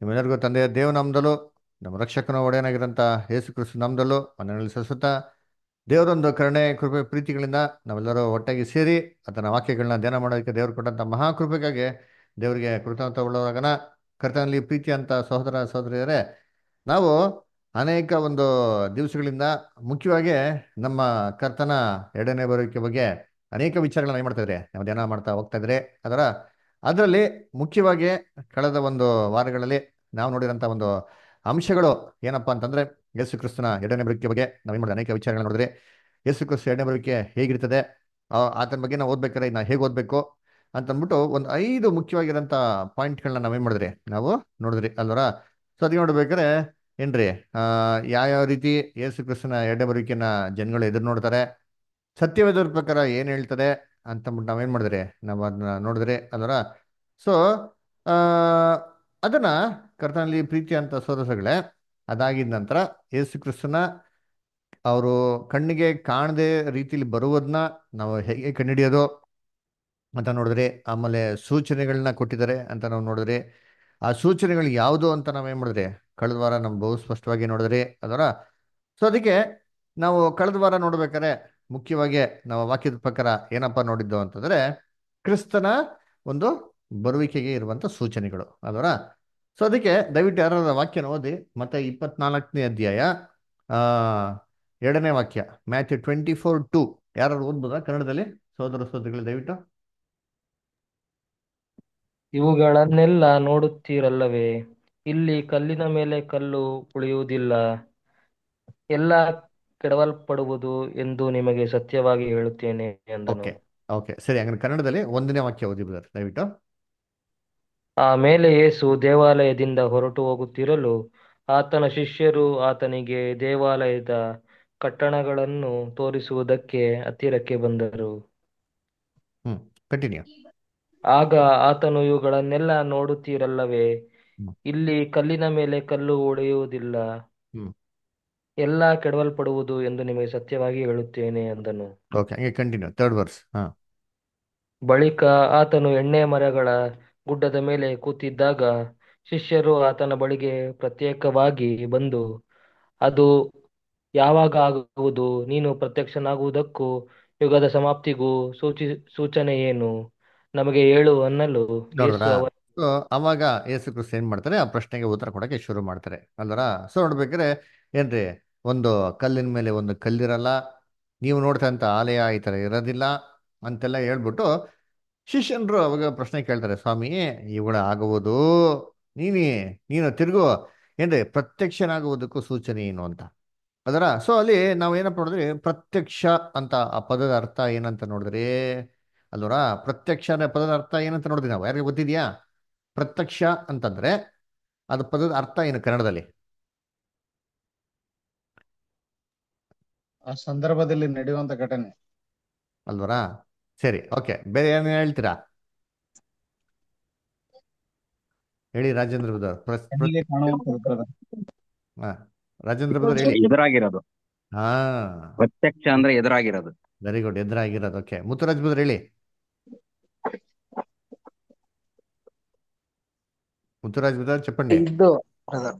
ನಿಮ್ಮೆಲ್ಲರಿಗೂ ತಂದೆಯ ದೇವ ನಾಮದಲ್ಲೂ ನಮ್ಮ ರಕ್ಷಕನ ಒಡೆಯನಾಗಿರೋಂಥ ಯೇಸು ಕ್ರಿಸ್ತು ನಾಮದಲ್ಲೂ ಮನೆಯಲ್ಲಿ ಸಸುತ್ತ ದೇವರೊಂದು ಕರುಣೆ ಕೃಪೆ ಪ್ರೀತಿಗಳಿಂದ ನಾವೆಲ್ಲರೂ ಒಟ್ಟಾಗಿ ಸೇರಿ ಆತನ ವಾಕ್ಯಗಳನ್ನ ಧ್ಯಾನ ಮಾಡೋದಕ್ಕೆ ದೇವರು ಕೊಟ್ಟಂಥ ಮಹಾಕೃಪೆಗಾಗಿ ದೇವರಿಗೆ ಕೃತಜ್ಞತ ಉಳ್ಳವರಾಗನ ಕರ್ತನಲ್ಲಿ ಪ್ರೀತಿ ಅಂತ ಸಹೋದರ ಸಹೋದರಿಯರೇ ನಾವು ಅನೇಕ ಒಂದು ದಿವಸಗಳಿಂದ ಮುಖ್ಯವಾಗಿ ನಮ್ಮ ಕರ್ತನ ಎರಡನೇ ಬರುವಿಕೆ ಬಗ್ಗೆ ಅನೇಕ ವಿಚಾರಗಳನ್ನ ಏನು ಮಾಡ್ತಾ ಇದ್ರೆ ನಾವು ಧ್ಯಾನ ಮಾಡ್ತಾ ಹೋಗ್ತಾ ಇದ್ರೆ ಅದರ ಅದರಲ್ಲಿ ಮುಖ್ಯವಾಗಿ ಕಳೆದ ಒಂದು ವಾರಗಳಲ್ಲಿ ನಾವು ನೋಡಿರೋಂಥ ಒಂದು ಅಂಶಗಳು ಏನಪ್ಪಾ ಅಂತಂದ್ರೆ ಯೇಸು ಕ್ರಿಸ್ತನ ಎರಡನೇ ಬರುವಿಕೆ ಬಗ್ಗೆ ನಾವೇನು ಮಾಡಿದ ಅನೇಕ ವಿಚಾರಗಳನ್ನ ನೋಡಿದ್ರೆ ಯೇಸು ಕ್ರಿಸ್ತ ಎರಡನೇ ಬರುವಿಕೆ ಹೇಗಿರ್ತದೆ ಆ, ಆತನ ಬಗ್ಗೆ ನಾವು ಓದ್ಬೇಕಾದ್ರೆ ನಾವು ಹೇಗೆ ಓದಬೇಕು ಅಂತ ಅಂದ್ಬಿಟ್ಟು ಒಂದು ಐದು ಮುಖ್ಯವಾಗಿರೋಂಥ ಪಾಯಿಂಟ್ಗಳನ್ನ ನಾವೇನು ಮಾಡಿದ್ರಿ ನಾವು ನೋಡಿದ್ರಿ ಅಲ್ವರ ಸೊ ಅದಕ್ಕೆ ನೋಡ್ಬೇಕಾದ್ರೆ ಏನ್ರಿ ಆ, ಯಾವ್ಯಾವ ರೀತಿ ಯೇಸು ಕ್ರಿಸ್ತನ ಎರಡನೇ ಬರುವಿಕೆನ ಜನಗಳು ಎದುರು ನೋಡ್ತಾರೆ ಸತ್ಯವೇದರ ಪ್ರಕಾರ ಏನು ಹೇಳ್ತದೆ ಅಂತಂದ್ಬಿಟ್ಟು ನಾವೇನು ಮಾಡಿದ್ರಿ ನಾವು ಅದನ್ನ ನೋಡಿದ್ರಿ ಅಲ್ವರ ಸೊ ಅದನ್ನ ಕರ್ತನಲ್ಲಿ ಪ್ರೀತಿ ಅಂತ ಸೋದರಗಳೇ ಅದಾಗಿದ ನಂತರ ಯೇಸು ಕ್ರಿಸ್ತನ ಅವರು ಕಣ್ಣಿಗೆ ಕಾಣದೆ ರೀತಿಲಿ ಬರುವುದನ್ನ ನಾವು ಹೇಗೆ ಕಂಡುಹಿಡಿಯೋದು ಅಂತ ನೋಡಿದ್ರಿ ಆಮೇಲೆ ಸೂಚನೆಗಳನ್ನ ಕೊಟ್ಟಿದ್ದಾರೆ ಅಂತ ನಾವು ನೋಡಿದ್ರಿ ಆ ಸೂಚನೆಗಳು ಯಾವುದು ಅಂತ ನಾವೇನು ಮಾಡಿದ್ರಿ ಕಳೆದ ವಾರ ನಾವು ಬಹು ಸ್ಪಷ್ಟವಾಗಿ ನೋಡಿದ್ರಿ ಅದರ ಸೊ ಅದಕ್ಕೆ ನಾವು ಕಳೆದ ವಾರ ನೋಡ್ಬೇಕಾದ್ರೆ ಮುಖ್ಯವಾಗಿ ನಾವು ವಾಕ್ಯದ ಪ್ರಕಾರ ಏನಪ್ಪ ನೋಡಿದ್ದು ಅಂತಂದ್ರೆ ಕ್ರಿಸ್ತನ ಒಂದು ಬರುವಿಕೆಗೆ ಇರುವಂತ ಸೂಚನೆಗಳು ಅದರ ಸೊ ಅದಕ್ಕೆ ದಯವಿಟ್ಟು ಯಾರ ವಾಕ್ಯನ ಓದಿ ಮತ್ತೆ ಇಪ್ಪತ್ನಾಲ್ಕನೇ ಅಧ್ಯಾಯ ಆ ಎರಡನೇ ವಾಕ್ಯ ಮ್ಯಾಥ್ಯೂ ಟ್ವೆಂಟಿ ಫೋರ್ ಟು ಯಾರು ಓದ್ಬೋದಾ ಕನ್ನಡದಲ್ಲಿ ಸೋದರ ಸೋದರಿಗಳು ದಯವಿಟ್ಟು ಇವುಗಳನ್ನೆಲ್ಲ ನೋಡುತ್ತೀರಲ್ಲವೇ ಇಲ್ಲಿ ಕಲ್ಲಿನ ಮೇಲೆ ಕಲ್ಲು ಉಳಿಯುವುದಿಲ್ಲ ಎಲ್ಲ ಕೆಡವಲ್ಪಡುವುದು ಎಂದು ನಿಮಗೆ ಸತ್ಯವಾಗಿ ಹೇಳುತ್ತೇನೆ ಎಂದನು ಓಕೆ ಓಕೆ ಸರಿ ಹಂಗಾರೆ ಕನ್ನಡದಲ್ಲಿ ಒಂದನೇ ವಾಕ್ಯ ಓದಿ ಬ್ರದರ್ ದಯವಿಟ್ಟು ಆಮೇಲೆ ಯೇಸು ದೇವಾಲಯದಿಂದ ಹೊರಟು ಹೋಗುತ್ತಿರಲು ಆತನ ಶಿಷ್ಯರು ಆತನಿಗೆ ದೇವಾಲಯದ ಕಟ್ಟಡಗಳನ್ನು ತೋರಿಸುವುದಕ್ಕೆ ಹತ್ತಿರಕ್ಕೆ ಬಂದರು ಹ್ಮ್ ಕಂಟಿನ್ಯೂ ಆಗ ಆತನು ಇವುಗಳನ್ನೆಲ್ಲ ನೋಡುತ್ತೀರಲ್ಲವೇ ಹ್ಮ್. ಇಲ್ಲಿ ಕಲ್ಲಿನ ಮೇಲೆ ಕಲ್ಲು ಉಳಿಯುವುದಿಲ್ಲ ಹ್ಮ್. ಎಲ್ಲ ಕೆಡವಲ್ಪಡುವುದು ಎಂದು ನಿಮಗೆ ಸತ್ಯವಾಗಿ ಹೇಳುತ್ತೇನೆ ಅಂದನು ಓಕೆ ಹಂಗೆ ಕಂಟಿನ್ಯೂ ಥರ್ಡ್ ವರ್ಸ್ ಹಾ ಬಳಿಕ ಆತನು ಎಣ್ಣೆ ಮರಗಳ ಗುಡ್ಡದ ಮೇಲೆ ಕೂತಿದ್ದಾಗ ಶಿಷ್ಯರು ಆತನ ಬಳಿಗೆ ಪ್ರತ್ಯೇಕವಾಗಿ ಬಂದು ಅದು ಯಾವಾಗ ಆಗುವುದು ನೀನು ಪ್ರತ್ಯಕ್ಷನಾಗುವುದಕ್ಕೂ ಯುಗದ ಸಮಾಪ್ತಿಗೂ ಸೂಚಿ ಸೂಚನೆ ಏನು ನಮಗೆ ಹೇಳು ಅನ್ನಲು ಯೇಸು ನೋಡಿದ್ರಾ ಅವರ ಸೊ ಅವಾಗ ಯೇಸು ಕ್ರಿಸ್ತ ಏನ್ ಮಾಡ್ತಾರೆ ಆ ಪ್ರಶ್ನೆಗೆ ಉತ್ತರ ಕೊಡಕ್ಕೆ ಶುರು ಮಾಡ್ತಾರೆ ಅಲ್ವರ ಸೊ ನೋಡ್ಬೇಕಾದ್ರೆ ಏನ್ರಿ ಒಂದು ಕಲ್ಲಿನ ಮೇಲೆ ಒಂದು ಕಲ್ಲಿರಲ್ಲ ನೀವು ನೋಡ್ತಾ ಅಂತ ಆಲಯ ಈ ಥರ ಇರೋದಿಲ್ಲ ಅಂತೆಲ್ಲ ಹೇಳ್ಬಿಟ್ಟು ಶಿಷ್ಯನರು ಅವಾಗ ಪ್ರಶ್ನೆ ಕೇಳ್ತಾರೆ ಸ್ವಾಮಿ ಇವುಗಳ ಆಗುವುದು ನೀನಿ ನೀನು ತಿರುಗು ಏನ್ರಿ ಪ್ರತ್ಯಕ್ಷನಾಗುವುದಕ್ಕೂ ಸೂಚನೆ ಏನು ಅಂತ ಅದರ ಸೊ ಅಲ್ಲಿ ನಾವು ಏನಪ್ಪ ನೋಡಿದ್ರಿ ಪ್ರತ್ಯಕ್ಷ ಅಂತ ಆ ಪದದ ಅರ್ಥ ಏನಂತ ನೋಡಿದ್ರಿ ಅಲ್ವರ ಪ್ರತ್ಯಕ್ಷ ಅನ್ನೋ ಪದದ ಅರ್ಥ ಏನಂತ ನೋಡಿದ್ರಿ ನಾವು ಯಾರಿಗೆ ಗೊತ್ತಿದ್ಯಾ ಪ್ರತ್ಯಕ್ಷ ಅಂತಂದ್ರೆ ಅದು ಪದದ ಅರ್ಥ ಏನು ಕನ್ನಡದಲ್ಲಿ ಆ ಸಂದರ್ಭದಲ್ಲಿ ನಡೆಯುವಂತ ಘಟನೆ ಅಲ್ವರಾ ಸರಿ ಓಕೆ ಬೇರೆ ಏನು ಹೇಳ್ತೀರಾ ಹೇಳಿ ರಾಜೇಂದ್ರ ಬದರ್ ಪ್ರಸ್ ಪ್ರ- ಕಣ್ಣಿಗೆ ಕಾಣುವಂತದ್ದು brother. ಹಾ ರಾಜೇಂದ್ರ ಬದರ್ ಹೇಳಿ ಎದುರಾಗಿರೋದು ಹಾ ಪ್ರತ್ಯಕ್ಷ ಅಂದ್ರೆ ಎದುರಾಗಿರೋದು ವೆರಿ ಗುಡ್ ಎದುರಾಗಿರೋದು ಓಕೆ ಮುತ್ತುರಾಜ್ ಬದರ್ ಹೇಳಿ ಮುತ್ತುರಾಜ್ ಬದರ್ ಚಪ್ಪಂಡಿ ಇದ್ದು brother.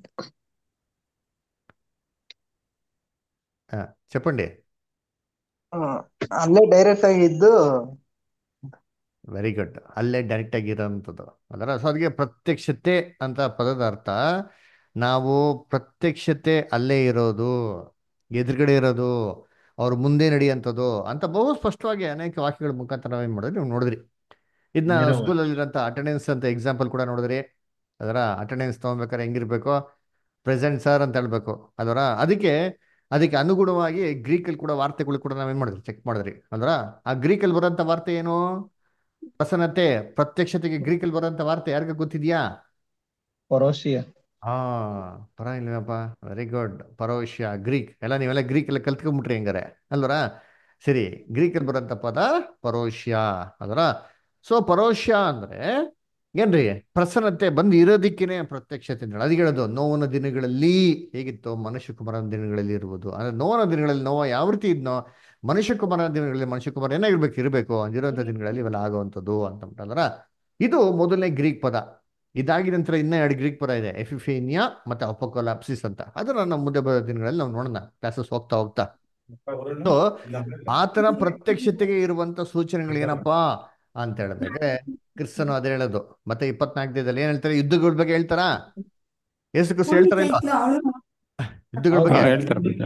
ಹಾ ಚಪ್ಪಂಡಿ ಹ್ಮ್. ಅಲ್ಲೇ ಡೈರೆಕ್ಟ್ ಆಗಿ ಇದ್ದು ವೆರಿ ಗುಡ್ ಅಲ್ಲೇ ಡೈರೆಕ್ಟ್ ಆಗಿರೋಂಥದ್ದು ಅದರ ಸೊ ಅದಕ್ಕೆ ಪ್ರತ್ಯಕ್ಷತೆ ಅಂತ ಪದದ ಅರ್ಥ ನಾವು ಪ್ರತ್ಯಕ್ಷತೆ ಅಲ್ಲೇ ಇರೋದು ಎದುರುಗಡೆ ಇರೋದು ಅವ್ರ ಮುಂದೆ ನಡೆಯುವಂಥದ್ದು ಅಂತ ಬಹು ಸ್ಪಷ್ಟವಾಗಿ ಅನೇಕ ವಾಕ್ಯಗಳ ಮುಖಾಂತರ ನಾವೇನು ಮಾಡಿದ್ರಿ ನೀವು ನೋಡಿದ್ರಿ ಇದನ್ನ ನೇರವಾಗಿ. ಸ್ಕೂಲಲ್ಲಿರೋಂಥ ಅಟೆಂಡೆನ್ಸ್ ಅಂತ ಎಕ್ಸಾಂಪಲ್ ಕೂಡ ನೋಡಿದ್ರಿ ಅದರ ಅಟೆಂಡೆನ್ಸ್ ತೊಗೊಬೇಕಾದ್ರೆ ಹೆಂಗಿರ್ಬೇಕು ಪ್ರೆಸೆಂಟ್ ಸರ್ ಅಂತ ಹೇಳ್ಬೇಕು ಅದರ ಅದಕ್ಕೆ ಅದಕ್ಕೆ ಅನುಗುಣವಾಗಿ ಗ್ರೀಕಲ್ಲಿ ಕೂಡ ವಾರ್ತೆಗಳು ಕೂಡ ನಾವೇನು ಮಾಡಿದ್ರಿ ಚೆಕ್ ಮಾಡಿದ್ರಿ ಅಲ್ವರ ಆ ಗ್ರೀಕಲ್ಲಿ ಬರೋಂಥ ವಾರ್ತೆ ಏನು ಪ್ರಸನ್ನತೆ ಪ್ರತ್ಯಕ್ಷತೆಗೆ ಗ್ರೀಕಲ್ಲಿ ಬರೋಂಥ ವಾರ್ತೆ ಯಾರಿಗ ಗೊತ್ತಿದ್ಯಾ ಪರೋಶಿಯ ಹಾ ಪರವಾಗಿಲ್ಲಪ್ಪ ವೆರಿ ಗುಡ್ ಪರೋಷ್ಯ ಗ್ರೀಕ್ ಎಲ್ಲ ನೀವೆಲ್ಲ ಗ್ರೀಕ್ ಎಲ್ಲ ಕಲ್ತ್ಕೊಂಡ್ಬಿಟ್ರಿ ಹೆಂಗಾರೆ ಅಲ್ವರ ಸರಿ ಗ್ರೀಕಲ್ಲಿ ಬರೋಂಥ ಪದ ಪರೋಷ್ಯ ಅದರ ಸೊ ಪರೋಷ್ಯ ಅಂದ್ರೆ ಏನ್ರಿ ಪ್ರಸನ್ನತೆ ಬಂದು ಇರೋದಿಕ್ಕೇನೆ ಪ್ರತ್ಯಕ್ಷತೆ ಅಂತ ಹೇಳಿ. ಅದಕ್ಕೆ ಹೇಳೋದು ನೋವನ ದಿನಗಳಲ್ಲಿ ಹೇಗಿತ್ತು ಮನುಷ್ಯ ಕುಮಾರನ ದಿನಗಳಲ್ಲಿ ಇರುವುದು ಅಂದ್ರೆ ನೋವನ ದಿನಗಳಲ್ಲಿ ನೋವ ಯಾವ ರೀತಿ ಇದ್ನೋ ಮನುಷ್ಯ ಕುಮಾರನ ದಿನಗಳಲ್ಲಿ ಮನುಷ್ಯ ಕುಮಾರ ಏನಾಗಿರ್ಬೇಕು ಇರಬೇಕು ಅಂದಿರೋಂಥ ದಿನಗಳಲ್ಲಿ ಇವೆಲ್ಲ ಆಗುವಂಥದ್ದು ಅಂತ ಅಂದ್ರ ಇದು ಮೊದಲನೇ ಗ್ರೀಕ್ ಪದ ಇದಾಗಿದ ನಂತರ ಇನ್ನೂ ಎರಡು ಗ್ರೀಕ್ ಪದ ಇದೆ ಎಫಿಫೇನಿಯಾ ಮತ್ತು ಅಪೋಕೊಲಾಪ್ಸಿಸ್ ಅಂತ ಅದನ್ನ ನಾವು ಮುಂದೆ ಬರೋ ದಿನಗಳಲ್ಲಿ ನಾವು ನೋಡೋಣ ಕ್ಲಾಸಸ್ ಹೋಗ್ತಾ ಹೋಗ್ತಾ ಸೊ ಆತನ ಪ್ರತ್ಯಕ್ಷತೆಗೆ ಇರುವಂತ ಸೂಚನೆಗಳು ಏನಪ್ಪಾ ಅಂತ ಹೇಳಿದ್ರೆ ಕ್ರಿಸ್ತನು ಅದೇ ಹೇಳೋದು ಮತ್ತೆ ಇಪ್ಪತ್ನಾಲ್ಕನೇದಲ್ಲಿ ಏನ್ ಹೇಳ್ತಾರೆ ಯುದ್ಧಗಳ ಬಗ್ಗೆ ಹೇಳ್ತಾರಾ ಯೇಸು ಕ್ರಿಸ್ತ ಹೇಳ್ತಾರ ಇಲ್ಲ ಯುದ್ಧಗಳ ಬಗ್ಗೆ ಹಾ, ಹೇಳ್ತಾರೆ brother.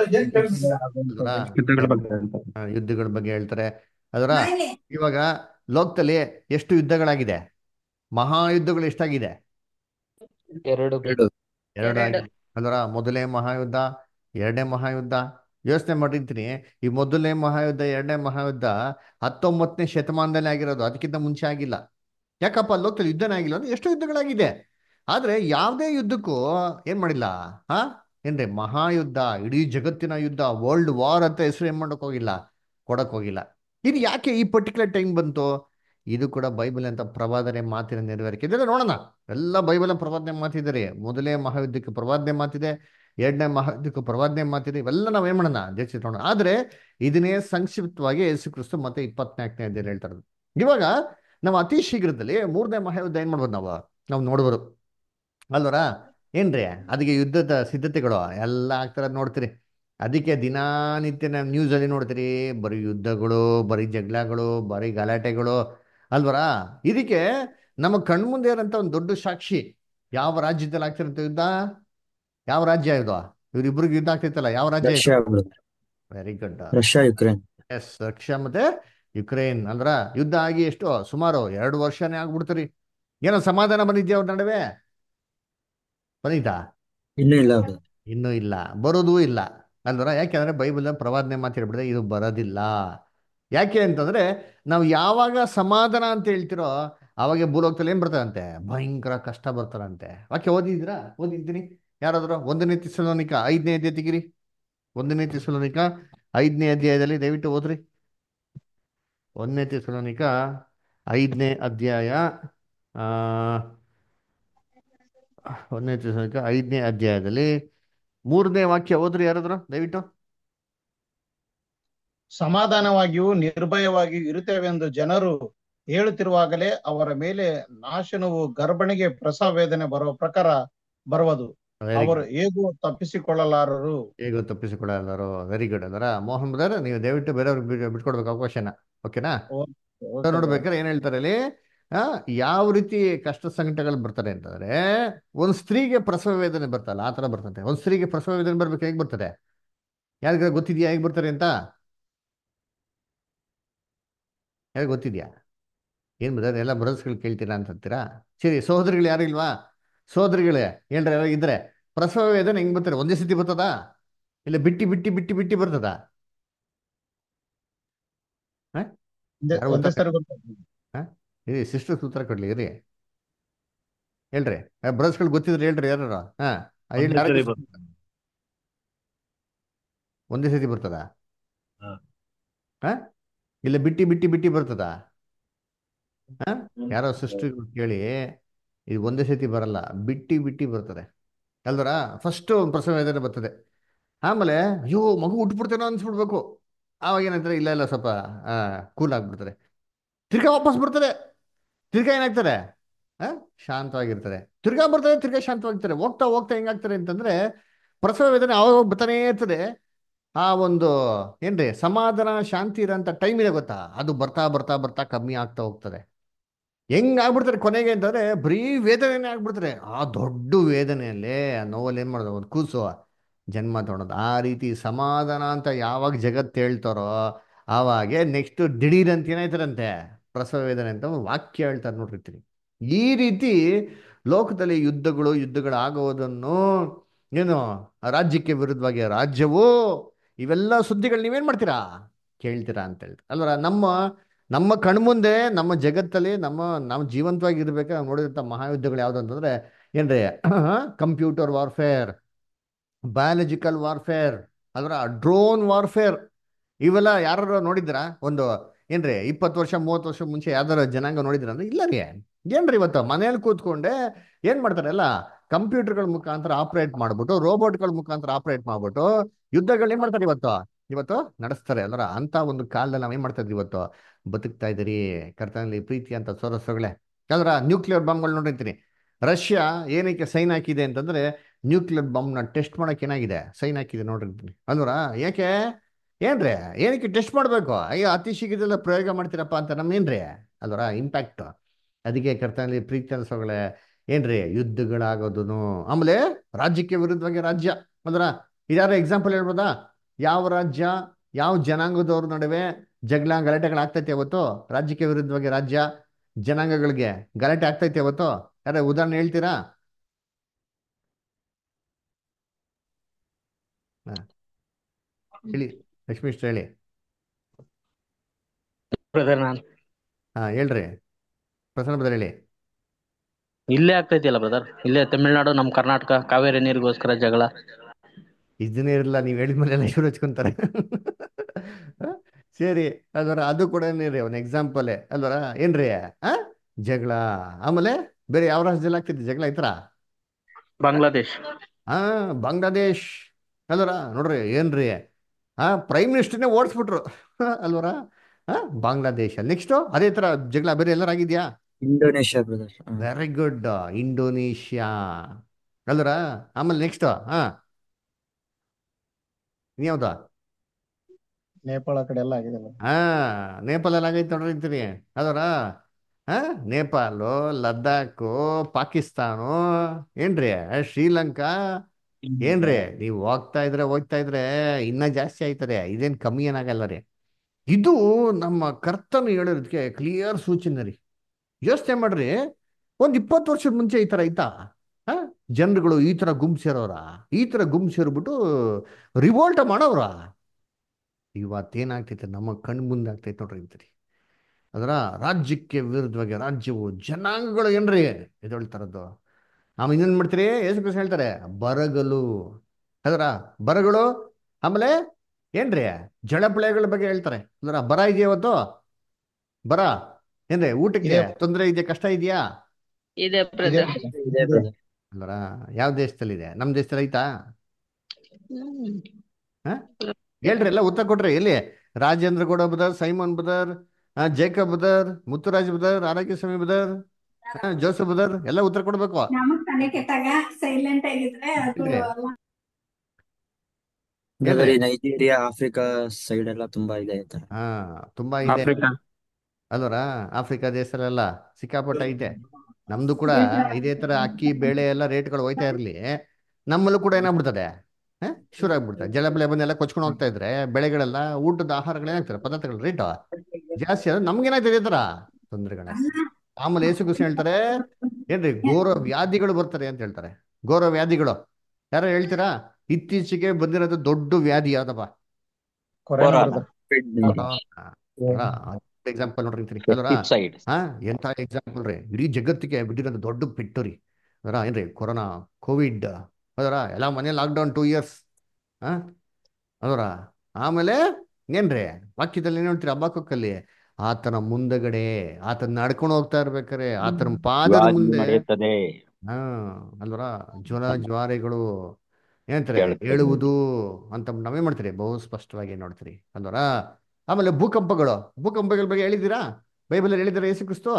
ಅಲ್ವಾ? ಯುದ್ಧಗಳ ಬಗ್ಗೆ ಹೇಳ್ತಾರೆ. ಆ, ಯುದ್ಧಗಳ ಬಗ್ಗೆ ಹೇಳ್ತಾರೆ ಅದರ ಇವಾಗ ಲೋಕದಲ್ಲಿ ಎಷ್ಟು ಯುದ್ಧಗಳಾಗಿದೆ ಮಹಾಯುದ್ಧಗಳು ಎಷ್ಟಾಗಿದೆ ಎರಡು ಎರಡು ಆಗಿದೆ ಅದರ ಮೊದಲನೇ ಮಹಾಯುದ್ಧ ಎರಡನೇ ಮಹಾಯುದ್ಧ ಯೋಚನೆ ಮಾಡಿರ್ತೀನಿ ಈ ಮೊದಲನೇ ಮಹಾಯುದ್ಧ ಎರಡನೇ ಮಹಾಯುದ್ಧ ಹತ್ತೊಂಬತ್ತನೇ ಶತಮಾನದಲ್ಲಿ ಆಗಿರೋದು ಅದಕ್ಕಿಂತ ಮುಂಚೆ ಆಗಿಲ್ಲ ಯಾಕಪ್ಪ ಲೋಕದಲ್ಲಿ ಯುದ್ಧನೇ ಆಗಿಲ್ಲ ಅಂದ್ರೆ ಎಷ್ಟು ಯುದ್ಧಗಳಾಗಿದೆ ಆದ್ರೆ ಯಾವುದೇ ಯುದ್ಧಕ್ಕೂ ಏನ್ ಮಾಡಿಲ್ಲ ಹಾ ಏನ್ರಿ ಮಹಾಯುದ್ಧ ಇಡೀ ಜಗತ್ತಿನ ಯುದ್ಧ ವರ್ಲ್ಡ್ ವಾರ್ ಅಂತ ಹೆಸರು ಏನ್ ಮಾಡಕ್ ಹೋಗಿಲ್ಲ ಕೊಡಕ್ ಹೋಗಿಲ್ಲ ಇದು ಯಾಕೆ ಈ ಪರ್ಟಿಕ್ಯುಲರ್ ಟೈಮ್ ಬಂತು ಇದು ಕೂಡ ಬೈಬಲ್ ಅಂತ ಪ್ರವಾದನೆ ಮಾತಿನ ನೆರವೇರಿಕೆ ಇದೆಲ್ಲ ನೋಡೋಣ ಎಲ್ಲ ಬೈಬಲ್ ಪ್ರವಾದನೆ ಮಾತಿದ್ದಾರೆ ಮೊದಲೇ ಮಹಾಯುದ್ಧಕ್ಕೆ ಪ್ರವಾದನೆ ಮಾತಿದೆ ಎರಡನೇ ಮಹಾಯುದ್ಧಕ್ಕೆ ಪ್ರವಾದನೆ ಮಾತಿದೆ ಇವೆಲ್ಲ ನಾವು ಏನ್ ಮಾಡೋಣ ಜಯಿಸಿ ನೋಡೋಣ ಆದ್ರೆ ಇದನ್ನೇ ಸಂಕ್ಷಿಪ್ತವಾಗಿ ಯೇಸು ಕ್ರಿಸ್ತು ಮತ್ತೆ ಇಪ್ಪತ್ನಾಲ್ಕನೇ ಅಧ್ಯಾಯ ಹೇಳ್ತಾರೆ ಇವಾಗ ನಾವು ಅತಿ ಶೀಘ್ರದಲ್ಲಿ ಮೂರನೇ ಮಹಾಯುದ್ಧ ಏನ್ ಮಾಡ್ಬೋದು ನಾವು ನಾವು ನೋಡ್ಬೋದು ಅಲ್ವರ ಏನ್ರಿ ಅದಕ್ಕೆ ಯುದ್ಧದ ಸಿದ್ಧತೆಗಳು ಎಲ್ಲ ಆಗ್ತಾರ ನೋಡ್ತೀರಿ ಅದಕ್ಕೆ ದಿನಾನಿತ್ಯ ನಾವು ನ್ಯೂಸಲ್ಲಿ ನೋಡ್ತೀರಿ ಬರೀ ಯುದ್ಧಗಳು ಬರೀ ಜಗಳಗಳು ಬರೀ ಗಲಾಟೆಗಳು ಅಲ್ವರ ಇದಕ್ಕೆ ನಮ್ಮ ಕಣ್ಮುಂದೆ ಇರೋಂಥ ಒಂದು ದೊಡ್ಡ ಸಾಕ್ಷಿ ಯಾವ ರಾಜ್ಯದಲ್ಲಿ ಆಗ್ತಿರಂತ ಯುದ್ಧ ಯಾವ ರಾಜ್ಯ ಇದು ಇವ್ರಿಬ್ರಿಗೆ ಯುದ್ಧ ಆಗ್ತೈತಲ್ಲ ಯಾವ ರಾಜ್ಯ Russia brother. Very good Russia Ukraine yes Russia ಮತ್ತೆ ಯುಕ್ರೇನ್ ಅಂದ್ರ ಯುದ್ಧ ಆಗಿ ಎಷ್ಟು ಸುಮಾರು ಎರಡು ವರ್ಷನೇ ಆಗ್ಬಿಡ್ತೀರಿ ಏನೋ ಸಮಾಧಾನ ಬಂದಿದ್ಯಾ ಅವ್ರ ನಡುವೆ ಬಂದಿದ್ದಾ ಇನ್ನೂ ಇಲ್ಲ brother. ಇನ್ನೂ ಇಲ್ಲ ಬರೋದೂ ಇಲ್ಲ ಅಲ್ವರ ಯಾಕೆಂದ್ರೆ ಬೈಬಲ್ ಪ್ರವಾದನೆ ಮಾತಾಡ್ಬಿಡಿದೆ ಇದು ಬರೋದಿಲ್ಲ ಯಾಕೆ ಅಂತಂದ್ರೆ ನಾವು ಯಾವಾಗ ಸಮಾಧಾನ ಅಂತ ಹೇಳ್ತಿರೋ ಅವಾಗ ಭೂಲೋಕದಲ್ಲಿ ಏನ್ ಬರ್ತಾರಂತೆ ಭಯಂಕರ ಕಷ್ಟ ಬರ್ತಾರಂತೆ ವಾಕ್ಯ ಓದಿದ್ದೀರಾ ಓದಿದ್ದೀನಿ ಯಾರಾದ್ರು ಒಂದನೇ ತಿಸಲೋನಿಕ ಐದನೇ ಅಧ್ಯಾಯ ತೆಗಿರಿ ಒಂದನೇ ತಿಸಲೋನಿಕ ಐದನೇ ಅಧ್ಯಾಯದಲ್ಲಿ ದಯವಿಟ್ಟು ಓದ್ರಿ ಒಂದನೇ ತಿಸಲೋನಿಕ ಐದನೇ ಅಧ್ಯಾಯ ಆ ಒಂದನೇ ತಿಸಲೋನಿಕ ಐದನೇ ಅಧ್ಯಾಯದಲ್ಲಿ ಮೂರನೇ ವಾಕ್ಯ ಓದ್ರಿ ಯಾರಾದ್ರು ದಯವಿಟ್ಟು ಸಮಾಧಾನವಾಗಿಯೂ ನಿರ್ಭಯವಾಗಿಯೂ ಇರುತ್ತೇವೆಂದು ಜನರು ಹೇಳುತ್ತಿರುವಾಗಲೇ ಅವರ ಮೇಲೆ ನಾಶನವು ಗರ್ಭಣಿಗೆ ಪ್ರಸವ ವೇದನೆ ಬರುವ ಪ್ರಕಾರ ಬರುವುದು ವೆರಿ ಅವರು ಹೇಗೂ ತಪ್ಪಿಸಿಕೊಳ್ಳಲಾರರು ಹೇಗೋ ತಪ್ಪಿಸಿಕೊಳ್ಳಲಾರು ವೆರಿ ಗುಡ್ ಅದರ ಮೋಹನ್ ಬ್ರದರ್ ನೀವು ದಯವಿಟ್ಟು ಬೇರೆಯವ್ರಿಗೆ ಬಿಟ್- ಬಿಟ್ಕೊಡ್ಬೇಕು ಅವಕಾಶನ ಓಕೆನಾ ಓಕೆ ನೋಡ್ಬೇಕಾದ್ರೆ ಏನ್ ಹೇಳ್ತಾರೆ ಅಲ್ಲಿ ಆ, ಯಾವ ರೀತಿ ಕಷ್ಟ ಸಂಕಟಗಳು ಬರ್ತಾರೆ ಅಂತಂದ್ರೆ ಒಂದ್ ಸ್ತ್ರೀಗೆ ಪ್ರಸವ ವೇದನೆ ಬರ್ತಲ್ಲ ಆ ತರ ಬರ್ತದೆ ಒಂದ್ ಸ್ತ್ರೀಗೆ ಪ್ರಸವ ವೇದನೆ ಬರ್ಬೇಕು ಹೇಗ್ ಬರ್ತದೆ ಯಾರಿಗಾರ ಗೊತ್ತಿದ್ಯಾ ಹೇಗ್ ಬರ್ತಾರೆ ಅಂತ ಯಾರಿಗೆ ಗೊತ್ತಿದ್ಯಾ ಏನ್ ಬ್ರದರ್ ಎಲ್ಲ ಬ್ರದರ್ಸ್ಗಳು ಕೇಳ್ತೀರಾ ಅಂತ ಅಂತೀರಾ ಸರಿ ಸಹೋದರಿಗಳು ಯಾರು ಇಲ್ವಾ ಸಹೋದರಿಗಳೇ ಹೇಳ್ರಿ ಯಾರು ಇದ್ರೆ ಪ್ರಸವ ವೇದನೆ ಹೆಂಗ್ ಬರ್ತಾರೆ ಒಂದೇ ಸತಿ ಬರ್ತದಾ ಇಲ್ಲ ಬಿಟ್ಟಿ ಬಿಟ್ಟಿ ಬಿಟ್ಟಿ ಬಿಟ್ಟಿ ಬರ್ತದಾ ಹ? ಯಾರು ಒಂದೇ ಗೊತ್ತಾ? ಸರಿ ಗೊತ್ತಾಗ್ತದೆ. ಇರಿ ಸಿಸ್ಟರ್ ಉತ್ತರ ಕೊಡ್ಲಿ ಇರಿ ಹೇಳ್ರಿ ಬ್ರದರ್ಸ್ಗಳು ಗೊತ್ತಿದ್ರೆ ಹೇಳ್ರಿ ಯಾರು ಹಾ ಆ, ಹೇಳಿ, ಒಂದೇ ಯಾರಿಗೆ ಸರಿ ಗೊತ್ತು? ಒಂದೇ ಸತಿ ಬರ್ತದಾ ಹಾ. ಹಾ ಇಲ್ಲ ಬಿಟ್ಟಿ ಬಿಟ್ಟಿ ಬಿಟ್ಟಿ ಬರ್ತದಾ ಹಾ ಯಾರೋ ಸಿಸ್ಟರ್ ಕೇಳಿ ಇದು ಒಂದೇ ಸತಿ ಬರಲ್ಲ ಬಿಟ್ಟಿ ಬಿಟ್ಟಿ ಬರ್ತದೆ ಅಲ್ವರ ಫಸ್ಟ್ ಪ್ರಸವ ವೇದನೆ ಬರ್ತದೆ ಆಮೇಲೆ ಅಯ್ಯೋ ಮಗು ಹುಟ್ಬಿಡ್ತೇನೋ ಅನ್ಸ್ಬಿಡ್ಬೇಕು ಆವಾಗ ಏನಂತಾರೆ ಇಲ್ಲ ಇಲ್ಲ ಸ್ವಲ್ಪ ಕೂಲ್ ಆಗ್ಬಿಡ್ತಾರೆ ತಿರ್ಗಾ ವಾಪಸ್ ಬರ್ತದೆ ತಿರ್ಗಾ ಏನಾಗ್ತಾರೆ ಆ ಶಾಂತವಾಗಿರ್ತಾರೆ ತಿರ್ಗಾ ಬರ್ತಾರೆ ತಿರ್ಗಾ ಶಾಂತವಾಗಿರ್ತಾರೆ ಹೋಗ್ತಾ ಹೋಗ್ತಾ ಹೆಂಗಾಗ್ತಾರೆ ಅಂತಂದ್ರೆ ಪ್ರಸವ ವೇದನೆ ಅವಾಗ ಬರ್ತಾನೆ ಇರ್ತದೆ ಆ ಒಂದು ಏನ್ರಿ ಸಮಾಧಾನ ಶಾಂತಿ ಇರೋಂಥ ಟೈಮ್ ಇದೆ ಗೊತ್ತಾ ಅದು ಬರ್ತಾ ಬರ್ತಾ ಬರ್ತಾ ಕಮ್ಮಿ ಆಗ್ತಾ ಹೋಗ್ತದೆ ಹೆಂಗ್ ಆಗ್ಬಿಡ್ತಾರೆ ಕೊನೆಗೆ ಅಂತಂದ್ರೆ ಬರೀ ವೇದನೆ ಆಗ್ಬಿಡ್ತಾರೆ ಆ ದೊಡ್ಡ ವೇದನೆಯಲ್ಲೇ ಆ ನೋವಲ್ಲಿ ಏನ್ ಮಾಡೋದು ಒಂದು ಕೂಸು ಜನ್ಮ ತೊಗೊಳೋದು ಆ ರೀತಿ ಸಮಾಧಾನ ಅಂತ ಯಾವಾಗ ಜಗತ್ತು ಹೇಳ್ತಾರೋ ಆವಾಗೆ ನೆಕ್ಸ್ಟ್ ದಿಢೀರ್ ಅಂತ ಏನಾಯ್ತಾರಂತೆ ಪ್ರಸವ ವೇದನೆ ಅಂತ ಒಂದು ವಾಕ್ಯ ಹೇಳ್ತಾರೆ ನೋಡಿರ್ತೀನಿ ಈ ರೀತಿ ಲೋಕದಲ್ಲಿ ಯುದ್ಧಗಳು ಯುದ್ಧಗಳು ಆಗುವುದನ್ನು ಏನು ರಾಜ್ಯಕ್ಕೆ ವಿರುದ್ಧವಾಗಿ ರಾಜ್ಯವು ಇವೆಲ್ಲ ಸುದ್ದಿಗಳು ನೀವೇನ್ ಮಾಡ್ತೀರಾ ಕೇಳ್ತೀರಾ ಅಂತ ಹೇಳ್ತಾರೆ ಅಲ್ವರ ನಮ್ಮ ನಮ್ಮ ಕಣ್ಮುಂದೆ ನಮ್ಮ ಜಗತ್ತಲ್ಲಿ ನಮ್ಮ ನಾವು ಜೀವಂತವಾಗಿ ಇರ್ಬೇಕಾದ್ರೆ ನಾವು ನೋಡಿದಂಥ ಮಹಾಯುದ್ಧಗಳು ಯಾವ್ದು ಅಂತಂದ್ರೆ ಏನ್ರಿ ಕಂಪ್ಯೂಟರ್ ವಾರ್ಫೇರ್ ಬಯಾಲಜಿಕಲ್ ವಾರ್ಫೇರ್ ಅದರ ಡ್ರೋನ್ ವಾರ್ಫೇರ್ ಇವೆಲ್ಲ ಯಾರು ನೋಡಿದ್ರಾ ಒಂದು ಏನ್ರಿ ಇಪ್ಪತ್ತು ವರ್ಷ ಮೂವತ್ತು ವರ್ಷ ಮುಂಚೆ ಯಾವ್ದಾರ ಜನಾಂಗ ನೋಡಿದ್ರ ಅಂದ್ರೆ ಇಲ್ಲ ರೀ ಏನ್ರಿ ಇವತ್ತು ಮನೇಲಿ ಕೂತ್ಕೊಂಡೆ ಏನ್ ಮಾಡ್ತಾರೆ ಎಲ್ಲ ಕಂಪ್ಯೂಟರ್ಗಳ ಮುಖಾಂತರ ಆಪರೇಟ್ ಮಾಡ್ಬಿಟ್ಟು ರೋಬೋಟ್ಗಳ ಮುಖಾಂತರ ಆಪರೇಟ್ ಮಾಡ್ಬಿಟ್ಟು ಯುದ್ಧಗಳು ಏನ್ ಮಾಡ್ತಾರೆ ಇವತ್ತು ಇವತ್ತು ನಡೆಸ್ತಾರೆ ಅಲ್ರ ಅಂತ ಒಂದು ಕಾಲದಲ್ಲಿ ನಾವ್ ಏನ್ ಮಾಡ್ತಾ ಇದ್ವಿ ಇವತ್ತು ಬದುಕ್ತಾ ಇದ್ದೀರಿ ಕರ್ತನಲ್ಲಿ ಪ್ರೀತಿ ಅಂತ ಸೋರಸಗಳೇ ಅಲ್ರ ನ್ಯೂಕ್ಲಿಯರ್ ಬಾಂಬ್ಗಳು ನೋಡಿರ್ತೀನಿ ರಷ್ಯಾ ಏನಕ್ಕೆ ಸೈನ್ ಹಾಕಿದೆ ಅಂತಂದ್ರೆ ನ್ಯೂಕ್ಲಿಯರ್ ಬಾಂಬ್ನ ಟೆಸ್ಟ್ ಮಾಡಕ್ಕೆ ಏನಾಗಿದೆ ಸೈನ್ ಹಾಕಿದೆ ನೋಡ್ರಿ ಅಲ್ವರ ಯಾಕೆ ಏನ್ರಿ ಏನಕ್ಕೆ ಟೆಸ್ಟ್ ಮಾಡಬೇಕು ಅಯ್ಯೋ ಅತಿ ಶೀಘ್ರದಲ್ಲ ಪ್ರಯೋಗ ಮಾಡ್ತೀರಪ್ಪ ಅಂತ ನಮ್ಮೇನ್ರಿ ಅಲ್ವರ ಇಂಪ್ಯಾಕ್ಟ್ ಅದಕ್ಕೆ ಕರ್ತನಲ್ಲಿ ಪ್ರೀತಿ ಅನ್ಸೋಗಳೇ ಏನ್ರಿ ಯುದ್ಧಗಳಾಗೋದು ಆಮೇಲೆ ರಾಜ್ಯಕ್ಕೆ ವಿರುದ್ಧವಾಗಿ ರಾಜ್ಯ ಅಂದ್ರ ಇದಾರ ಎಕ್ಸಾಂಪಲ್ ಹೇಳ್ಬೋದಾ ಯಾವ ರಾಜ್ಯ ಯಾವ ಜನಾಂಗದವ್ರ ನಡುವೆ ಜಗಳ ಗಲಾಟೆಗಳಾಗ್ತೈತೆ ಅವತ್ತು ರಾಜ್ಯಕ್ಕೆ ವಿರುದ್ಧವಾಗಿ ರಾಜ್ಯ ಜನಾಂಗಗಳಿಗೆ ಗಲಾಟೆ ಆಗ್ತೈತೆ ಅವತ್ತು ಯಾರ ಉದಾಹರಣೆ ಹೇಳ್ತೀರಾ ಹಾ. ಹೇಳಿ ಲಕ್ಷ್ಮೀ ಇಷ್ಟ ಹೇಳಿ ಬ್ರದರ್ ನಾನು ಹಾ ಹೇಳ್ರಿ ಪ್ರಸನ್ನ ಬದರ್ ಹೇಳಿ ಇಲ್ಲೇ ಆಗ್ತೈತಿಲ್ಲ ಬ್ರದರ್ ಇಲ್ಲೇ ತಮಿಳ್ನಾಡು ನಮ್ ಕರ್ನಾಟಕ ಕಾವೇರಿ ನೀರಿಗೋಸ್ಕರ ಜಗಳ ಇದನ್ನೇ ಇರಲ್ಲ ನೀವು ಹೇಳಿದ್ಮೇಲೆ ಎಲ್ಲ ಶುರು ಹಚ್ಕೊಂತಾರೆ ಸರಿ ಅಲ್ವರ ಅದು ಕೂಡ ಏನ್ರಿ ಒಂದು ಎಕ್ಸಾಂಪಲ್ ಅಲ್ವರ ಏನ್ರಿ ಆ ಜಗಳ ಆಮೇಲೆ ಬೇರೆ ಯಾವ ರಾಜ್ಯದಲ್ಲಿ ಆಗ್ತೈತಿ ಜಗಳ ಐತರ ಬಾಂಗ್ಲಾದೇಶ್ ಹಾ ಬಾಂಗ್ಲಾದೇಶ್ ಅಲ್ವರ ನೋಡ್ರಿ ಏನ್ರಿ ಆ ಪ್ರೈಮ್ ಮಿನಿಸ್ಟರ್ನೇ ಓಡಿಸ್ಬಿಟ್ರು ಅಲ್ವರ ಹಾ ಬಾಂಗ್ಲಾದೇಶ ನೆಕ್ಸ್ಟ್ ಅದೇ ತರ ಜಗಳ ಬೇರೆ ಎಲ್ಲರ ಆಗಿದ್ಯಾ Indonesia brother very good Indonesia ಅಲ್ವರ ಆಮೇಲೆ ನೆಕ್ಸ್ಟ್ ಹಾ ಇನ್ಯಾವ್ದಾ ನೇಪಾಳ ಕಡೆ ಎಲ್ಲ ಆಗಿದೆ ಹಾ ನೇಪಾಳಲ್ಲಿ ಆಗೈತೆ ನೋಡ್ರಿ ಅಂತೀನಿ ಅದರ ಹಾ ನೇಪಾಳು ಲದ್ದಾಖು ಪಾಕಿಸ್ತಾನು ಏನ್ರಿ ಶ್ರೀಲಂಕಾ ಏನ್ರಿ ನೀವು ಹೋಗ್ತಾ ಇದ್ರೆ ಹೋಗ್ತಾ ಇದ್ರೆ ಇನ್ನ ಜಾಸ್ತಿ ಆಯ್ತದೆ ಇದೇನ್ ಕಮ್ಮಿ ಏನಾಗಲ್ಲ ರೀ ಇದು ನಮ್ಮ ಕರ್ತನು ಹೇಳೋದಕ್ಕೆ ಕ್ಲಿಯರ್ ಸೂಚನೆ ರೀ ಯೋಚನೆ ಮಾಡ್ರಿ ಒಂದ್ ಇಪ್ಪತ್ತು ವರ್ಷದ ಮುಂಚೆ ಈ ತರ ಐತಾ ಹಾ ಜನರುಗಳು ಈ ತರ ಗುಂಪು ಸೇರೋರ ಈ ತರ ಗುಂಪು ಸೇರ್ಬಿಟ್ಟು ರಿವೋಲ್ಟ್ ಮಾಡೋರ ಇವತ್ತೇನಾಗ್ತೈತೆ ನಮ್ಮ ಕಣ್ ಮುಂದೆ ಆಗ್ತೈತೆ ನೋಡ್ರಿ ಅಂತೀರಿ ಅದರ ರಾಜ್ಯಕ್ಕೆ ವಿರುದ್ಧವಾಗಿ ರಾಜ್ಯವು ಜನಾಂಗಗಳು ಏನ್ರಿ ಎದೊಳ್ತಾರದ್ದು ಆಮೇಲೆ ಇನ್ನೇನ್ ಮಾಡ್ತೀರಿ ಯೇಸು ಕೃಷ್ಣ ಹೇಳ್ತಾರೆ ಬರಗಲು ಅದರ ಬರಗಳು ಆಮೇಲೆ ಏನ್ರಿ ಜಳಪಳೆಗಳ ಬಗ್ಗೆ ಹೇಳ್ತಾರೆ ಅದರ ಬರ ಇದೆಯಾ ಇವತ್ತು ಬರ ಏನ್ರಿ ಊಟಕ್ಕೆ ಇದೆ. ತೊಂದರೆ ಇದೆಯಾ ಕಷ್ಟ ಇದೆಯಾ ಇದೆ ಇದೆ ಬ್ರದರ್ ಇದೆ ಬ್ರದರ್ ಅಲ್ವರ ಯಾವ ದೇಶದಲ್ಲಿದೆ ನಮ್ಮ ದೇಶದಲ್ಲಿ ಐತಾ ಹೇಳ್ರಿ ಎಲ್ಲ ಉತ್ತರ ಕೊಟ್ರಿ ಎಲ್ಲಿ Rajendra Gowda brother Simon brother ಆ, ಜೇಕಬ್ ಬದರ್ ಮುತ್ತುರಾಜ್ ಬದರ್ ಆರೋಗ್ಯ ಸ್ವಾಮಿ ಬದರ್ ಆ, ಜೋಸಫ್ ಬದರ್ ಎಲ್ಲ ಉತ್ತರ ಕೊಡ್ಬೇಕು ನಮಗ್ ತಲೆ ಕೆಟ್ಟಾಗ ಸೈಲೆಂಟ್ ಆಗಿದ್ರೆ ಅದು ಇಲ್ರಿ. ಅಲ್ಲ. ಬ್ರದರ್ ಈ ನೈಜೀರಿಯಾ ಆಫ್ರಿಕಾ ಸೈಡ್ ಎಲ್ಲ ತುಂಬಾ ಇದೆ ಈ ತರ ಹಾ ತುಂಬಾ ಇದೆ ಆಫ್ರಿಕಾ ಅಲ್ವರ ಆಫ್ರಿಕಾ ದೇಶದಲ್ಲೆಲ್ಲ ಸಿಕ್ಕಾಪಟ್ಟ ಐತೆ ನಮ್ದು ಕೂಡ ಇದೇ ತರ ಅಕ್ಕಿ ಬೇಳೆ ಎಲ್ಲ ರೇಟ್ಗಳು ಹೋಯ್ತಾ ಇರ್ಲಿ ನಮ್ಮಲ್ಲೂ ಕೂಡ ಏನಾಗ್ಬಿಡ್ತದೆ ಹ? ಶುರು ಆಗ್ಬಿಡ್ತದೆ ಜಲಬಲೆ ಬಂದೆಲ್ಲ ಕೊಚ್ಕೊಂಡು ಹೋಗ್ತಾ ಇದ್ರೆ ಬೆಳೆಗಳೆಲ್ಲ ಊಟದ ಆಹಾರಗಳು ಏನಾಗ್ತಾರೆ ಪದಾರ್ಥಗಳ ರೇಟ್ ಜಾಸ್ತಿ ಆದ್ರೆ ನಮ್ಗೇನಾಯ್ತದೆ ಈ ತರ ತೊಂದರೆಗಳ ಆಮೇಲೆ ಯೇಸು ಕೃಷ್ಣ ಹೇಳ್ತಾರೆ ಏನ್ರಿ ಘೋರ ವ್ಯಾಧಿಗಳು ಬರ್ತಾರೆ ಅಂತ ಹೇಳ್ತಾರೆ ಘೋರ ವ್ಯಾಧಿಗಳು ಯಾರು ಹೇಳ್ತೀರಾ ಇತ್ತೀಚೆಗೆ ಬಂದಿರೋದು ದೊಡ್ಡ ವ್ಯಾಧಿ ಯಾವ್ದಪ್ಪ ಕೊರೋನಾ ಕೊರೋನಾ. brother. ಎಕ್ಸಾಂಪಲ್ ನೋಡ್ರಿ ಅಂತೀನಿ ಅಲ್ವರ ಸೈಡ್ ಹಾ ಎಂತ ಎಕ್ಸಾಂಪಲ್ ರೀ ಇಡೀ ಜಗತ್ತಿಗೆ ಬಿಟ್ಟಿರೋದು ದೊಡ್ಡ ಪೆಟ್ಟು ರೀ ಅದರ ಏನ್ರಿ ಕೊರೋನಾ ಕೋವಿಡ್ ಅದರ ಎಲ್ಲ ಮನೆ ಲಾಕ್ಡೌನ್ ಟೂ ಇಯರ್ಸ್ ಹಾ ಅದರ ಆಮೇಲೆ ಏನ್ರಿ ವಾಕ್ಯದಲ್ಲಿ ಏನ್ ಹೇಳ್ತೀರಿ ಹಬ್ಬಕ್ಕಲ್ಲಿ ಆತನ ಮುಂದಗಡೆ ಆತನ ನಡ್ಕೊಂಡು ಹೋಗ್ತಾ ಇರ್ಬೇಕಾರೆ ಆತನ ಪಾದದ ಮುಂದೆ ನಡೆಯುತ್ತದೆ ಹಾ ಅಲ್ವರ ಜ್ವರ ಜ್ವಾರೆಗಳು ಏನಂತಾರೆ ಕೇಳುತ್ತೆ. ಹೇಳುವುದು ಅಂತ ನಾವೇ ಮಾಡ್ತೀರಿ ಬಹು ಸ್ಪಷ್ಟವಾಗಿ ನೋಡ್ತೀರಿ ಅಲ್ವರ ಆಮೇಲೆ ಭೂಕಂಪಗಳು ಭೂಕಂಪಗಳ ಬಗ್ಗೆ ಹೇಳಿದ್ದೀರಾ ಬೈಬಲ್ ಹೇಳಿದ್ದೀರಾ ಯೇಸು ಕ್ರಿಸ್ತು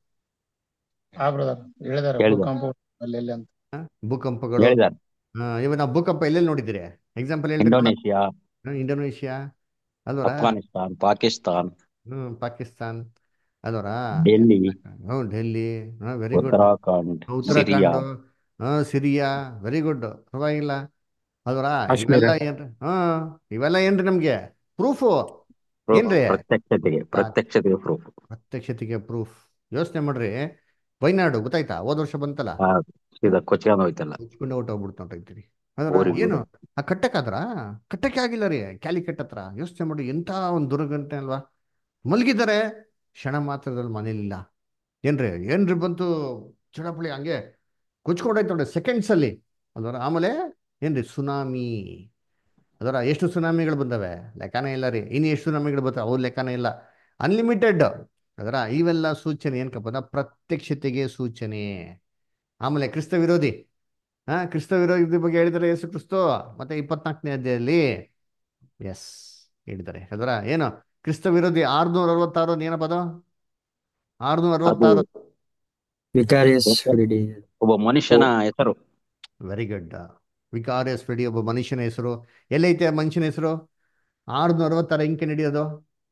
ಆ ಬ್ರದರ್ ಹೇಳಿದಾರೆ ಹೇಳಿದ್ದಾರೆ. ಭೂಕಂಪ ಅಲ್ಲಿ ಇಲ್ಲಿ ಅಂತ ಹ? ಭೂಕಂಪಗಳು ಹೇಳಿದ್ದಾರೆ ಹಾ, ಇವಾಗ ನಾವು ಭೂಕಂಪ ಎಲ್ಲೆಲ್ಲಿ ನೋಡಿದ್ದೀರಿ ಎಕ್ಸಾಂಪಲ್ ಹೇಳ್ತೀರಾ ಇಂಡೋನೇಷಿಯಾ ಇಂಡೋನೇಷಿಯಾ ಅಲ್ವರ ಅಫ್ಘಾನಿಸ್ತಾನ್ ಪಾಕಿಸ್ತಾನ್ ಹ್ಮ್ ಪಾಕಿಸ್ತಾನ್ ಅಲ್ವರ ಡೆಲ್ಲಿ ಹ್ಞೂ Delhi very good Uttarakhand Syria Uttarakhand ಹಾ ಸಿರಿಯಾ ವೆರಿ ಗುಡ್ ಪರವಾಗಿಲ್ಲ ಅಲ್ವರ ಕಾಶ್ಮೀರ. ಇವೆಲ್ಲ ಏನ್ರಿ ಹಾ ಇವೆಲ್ಲ ಏನ್ರಿ ನಮ್ಗೆ ಪ್ರೂಫ್ Proof. ಏನ್ರಿ? ಪ್ರತ್ಯಕ್ಷತೆಗೆ ಪ್ರತ್ಯಕ್ಷತೆಗೆ ಪ್ರೂಫ್ ಪ್ರತ್ಯಕ್ಷತೆಗೆ ಪ್ರೂಫ್ ಯೋಚನೆ ಮಾಡ್ರಿ ವೈನಾಡು ಗೊತ್ತಾಯ್ತಾ ಹೋದ ವರ್ಷ ಬಂತಲ್ಲ ಸೀದಾ ಕೊಚ್ಕೊಂಡು ಹೋಯ್ತಲ್ಲ ಮುಚ್ಕೊಂಡು ಹೊಟ್ಟೋಗ್ಬಿಡ್ತು ನೋಡ್ರಿ ಅದ್ರ ಊರಿಗೆ ಏನು ಆ ಕಟ್ಟಕ್ಕಾದ್ರ ಕಟ್ಟಕ್ಕೆ ಆಗಿಲ್ಲ ರೀ ಕ್ಯಾಲಿಕಟ್ ಹತ್ರ ಯೋಚನೆ ಮಾಡಿ ಎಂತ ಒಂದು ದುರ್ಘಟನೆ ಅಲ್ವಾ ಮಲಗಿದ್ದಾರೆ ಕ್ಷಣ ಮಾತ್ರದಲ್ಲಿ ಮನೇಲಿಲ್ಲ ಏನ್ರಿ ಏನ್ರಿ ಬಂತು ಚಡಪಳಿ ಹಂಗೆ ಕುಚ್ಕೊಂಡೋಯ್ತು ನೋಡಿ ಸೆಕೆಂಡ್ಸ್ ಅಲ್ಲಿ ಅಲ್ವರ ಆಮೇಲೆ ಏನ್ರಿ ಸುನಾಮಿ ಅದರ ಎಷ್ಟು ಸುನಾಮಿಗಳು ಬಂದವೆ ಲೆಕ್ಕನೇ ಇಲ್ಲ ರೀ ಇನ್ನು ಎಷ್ಟು ಸುನಾಮಿಗಳು ಬರ್ತಾವೆ ಅವ್ರ ಲೆಕ್ಕನೇ ಇಲ್ಲ ಅನ್ಲಿಮಿಟೆಡ್ ಅದರ ಇವೆಲ್ಲ ಸೂಚನೆ ಏನಕ್ಕಪ್ಪ ಅಂದ್ರೆ ಪ್ರತ್ಯಕ್ಷತೆಗೆ ಸೂಚನೆ ಆಮೇಲೆ ಕ್ರಿಸ್ತ ವಿರೋಧಿ ಹಾ ಕ್ರಿಸ್ತ ವಿರೋಧಿ ಬಗ್ಗೆ ಹೇಳಿದರೆ ಯೇಸು ಕ್ರಿಸ್ತು ಮತ್ತೆ ಇಪ್ಪತ್ನಾಲ್ಕನೇ ಅಧ್ಯಾಯದಲ್ಲಿ ಎಸ್ ಹೇಳಿದ್ದಾರೆ ಅದರ ಏನು ಕ್ರಿಸ್ತ ವಿರೋಧಿ ಆರ್ನೂರ ಅರವತ್ತಾರು ಏನಪ್ಪ ಅದು ಆರ್ನೂರ ಅರವತ್ತಾರು ವಿಕಾರಿಯಸ್ ಫಿಲಿಡಿ ಒಬ್ಬ ಮನುಷ್ಯನ ಹೆಸರು ವೆರಿ ಗುಡ್ ವಿಕಾರಿಯಸ್ ಫಿಡಿ ಒಬ್ಬ ಮನುಷ್ಯನ ಹೆಸರು ಎಲ್ಲೈತೆ ಆ ಮನುಷ್ಯನ ಹೆಸರು ಆರ್ನೂರ ಅರವತ್ತಾರ ಇಂಕೆ ನಡೆಯೋದು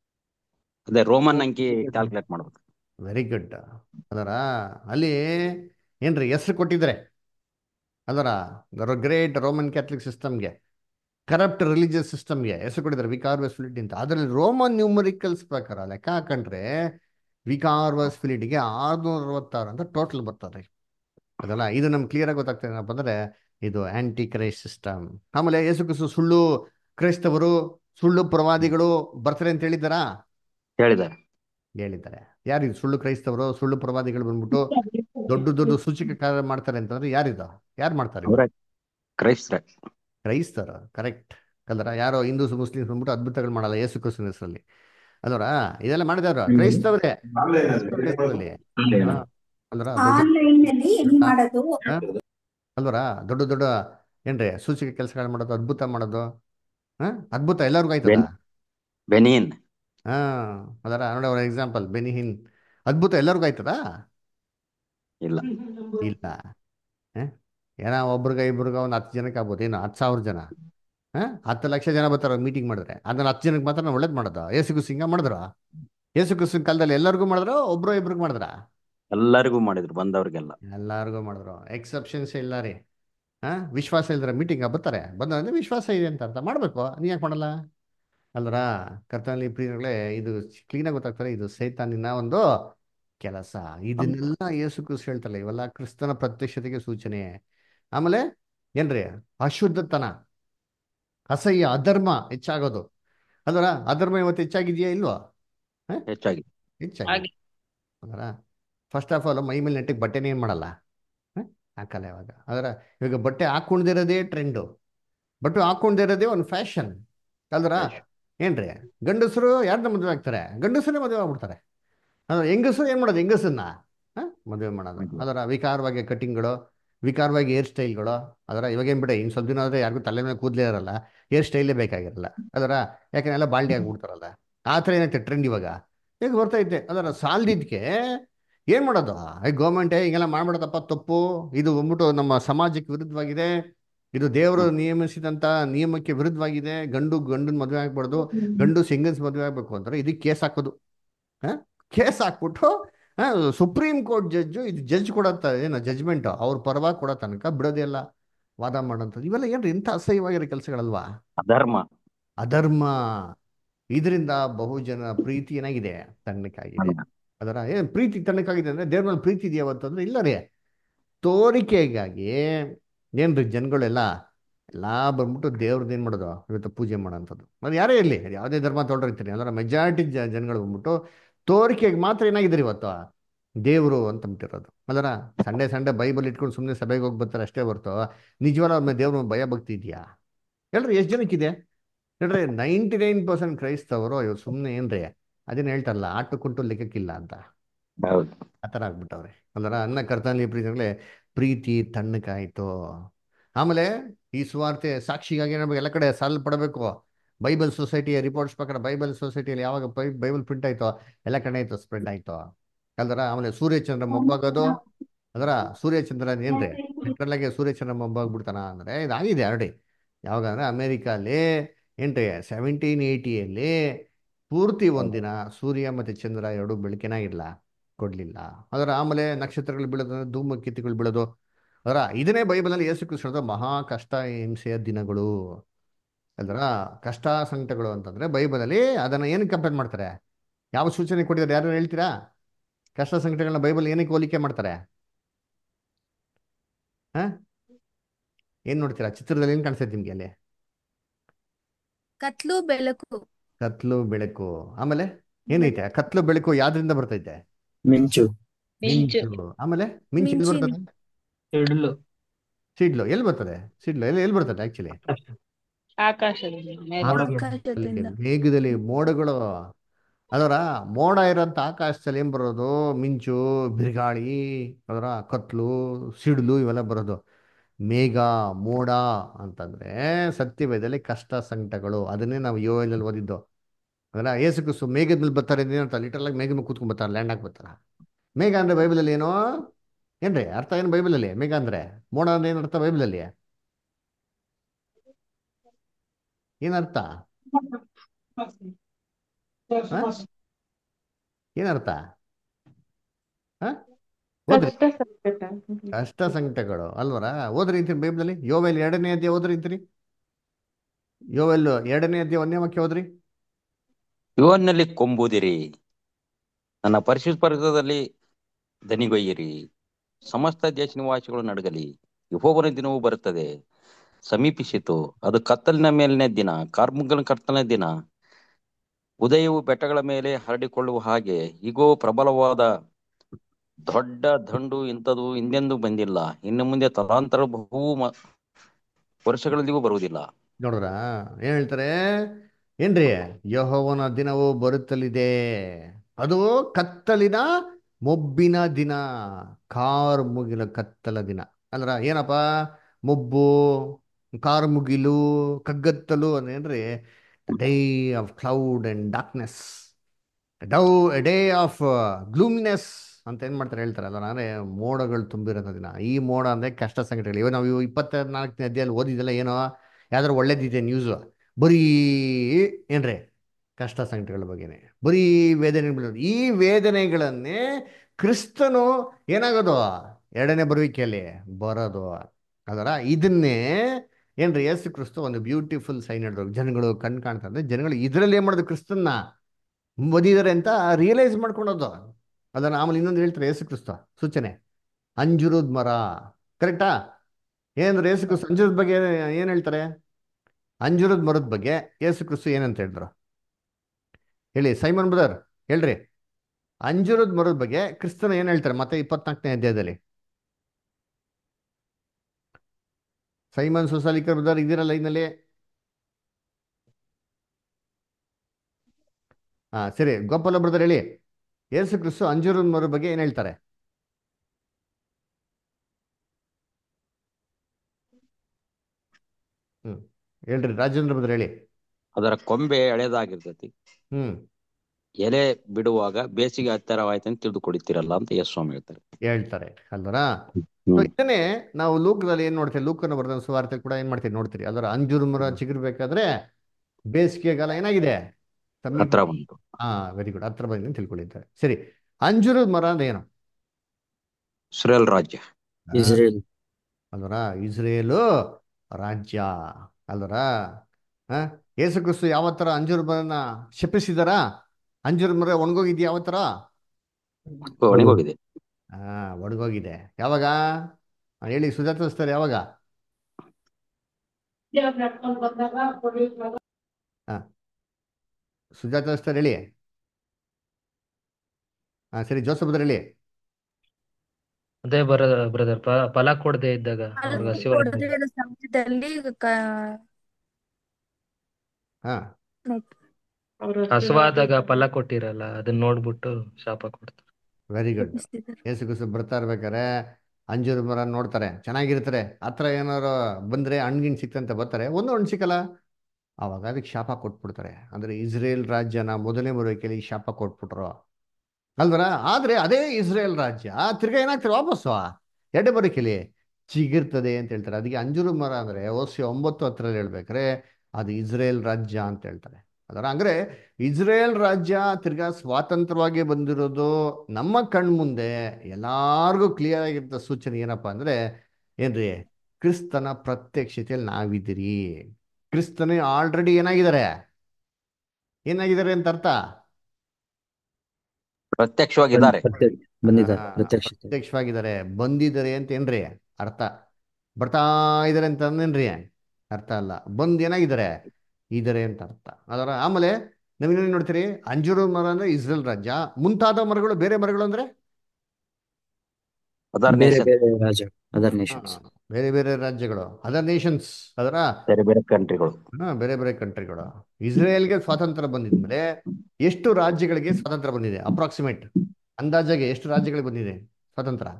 ಅದೇ ರೋಮನ್ ಅಂಕಿ ಕ್ಯಾಲ್ಕುಲೇಟ್ ಮಾಡ್ಬೇಕು ವೆರಿ ಗುಡ್ ಅದರ ಅಲ್ಲಿ ಏನ್ರಿ ಹೆಸರು ಕೊಟ್ಟಿದ್ರೆ ಅದರ ಗ್ರೇಟ್ ರೋಮನ್ ಕ್ಯಾಥಲಿಕ್ ಸಿಸ್ಟಮ್ಗೆ ಕರಪ್ಟ್ ರಿಲಿಜಿಯಸ್ ಸಿಸ್ಟಮ್ಗೆ ಹೆಸರು ಕೊಟ್ಟಿದ್ದಾರೆ ವಿಕಾರ್ವಸ್ ಫಿಲಿಟಿ ಅಂತ ಅದರಲ್ಲಿ ರೋಮನ್ ನ್ಯೂಮರಿಕಲ್ಸ್ ಪ್ರಕಾರ ಲೆಕ್ಕ ಹಾಕೊಂಡ್ರೆ ವಿಕಾರ್ವಸ್ ಫಿಲಿಟಿಗೆ ಆರ್ನೂರ ಅರವತ್ತಾರು ಅಂತ ಟೋಟಲ್ ಬರ್ತದೆ ಅದಲ್ಲ ಇದು ನಮ್ಗೆ ಕ್ಲಿಯರ್ ಆಗಿ ಗೊತ್ತಾಗ್ತದೆ ಏನಪ್ಪ ಅಂದ್ರೆ ಇದು ಆಂಟಿ ಕ್ರೈಸ್ಟ್ ಸಿಸ್ಟಮ್ ಆಮೇಲೆ ಯೇಸು ಕ್ರಿಸ್ತು ಸುಳ್ಳು ಕ್ರೈಸ್ತವರು ಸುಳ್ಳು ಪ್ರವಾದಿಗಳು ಬರ್ತಾರೆ ಅಂತ ಹೇಳಿದ್ದಾರಾ ಹೇಳಿದ್ದಾರೆ ಹೇಳಿದ್ದಾರೆ ಯಾರು ಇದು ಸುಳ್ಳು ಕ್ರೈಸ್ತವರು ಸುಳ್ಳು ಪ್ರವಾದಿಗಳು ಬಂದ್ಬಿಟ್ಟು ದೊಡ್ಡ ದೊಡ್ಡ ಸೂಚಕ ಕಾರ್ಯ ಮಾಡ್ತಾರೆ ಅಂತಂದ್ರೆ ಯಾರಿದ ಯಾರು ಮಾಡ್ತಾರೆ ಅವರ ಕ್ರೈಸ್ತರ ಕ್ರೈಸ್ತರು ಕರೆಕ್ಟ್ ಅಲ್ದ್ರ ಯಾರೋ ಹಿಂದೂಸ್ ಮುಸ್ಲಿಮ್ಸ್ ಬಂದ್ಬಿಟ್ಟು ಅದ್ಭುತಗಳು ಮಾಡಲ್ಲ ಯೇಸು ಕ್ರಿಸ್ತನ ಹೆಸರಲ್ಲಿ ಅಲ್ವರ ಇದೆಲ್ಲ ಮಾಡಿದವ್ರು ಕ್ರೈಸ್ತವರೇ ಕ್ರೈಸ್ತರಲ್ಲಿ ಹಾ, ಅಲ್ವರ ದೊಡ್ಡ ಆನ್ಲೈನ್ ನಲ್ಲಿ ಹೆಂಗ್ ಮಾಡೋದು ಹಾ? ಅಲ್ವರ ದೊಡ್ಡ ದೊಡ್ಡ ಏನ್ರಿ ಸೂಚಕ ಕೆಲಸಗಳು ಮಾಡೋದು ಅದ್ಭುತ ಮಾಡೋದು ಹಾ ಅದ್ಭುತ ಎಲ್ಲರಿಗೂ ಆಯ್ತದ ಬೆನ್- ಬೆನಿನ್ ಹಾ ಅದರ ನೋಡಿ ಅವ್ರ ಎಕ್ಸಾಂಪಲ್ ಬೆನಿಹಿನ್ ಅದ್ಭುತ ಎಲ್ಲರಿಗೂ ಆಯ್ತದಾ ಇಲ್ಲ ಇಲ್ಲ ಹ? ಏನೋ ಒಬ್ರಿಗೆ ಇಬ್ರಿಗೆ ಒಂದು ಹತ್ತು ಜನಕ್ಕೆ ಆಗ್ಬೋದು ಏನು ಹತ್ತು ಸಾವಿರ ಜನ ಹಾ ಹತ್ತು ಲಕ್ಷ ಜನ ಬರ್ತಾರೆ ಮೀಟಿಂಗ್ ಮಾಡಿದ್ರೆ ಅದನ್ನ ಹತ್ತು ಜನಕ್ಕೆ ಮಾತ್ರ ನಾವು ಒಳ್ಳೇದು ಮಾಡೋದು ಏಸು ಸಿಂಗ ಮಾಡಿದ್ರು ಏಸು ಕ್ರಿಸ್ತನ ಕಾಲದಲ್ಲಿ ಎಲ್ಲರಿಗೂ ಮಾಡಿದ್ರು ಒಬ್ರು ಇಬ್ರಿಗೆ ಮಾಡಿದ್ರ ಎಲ್ಲರಿಗೂ ಮಾಡಿದ್ರು ಬಂದವ್ರಿಗೆಲ್ಲ ಎಲ್ಲರಿಗೂ ಮಾಡಿದ್ರು ಎಕ್ಸೆಪ್ಷನ್ಸ್ ಇಲ್ಲ ರೀ ಹಾ ವಿಶ್ವಾಸ ಇಲ್ದ್ರೆ ಮೀಟಿಂಗ್ ಬರ್ತಾರೆ ಬಂದ್ರೆ ವಿಶ್ವಾಸ ಇದೆ ಅಂತ ಅರ್ಥ ಮಾಡಬೇಕು ನೀ ಯಾಕೆ ಮಾಡಲ್ಲ ಅಲ್ರ ಕರ್ತನಲ್ಲಿ ಪ್ರಿಯಗಳೇ ಇದು ಕ್ಲೀನಾಗಿ ಗೊತ್ತಾಗ್ತಾರೆ ಇದು ಸೈತಾನಿನ ಒಂದು ಕೆಲಸ ಇದನ್ನೆಲ್ಲ ಯೇಸು ಕ್ರಿಸ್ತ ಹೇಳ್ತಾರಲ್ಲ ಇವೆಲ್ಲ ಕ್ರಿಸ್ತನ ಪ್ರತ್ಯಕ್ಷತೆಗೆ ಸೂಚನೆ ಆಮೇಲೆ ಏನ್ರಿ ಅಶುದ್ಧತನ ಅಸಹ್ಯ ಅಧರ್ಮ ಹೆಚ್ಚಾಗೋದು ಅಲ್ವರ ಅಧರ್ಮ ಇವತ್ತು ಹೆಚ್ಚಾಗಿದೆಯಾ ಇಲ್ವಾ ಹೆಚ್ಚಾಗಿ ಹೆಚ್ಚಾಗಿದೆ ಅದರ ಫಸ್ಟ್ ಆಫ್ ಆಲ್ ಮೈ ಮೇಲೆ ನೆಟ್ಟಿಗೆ ಬಟ್ಟೆನೇ ಏನು ಮಾಡಲ್ಲ ಹ? ಹಾಕಲ್ಲ ಇವಾಗ ಅದರ ಇವಾಗ ಬಟ್ಟೆ ಹಾಕೊಂಡಿರೋದೇ ಟ್ರೆಂಡು ಬಟ್ಟೆ ಹಾಕೊಂಡಿರೋದೇ ಒಂದು ಫ್ಯಾಷನ್ ಅಲ್ದ್ರ ಏನ್ರಿ ಗಂಡಸರು ಯಾರನ್ನ ಮದುವೆ ಆಗ್ತಾರೆ ಗಂಡಸರೇ ಮದುವೆ ಆಗ್ಬಿಡ್ತಾರೆ ಅಂದ್ರೆ ಹೆಂಗಸರು ಏನು ಮಾಡೋದು ಹೆಂಗಸನ್ನ ಹ? ಮದುವೆ ಮಾಡೋದು ಅದರ ವಿಕಾರವಾಗಿ ಕಟಿಂಗ್ಗಳು ವಿಕಾರವಾಗಿ ಹೇರ್ ಸ್ಟೈಲ್ಗಳು ಅದರ ಇವಾಗೇನು ಬಿಡಿ ಇನ್ನು ಸ್ವಲ್ಪ ದಿನ ಆದರೆ ಯಾರಿಗೂ ತಲೆ ಮೇಲೆ ಕೂದಲೇ ಇರಲ್ಲ ಹೇರ್ ಸ್ಟೈಲೇ ಬೇಕಾಗಿರಲ್ಲ ಅದರ ಯಾಕಂದ್ರೆ ಎಲ್ಲ ಬಾಲ್ಡಿ ಆಗ್ಬಿಡ್ತಾರಲ್ಲ ಆ ಥರ ಏನೈತೆ ಟ್ರೆಂಡ್ ಇವಾಗ ಈಗ ಬರ್ತಾ ಇದ್ದೆ ಅದರ ಸಾಲದಿದ್ದಕ್ಕೆ ಏನು ಮಾಡೋದು ಈ ಗೌರ್ಮೆಂಟೇ ಹಿಂಗೆಲ್ಲ ಮಾಡ್ಬಿಡೋದಪ್ಪ ತಪ್ಪು ಇದು ಬಂದ್ಬಿಟ್ಟು ನಮ್ಮ ಸಮಾಜಕ್ಕೆ ವಿರುದ್ಧವಾಗಿದೆ ಇದು ದೇವರು ನಿಯಮಿಸಿದಂಥ ನಿಯಮಕ್ಕೆ ವಿರುದ್ಧವಾಗಿದೆ ಗಂಡು ಗಂಡನ ಮದುವೆ ಆಗ್ಬಾರ್ದು ಗಂಡು ಸಿಂಗಲ್ಸ್ ಮದುವೆ ಆಗ್ಬೇಕು ಅಂದ್ರೆ ಇದಕ್ಕೆ ಕೇಸ್ ಹಾಕೋದು ಹಾಂ ಕೇಸ್ ಹಾಕ್ಬಿಟ್ಟು ಸುಪ್ರೀಂ ಕೋರ್ಟ್ ಜಡ್ಜು ಇದು ಜಡ್ಜ್ ಕೊಡತ್ತ ಏನು ಜಜ್ಮೆಂಟ್ ಅವ್ರ ಪರವಾಗಿ ಕೊಡೋ ತನಕ ಬಿಡೋದೇ ಇಲ್ಲ ವಾದ ಮಾಡೋಂಥದ್ದು ಇವೆಲ್ಲ ಏನ್ರಿ ಇಂಥ ಅಸಹ್ಯವಾಗಿರೋ ಕೆಲಸಗಳಲ್ವಾ ಅಧರ್ಮ ಅಧರ್ಮ ಇದರಿಂದ ಬಹುಜನ ಪ್ರೀತಿ ಏನಾಗಿದೆ ತಣ್ಣಕ್ಕಾಗಿದೆ ಅದರ ಏನು ಪ್ರೀತಿ ತಣ್ಣಕ್ಕಾಗಿದೆ ಅಂದ್ರೆ ದೇವ್ರ ಮೇಲೆ ಪ್ರೀತಿ ಇದೆಯಾ ಅಂತಂದ್ರೆ ಇಲ್ಲ ರೀ ತೋರಿಕೆಗಾಗಿ ಏನ್ರಿ ಜನಗಳೆಲ್ಲ ಎಲ್ಲ ಬಂದ್ಬಿಟ್ಟು ದೇವ್ರದ್ದು ಏನು ಮಾಡೋದು ಇವತ್ತು ಪೂಜೆ ಮಾಡೋಂಥದ್ದು ಅದು ಯಾರೇ ಇರಲಿ ಯಾವುದೇ ಧರ್ಮ ತೊಗೊಂಡಿರ್ತೀನಿ ಅದರ ಮೆಜಾರಿಟಿ ಜನಗಳು ಬಂದ್ಬಿಟ್ಟು ತೋರಿಕೆಗೆ ಮಾತ್ರ ಏನಾಗಿದ್ದಾರೆ ಇವತ್ತು ದೇವರು ಅಂತ ಅಂತಿರೋದು ಅಲ್ಲರ ಸಂಡೇ ಸಂಡೇ ಬೈಬಲ್ ಇಟ್ಕೊಂಡು ಸುಮ್ಮನೆ ಸಭೆಗೆ ಹೋಗಿ ಬರ್ತಾರೆ ಅಷ್ಟೇ ಹೊರ್ತು ನಿಜವಾದ ಅವ್ರ ಮೇಲೆ ದೇವ್ರ ಭಯ ಭಕ್ತಿ ಇದೆಯಾ ಹೇಳ್ರಿ ಎಷ್ಟು ಜನಕ್ಕಿದೆ ಹೇಳ್ರಿ ನೈಂಟಿ ನೈನ್ ಪರ್ಸೆಂಟ್ ಕ್ರೈಸ್ತವರು ಇವ್ರು ಸುಮ್ಮನೆ ಏನ್ರಿ ಅದೇನು ಹೇಳ್ತಾರಲ್ಲ ಆಟು ಕುಂಟು ಲೆಕ್ಕಕ್ಕಿಲ್ಲ ಅಂತ ಹೌದು ಆ ಥರ ಆಗ್ಬಿಟ್ಟವ್ರೆ ಅಲ್ಲರ ಅನ್ನ ಕರ್ತನಲ್ಲಿ ಪ್ರೀತಿಗಳೇ ಪ್ರೀತಿ ತಣ್ಣಕ್ಕಾಯ್ತು ಆಮೇಲೆ ಈ ಸುವಾರ್ತೆ ಸಾಕ್ಷಿಗಾಗಿ ನಮಗೆ ಎಲ್ಲ ಕಡೆ ಪಡಬೇಕು ಬೈಬಲ್ ಸೊಸೈಟಿಯ ರಿಪೋರ್ಟ್ಸ್ ಪ್ರಕಾರ ಬೈಬಲ್ ಸೊಸೈಟಿಯಲ್ಲಿ ಯಾವಾಗ ಬೈ- ಬೈಬಲ್ ಪ್ರಿಂಟ್ ಆಯ್ತೋ ಎಲ್ಲ ಕಡೆ ಆಯ್ತು ಸ್ಪ್ರೆಡ್ ಆಯ್ತು ಅಲ್ದರ ಆಮೇಲೆ ಸೂರ್ಯಚಂದ್ರ ಮೊಬ್ಬಾಗೋದು ಅದರ ಸೂರ್ಯಚಂದ್ರ ಏನ್ರಿ ಲಿಟ್ರಲ್ಲಾಗಿ ಸೂರ್ಯಚಂದ್ರ ಮೊಬ್ಬಾಗ್ಬಿಡ್ತಾನ ಅಂದ್ರೆ ಇದಾಗಿದೆ ಆಲ್ರೆಡಿ ಯಾವಾಗ ಅಂದ್ರೆ ಅಮೇರಿಕಲ್ಲಿ ಏನ್ರಿ ಸೆವೆಂಟೀನ್ ಏಯ್ಟಿಯಲ್ಲಿ ಪೂರ್ತಿ ಒಂದಿನ ಸೂರ್ಯ ಮತ್ತು ಚಂದ್ರ ಎರಡು ಬೆಳಕಿನಾಗಿಲ್ಲ ಕೊಡ್ಲಿಲ್ಲ ಅದರ ಆಮೇಲೆ ನಕ್ಷತ್ರಗಳು ಬೀಳೋದು ಧೂಮಕೀತಿಗಳು ಬೀಳೋದು ಅದರ ಇದನ್ನೇ ಬೈಬಲಲ್ಲಿ ಯೇಸು ಕ್ರಿಸ್ತ ಹೇಳಿದ ಮಹಾ ಕಷ್ಟ ಹಿಂಸೆಯ ದಿನಗಳು ಅಲ್ದರ ಕಷ್ಟ ಸಂಕಟಗಳು ಅಂತಂದ್ರೆ ಬೈಬಲಲ್ಲಿ ಅದನ್ನ ಏನಕ್ಕೆ ಕಂಪೇರ್ ಮಾಡ್ತಾರೆ ಯಾವ ಸೂಚನೆ ಕೊಟ್ಟಿದ್ದಾರೆ ಯಾರು ಹೇಳ್ತೀರಾ ಕಷ್ಟ ಸಂಕಟಗಳನ್ನ ಬೈಬಲ್ ಏನಕ್ಕೆ ಹೋಲಿಕೆ ಮಾಡ್ತಾರೆ ಹ ಏನ್ ನೋಡ್ತೀರಾ ಚಿತ್ರದಲ್ಲಿ ಏನ್ ಕಾಣಿಸ್ತೈತೆ ನಿಮ್ಗೆ ಅಲ್ಲಿ ಕತ್ಲು ಬೆಳಕು ಕತ್ಲು ಬೆಳಕು ಆಮೇಲೆ ಏನೈತೆ ಕತ್ಲು ಬೆಳಕು ಯಾವ್ದ್ರಿಂದ ಬರ್ತೈತೆ ಮಿಂಚು ಮಿಂಚು ಆಮೇಲೆ ಮಿಂಚು ಎಲ್ಲಿ ಮಿಂಚಿನ. ಬರ್ತದೆ ಸಿಡ್ಲು ಸಿಡ್ಲು ಎಲ್ಲಿ ಬರ್ತದೆ ಸಿಡ್ಲು ಎಲ್ಲಿ ಎಲ್ಲಿ ಬರ್ತದೆ ಆಕ್ಚುಲಿ ಆಕಾಶದಲ್ಲಿ ಆಕಾಶದಿಂದ ಮೇಘದಲ್ಲಿ ಮೋಡಗಳು ಅದರ ಮೋಡ ಇರೋಂಥ ಆಕಾಶದಲ್ಲಿ ಏನ್ ಬರೋದು ಮಿಂಚು ಬಿರುಗಾಳಿ ಅದರ ಕತ್ಲು ಸಿಡ್ಲು ಇವೆಲ್ಲ ಬರೋದು ಮೇಘ ಮೋಡ ಅಂತಂದ್ರೆ ಸತ್ಯವೇದದಲ್ಲಿ ಕಷ್ಟ ಸಂಕಟಗಳು ಅದನ್ನೇ ನಾವು ಯೋ ಅಲ್ಲಿ ಓದಿದ್ದು ಅದರ ಏಸು ಕ್ರಿಸ್ತು ಮೇಘದ ಮೇಲೆ ಬರ್ತಾರೆ ಅಂತ ಲಿಟರಲ್ ಆಗಿ ಮೇಘದ ಮೇಲೆ ಕೂತ್ಕೊಂಡ್ ಬರ್ತಾರೆ ಲ್ಯಾಂಡ್ ಆಗಿ ಬರ್ತಾರ ಮೇಘ ಅಂದ್ರೆ ಬೈಬಲಲ್ಲಿ ಏನೋ ಏನ್ರಿ ಅರ್ಥ ಏನು ಬೈಬಲಲ್ಲಿ ಮೇಘ ಅಂದ್ರೆ ಮೋಡ ಅಂದ್ರೆ ಏನು ಅರ್ಥ ಬೈಬಲಲ್ಲಿ ಏನರ್ಥ ಹ? ಏನರ್ಥ ಹ? ಓದ್ರಿ ಕಷ್ಟ ಸಂಕಟಗಳು ಅಲ್ವರ ಓದ್ರಿ ಅಂತೀರಿ ಬೈಬಲಲ್ಲಿ ಯೋವೆಲ್ ಎರಡನೇ ಅಧ್ಯಾಯ ಓದ್ರಿ ಅಂತೀರಿ ಯೋವೆಲ್ ಎರಡನೇ ಅಧ್ಯಾಯ ಒಂದನೇ ವಾಕ್ಯ ಓದ್ರಿ ಇವನಲ್ಲಿ ಕೊಂಬುದಿರಿ ನನ್ನ ಪರಿಶುದ್ಧ ಪರ್ವತದಲ್ಲಿ ದನಿಗೊಯ್ಯಿರಿ ಸಮಸ್ತ ದೇಶ ನಿವಾಸಿಗಳು ನಡಗಲಿ ಯಹೋವನ ದಿನವೂ ಬರುತ್ತದೆ ಸಮೀಪಿಸಿತು ಅದು ಕತ್ತಲಿನ ಮೇಲಿನ ದಿನ ಕಾರ್ಮುಗನ ಕತ್ತಲಿನ ದಿನ ಉದಯವು ಬೆಟ್ಟಗಳ ಮೇಲೆ ಹರಡಿಕೊಳ್ಳುವ ಹಾಗೆ ಈಗೋ ಪ್ರಬಲವಾದ ದೊಡ್ಡ ದಂಡು ಇಂಥದ್ದು ಹಿಂದೆಂದೂ ಬಂದಿಲ್ಲ ಇನ್ನು ಮುಂದೆ ತಲಾಂತರ ಬಹು ಮ- ವರ್ಷಗಳಲ್ಲಿಯೂ ಬರುವುದಿಲ್ಲ ನೋಡ್ರ ಏನ್ ಹೇಳ್ತಾರೆ ಏನ್ರಿ ಯಹೋವನ ದಿನವು ಬರುತ್ತಲಿದೆ ಅದು ಕತ್ತಲಿನ ಮೊಬ್ಬಿನ ದಿನ ಕಾರ್ ಮುಗಿಲ ಕತ್ತಲ ದಿನ ಅಂದ್ರ ಏನಪ್ಪ ಮೊಬ್ಬು ಕಾರ್ ಮುಗಿಲು ಕಗ್ಗತ್ತಲು ಅಂದೇನ್ರಿ day of cloud and darkness ಡೌ ಡೇ ಆಫ್ ಗ್ಲೂಮಿನೆಸ್ ಅಂತ ಏನ್ ಮಾಡ್ತಾರೆ ಹೇಳ್ತಾರಲ್ಲ ನಾನೇ ಮೋಡಗಳು ತುಂಬಿರೋ ದಿನ ಈ ಮೋಡ ಅಂದ್ರೆ ಕಷ್ಟ ಸಂಕಟಗಳು ಇವಾಗ ನಾವು ಇವು ಇಪ್ಪತ್ತ ನಾಲ್ಕನೇ ಅಧ್ಯಾಯಲ್ಲಿ ಓದಿದ್ದೆಲ್ಲ ಏನೋ ಯಾವ್ದಾರು ಒಳ್ಳೇದಿದೆ ನ್ಯೂಸು ಬರೀ ಏನ್ರಿ ಕಷ್ಟ ಸಂಕಟಗಳ ಬಗ್ಗೆನೆ ಬರೀ ವೇದನೆ ಈ ವೇದನೆಗಳನ್ನೇ ಕ್ರಿಸ್ತನು ಏನಾಗೋದು ಎರಡನೇ ಬರುವಿಕೆಯಲ್ಲಿ ಬರೋದು ಅದರ ಇದನ್ನೇ ಏನ್ರಿ ಯೇಸು ಕ್ರಿಸ್ತು ಒಂದು ಬ್ಯೂಟಿಫುಲ್ ಸೈನ್ ಹೇಳಿದ್ರು ಜನಗಳು ಕಣ್ ಕಾಣ್ತಾ ಅಂದ್ರೆ ಜನಗಳು ಇದರಲ್ಲಿ ಏನ್ ಮಾಡೋದು ಕ್ರಿಸ್ತನ್ನ ಓದಿದ್ದಾರೆ ಅಂತ ರಿಯಲೈಸ್ ಮಾಡ್ಕೊಳೋದು ಅದನ್ನ ಆಮೇಲೆ ಇನ್ನೊಂದು ಹೇಳ್ತಾರೆ ಯೇಸು ಕ್ರಿಸ್ತ ಸೂಚನೆ ಅಂಜುರದ ಮರ ಕರೆಕ್ಟಾ ಏನಂದ್ರೆ ಯೇಸು ಕ್ರಿಸ್ತು ಅಂಜುರದ ಬಗ್ಗೆ ಏನ್ ಹೇಳ್ತಾರೆ ಅಂಜುರದ ಮರದ ಬಗ್ಗೆ ಯೇಸು ಕ್ರಿಸ್ತು ಏನಂತ ಹೇಳಿದ್ರು ಹೇಳಿ ಸೈಮನ್ ಬ್ರದರ್ ಹೇಳ್ರಿ ಅಂಜುರದ ಮರದ ಬಗ್ಗೆ ಕ್ರಿಸ್ತನ ಏನ್ ಹೇಳ್ತಾರೆ ಮತ್ತೆ ಇಪ್ಪತ್ನಾಲ್ಕನೇ ಅಧ್ಯಾಯದಲ್ಲಿ ಸೈಮನ್ ಸುಸಾಲಿಕರ್ ಬ್ರದರ್ ಇದ್ದೀರಲ್ಲ ಲೈನಲ್ಲಿ ಹಾ ಸರಿ ಗೋಪಾಲ ಬ್ರದರ್ ಹೇಳಿ ಯೇಸು ಕ್ರಿಸ್ತು ಅಂಜೂರದ ಮರದ ಬಗ್ಗೆ ಏನ್ ಹೇಳ್ತಾರೆ ಹ್ಮ್ ಹೇಳ್ರಿ ರಾಜೇಂದ್ರ ಬ್ರದರ್ ಹೇಳಿ ಅದರ ಕೊಂಬೆ ಎಳೆದಾಗಿರ್ತೈತಿ ಹ್ಮ್ ಎಲೆ ಬಿಡುವಾಗ ಬೇಸಿಗೆ ಹತ್ತಿರವಾಯ್ತು ಅಂತ ತಿಳಿದುಕೊಡ್ತೀರಲ್ಲ ಅಂತ ಯೇಸು ಸ್ವಾಮಿ ಹೇಳ್ತಾರೆ ಹೇಳ್ತಾರೆ ಅಲ್ವರಾ ಹ್ಮ್. So, ಇದನ್ನೇ ನಾವು ಲೂಕದಲ್ಲಿ ಏನ್ ನೋಡ್ತೀವಿ ಲೂಕನ ಬರೆದ ಸುವಾರ್ತೆ ಕೂಡ ಏನ್ ಮಾಡ್ತೀವಿ ನೋಡ್ತೀರಿ ಅದರ ಅಂಜೂರ ಮರ ಚಿಗುರ್ಬೇಕಾದ್ರೆ ಬೇಸಿಗೆಗಾಲ ಏನಾಗಿದೆ ಸಮೀಪ ಹತ್ರ ಬಂತು ಹಾ ವೆರಿ ಗುಡ್ ಹತ್ರ ಬಂದಿದೆ ಅಂತ ತಿಳ್ಕೊಂಡಿದ್ದಾರೆ ಸರಿ ಅಂಜೂರದ ಮರ ಅಂದ್ರೆ ಏನು ಇಸ್ರೇಲ್ ರಾಜ್ಯ ಇಸ್ರೇಲ್ ಅಲ್ವರ ಇಸ್ರೇಲು ರಾಜ್ಯ ಅಲ್ವರ ಹ ಯೇಸು ಕ್ರಿಸ್ತು ಯಾವ ತರ ಅಂಜೂರ ಮರನ ಶಪಿಸಿದಾರ ಅಂಜೂರ ಮರ ಒಣಗೋಗಿದ್ಯಾ ಯಾವ ತರ ಒಣಗೋಗಿದೆ ಹಾ ಒಣಗೋಗಿದೆ ಯಾವಾಗ ಆ, ಹೇಳಿ ಸುಜಾತ ಸರ್ ಯಾವಾಗ ಹಾ ಸುಜಾತ ಸರ್ ಹೇಳಿ ಹಾ ಸರಿ ಜೋಸಫ್ ಬ್ರದರ್ ಹೇಳಿ ಅದೇ ಬರ ಬ್ರದರ್ ಫಲ ಕೊಡದೆ ಇದ್ದಾಗ ಅವ್ರಿಗೆ ಹಸಿವಾದಾಗ ಕೊಡದೇ ಇರೋ ಸಮಯದಲ್ಲಿ ಕ- ಹಾ ಹಸುವಾದಾಗ ಫಲ ಕೊಟ್ಟಿರಲ್ಲ ಅದನ್ನ ನೋಡ್ಬಿಟ್ಟು ಶಾಪ ಕೊಡ್ತಾರೆ ವೆರಿ ಗುಡ್ ಶಪಿಸ್ತಿದ್ದಾರೆ. ಯೇಸು ಕ್ರಿಸ್ತು ಬರ್ತಾ ಇರ್ಬೇಕಾರೆ ಅಂಜೂರ ಮರ ನೋಡ್ತಾರೆ ಚೆನ್ನಾಗಿರ್ತಾರೆ ಹತ್ರ ಏನಾರು ಬಂದ್ರೆ ಹಣ್ಣಿನ ಸಿಕ್ತಂತ ಬರ್ತಾರೆ ಒಂದು ಹಣ್ಣು ಸಿಕ್ಕಲ್ಲ ಅವಾಗ ಅದಕ್ಕೆ ಶಾಪ ಕೊಟ್ಬಿಡ್ತಾರೆ ಅಂದ್ರೆ ಇಸ್ರೇಲ್ ರಾಜ್ಯನ ಮೊದಲನೇ ಬರುವಿಕೆಯಲ್ಲಿ ಶಾಪ ಕೊಟ್ಬಿಟ್ರು ಅಲ್ವರ ಆದ್ರೆ ಅದೇ ಇಸ್ರೇಲ್ ರಾಜ್ಯ ತಿರ್ಗಾ ಏನಾಗ್ತಾರೆ ವಾಪಸ್ಸು ಎರಡೇ ಬರುವಿಕೆಯಲ್ಲಿ ಚಿಗಿರ್ತದೆ ಅಂತ ಹೇಳ್ತಾರೆ ಅದಕ್ಕೆ ಅಂಜೂರ ಮರ ಅಂದ್ರೆ ಓಸಿ ಒಂಬತ್ತು ಹತ್ತರಲ್ಲಿ ಹೇಳ್ಬೇಕಾರೆ ಅದು ಇಸ್ರೇಲ್ ರಾಜ್ಯ ಅಂತ ಹೇಳ್ತಾರೆ ಅದರ ಅಂದ್ರೆ ಇಸ್ರೇಲ್ ರಾಜ್ಯ ತಿರ್ಗಾ ಸ್ವಾತಂತ್ರ್ಯವಾಗಿ ಬಂದಿರೋದು ನಮ್ಮ ಕಣ್ ಮುಂದೆ ಎಲ್ಲಾರ್ಗೂ ಕ್ಲಿಯರ್ ಆಗಿರೋ ಸೂಚನೆ ಏನಪ್ಪಾ ಅಂದ್ರೆ ಏನ್ರಿ ಕ್ರಿಸ್ತನ ಪ್ರತ್ಯಕ್ಷತೆಯಲ್ಲಿ ನಾವಿದ್ದೀರಿ ಕ್ರಿಸ್ತನೇ ಆಲ್ರೆಡಿ ಏನಾಗಿದ್ದಾರೆ ಏನಾಗಿದ್ದಾರೆ ಅಂತ ಅರ್ಥ ಪ್ರತ್ಯಕ್ಷವಾಗಿದ್ದಾರೆ ಪ್ರತ್ಯಕ್ಷ ಬಂದಿದ್ದಾರೆ ಆ, ಪ್ರತ್ಯಕ್ಷತೆ ಪ್ರತ್ಯಕ್ಷವಾಗಿದ್ದಾರೆ ಬಂದಿದ್ದಾರೆ ಅಂತ ಏನ್ರಿ ಅರ್ಥ ಬರ್ತಾ ಇದಾರೆ ಅಂತ ಅಂದೇನ್ರಿ ಅರ್ಥ ಅಲ್ಲ ಬಂದ್ ಏನಾಗಿದ್ದಾರೆ ಇದಾರೆ ಅಂತ ಅರ್ಥ ಅದರ ಆಮೇಲೆ ನಾವೇನೇನು ನೋಡ್ತೀರಿ ಅಂಜೂರ ಮರ ಅಂದ್ರೆ ಇಸ್ರೇಲ್ ರಾಜ್ಯ ಮುಂತಾದ ಮರಗಳು ಬೇರೆ ಮರಗಳು ಅಂದ್ರೆ ಅದರ್ ಬೇರೆ ನೇಷನ್ ಬೇರೆ ರಾಜ್ಯ ಅದರ್ ನೇಷನ್ಸ್ ಆ, ಬೇರೆ ಬೇರೆ ರಾಜ್ಯಗಳು ಅದರ್ ನೇಷನ್ಸ್ ಅದರ ಬೇರೆ ಬೇರೆ ಕಂಟ್ರಿಗಳು ಹಾ, ಬೇರೆ ಬೇರೆ ಕಂಟ್ರಿಗಳು ಇಸ್ರೇಲ್ಗೆ ಸ್ವಾತಂತ್ರ್ಯ ಬಂದಿದ್ಮೇಲೆ ಎಷ್ಟು ರಾಜ್ಯಗಳಿಗೆ ಸ್ವಾತಂತ್ರ್ಯ ಬಂದಿದೆ ಅಪ್ರಾಕ್ಸಿಮೇಟ್ ಅಂದಾಜಾಗೆ ಎಷ್ಟು ರಾಜ್ಯಗಳಿಗೆ ಬಂದಿದೆ ಸ್ವಾತಂತ್ರ್ಯ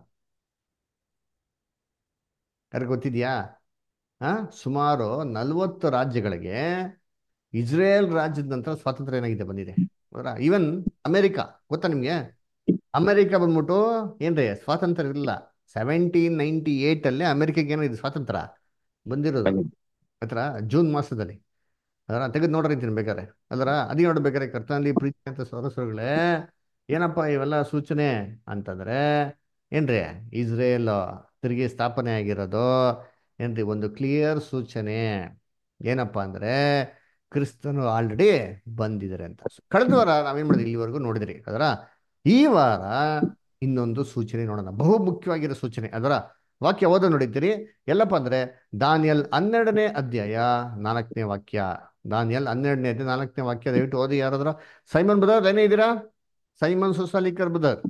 ಯಾರಿಗೆ ಗೊತ್ತಿದ್ಯಾ ಆ ಸುಮಾರು ನಲವತ್ತು ರಾಜ್ಯಗಳಿಗೆ ಇಸ್ರೇಲ್ ರಾಜ್ಯದ ನಂತರ ಸ್ವಾತಂತ್ರ್ಯ ಏನಾಗಿದೆ ಬಂದಿದೆ ಈವನ್ ಅಮೆರಿಕ ಗೊತ್ತಾ ನಿಮ್ಗೆ ಅಮೆರಿಕ ಬಂದ್ಬಿಟ್ಟು ಏನ್ರಿ ಸ್ವಾತಂತ್ರ್ಯ ಇರಲಿಲ್ಲ ಸೆವೆಂಟೀನ್ ನೈಂಟಿ ಏಯ್ಟಲ್ಲೇ ಅಮೆರಿಕೆಗೆ ಏನೋ ಇದು ಸ್ವಾತಂತ್ರ್ಯ ಬಂದಿರೋದು ಆತರ ಜೂನ್ ಮಾಸದಲ್ಲಿ ಅದರ ತೆಗೆದು ನೋಡ್ರಿ ಅಂತೀನಿ ಬೇಕಾರೆ ಅದರ ಅದೇ ನೋಡ್ಬೇಕಾರೆ ಕರ್ತನಲ್ಲಿ ಪ್ರೀತಿ ಅಂತ ಸರಸ್ವರುಗಳೇ ಏನಪ್ಪ ಇವೆಲ್ಲ ಸೂಚನೆ ಅಂತಂದ್ರೆ ಏನ್ರಿ ಇಸ್ರೇಲ್ ತಿರುಗಿ ಸ್ಥಾಪನೆ ಆಗಿರೋದು ಏನ್ರಿ ಒಂದು ಕ್ಲಿಯರ್ ಸೂಚನೆ ಏನಪ್ಪ ಅಂದ್ರೆ ಕ್ರಿಸ್ತನು ಆಲ್ರೆಡಿ ಬಂದಿದ್ದಾರೆ ಅಂತ ಕಳೆದ ವಾರ ನಾವೇನ್ ಮಾಡಿದ್ವಿ ಇಲ್ಲಿವರೆಗೂ ನೋಡಿದ್ರಿ ಅದರ ಈ ವಾರ ಇನ್ನೊಂದು ಸೂಚನೆ ನೋಡೋಣ ಬಹು ಮುಖ್ಯವಾಗಿರೋ ಸೂಚನೆ ಅದರ ವಾಕ್ಯ ಓದೋ ನೋಡಿದ್ದೀರಿ ಎಲ್ಲಪ್ಪ ಅಂದ್ರೆ ದಾನಿಯಲ್ ಹನ್ನೆರಡನೇ ಅಧ್ಯಾಯ ನಾಲ್ಕನೇ ವಾಕ್ಯ ದಾನಿಯಲ್ ಹನ್ನೆರಡನೇ ಅಧ್ಯಾಯ ನಾಲ್ಕನೇ ವಾಕ್ಯ ದಯವಿಟ್ಟು ಓದಿ ಯಾರಾದ್ರ ಸೈಮನ್ ಬದರ್ ಏನೇ ಇದ್ದೀರಾ ಸೈಮನ್ ಸುಸಾಲಿಕರ್ ಬದರ್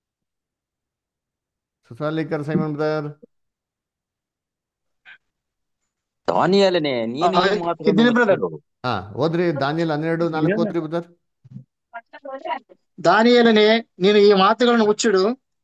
ಸುಸಾಲಿಕರ್ ಸೈಮನ್ ಬದರ್ ದಾನಿಯಲನೇ ನೀನು ಈ ಆ, ಮಾತುಗಳನ್ನು ಇದ್ದೀನಿ brother. ಮುಚ್ಚಿಡು. ಹಾ ಓದ್ರಿ ದಾನಿಯಲ್ ಹನ್ನೆರಡು ನಾಲ್ಕು ಓದ್ರಿ ಬದರ್ ದಾನಿಯೇಲನೇ ನೀನು ಈ ಮಾತುಗಳನ್ನು ಮುಚ್ಚಿಡು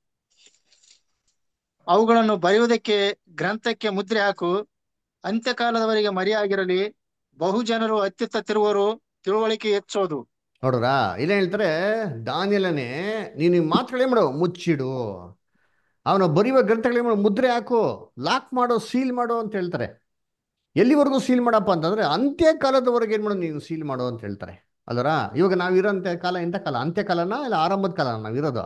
ಅವುಗಳನ್ನು ಬರೆಯುವುದಕ್ಕೆ ಗ್ರಂಥಕ್ಕೆ ಮುದ್ರೆ ಹಾಕು ಅಂತ್ಯಕಾಲದವರೆಗೆ ಮರೆಯಾಗಿರಲಿ ಬಹುಜನರು ಅತ್ಯುತ್ತ ತಿರುವರು ತಿಳುವಳಿಕೆ ಹೆಚ್ಚೋದು ನೋಡ್ರಾ ಇಲ್ಲ ಹೇಳ್ತಾರೆ ದಾನಿಯಲನೇ ನೀನು ಈ ಮಾತುಗಳೇನ್ ಮಾಡು ಮುಚ್ಚಿಡು ಅವನು ಬರೆಯುವ ಗ್ರಂಥಗಳೇನ್ ಮಾಡು ಮುದ್ರೆ ಹಾಕು ಲಾಕ್ ಮಾಡೋ ಸೀಲ್ ಮಾಡು ಅಂತ ಹೇಳ್ತಾರೆ ಎಲ್ಲಿವರೆಗೂ ಸೀಲ್ ಮಾಡಪ್ಪ ಅಂತಂದ್ರೆ ಅಂತ್ಯಕಾಲದವರೆಗೆ ಏನ್ ಮಾಡು ನೀನು ಸೀಲ್ ಮಾಡು ಅಂತ ಹೇಳ್ತಾರೆ ಅಲ್ಲರ ಇವಾಗ ನಾವಿರೋಂಥ ಕಾಲ ಎಂಥ ಕಾಲ ಅಂತ್ಯಕಾಲನ ಇಲ್ಲ ಆರಂಭದ ಕಾಲ ನಾವಿರೋದು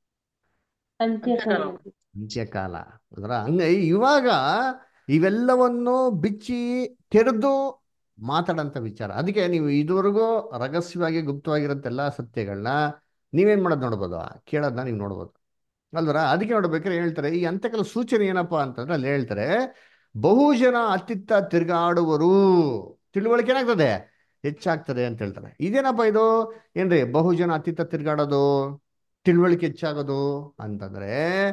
ಅಂತ್ಯಕಾಲ ಅದರ ಹಂಗ ಇವಾಗ ಇವೆಲ್ಲವನ್ನು ಬಿಚ್ಚಿ ತೆರೆದು ಮಾತಾಡಂತ ವಿಚಾರ ಅದಕ್ಕೆ ನೀವು ಇದುವರೆಗೂ ರಹಸ್ಯವಾಗಿ ಗುಪ್ತವಾಗಿರೋಂಥ ಎಲ್ಲ ಸತ್ಯಗಳನ್ನ ನೀವೇನ್ ಮಾಡೋದು ನೋಡ್ಬೋದು ಕೇಳೋದನ್ನ ನೀವು ನೋಡ್ಬೋದು ಅಲ್ವರ ಅದಕ್ಕೆ ನೋಡ್ಬೇಕಾದ್ರೆ ಹೇಳ್ತಾರೆ ಈ ಅಂತ್ಯಕಾಲ ಸೂಚನೆ ಏನಪ್ಪಾ ಅಂತಂದ್ರೆ ಅಲ್ಲಿ ಹೇಳ್ತಾರೆ ಬಹುಜನ ಅತ್ತಿತ್ತ ತಿರುಗಾಡುವರು ತಿಳುವಳಿಕೆ ಏನಾಗ್ತದೆ ಹೆಚ್ಚಾಗ್ತದೆ ಅಂತ ಹೇಳ್ತಾರೆ ಇದೇನಪ್ಪ ಇದು ಏನ್ರಿ ಬಹುಜನ ಅತ್ತಿತ್ತ ತಿರುಗಾಡೋದು ತಿಳುವಳಿಕೆ ಹೆಚ್ಚಾಗೋದು ಅಂತಂದ್ರೆ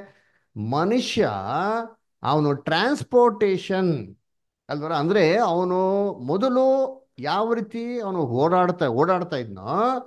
ಮನುಷ್ಯ ಅವನು ಟ್ರಾನ್ಸ್ಪೋರ್ಟೇಶನ್ ಅಲ್ವರ ಅಂದ್ರೆ ಅವನು ಮೊದಲು ಯಾವ ರೀತಿ ಅವನು ಓಡಾಡ್ತಾ ಓಡಾಡ್ತಾ ಇದ್ನೋ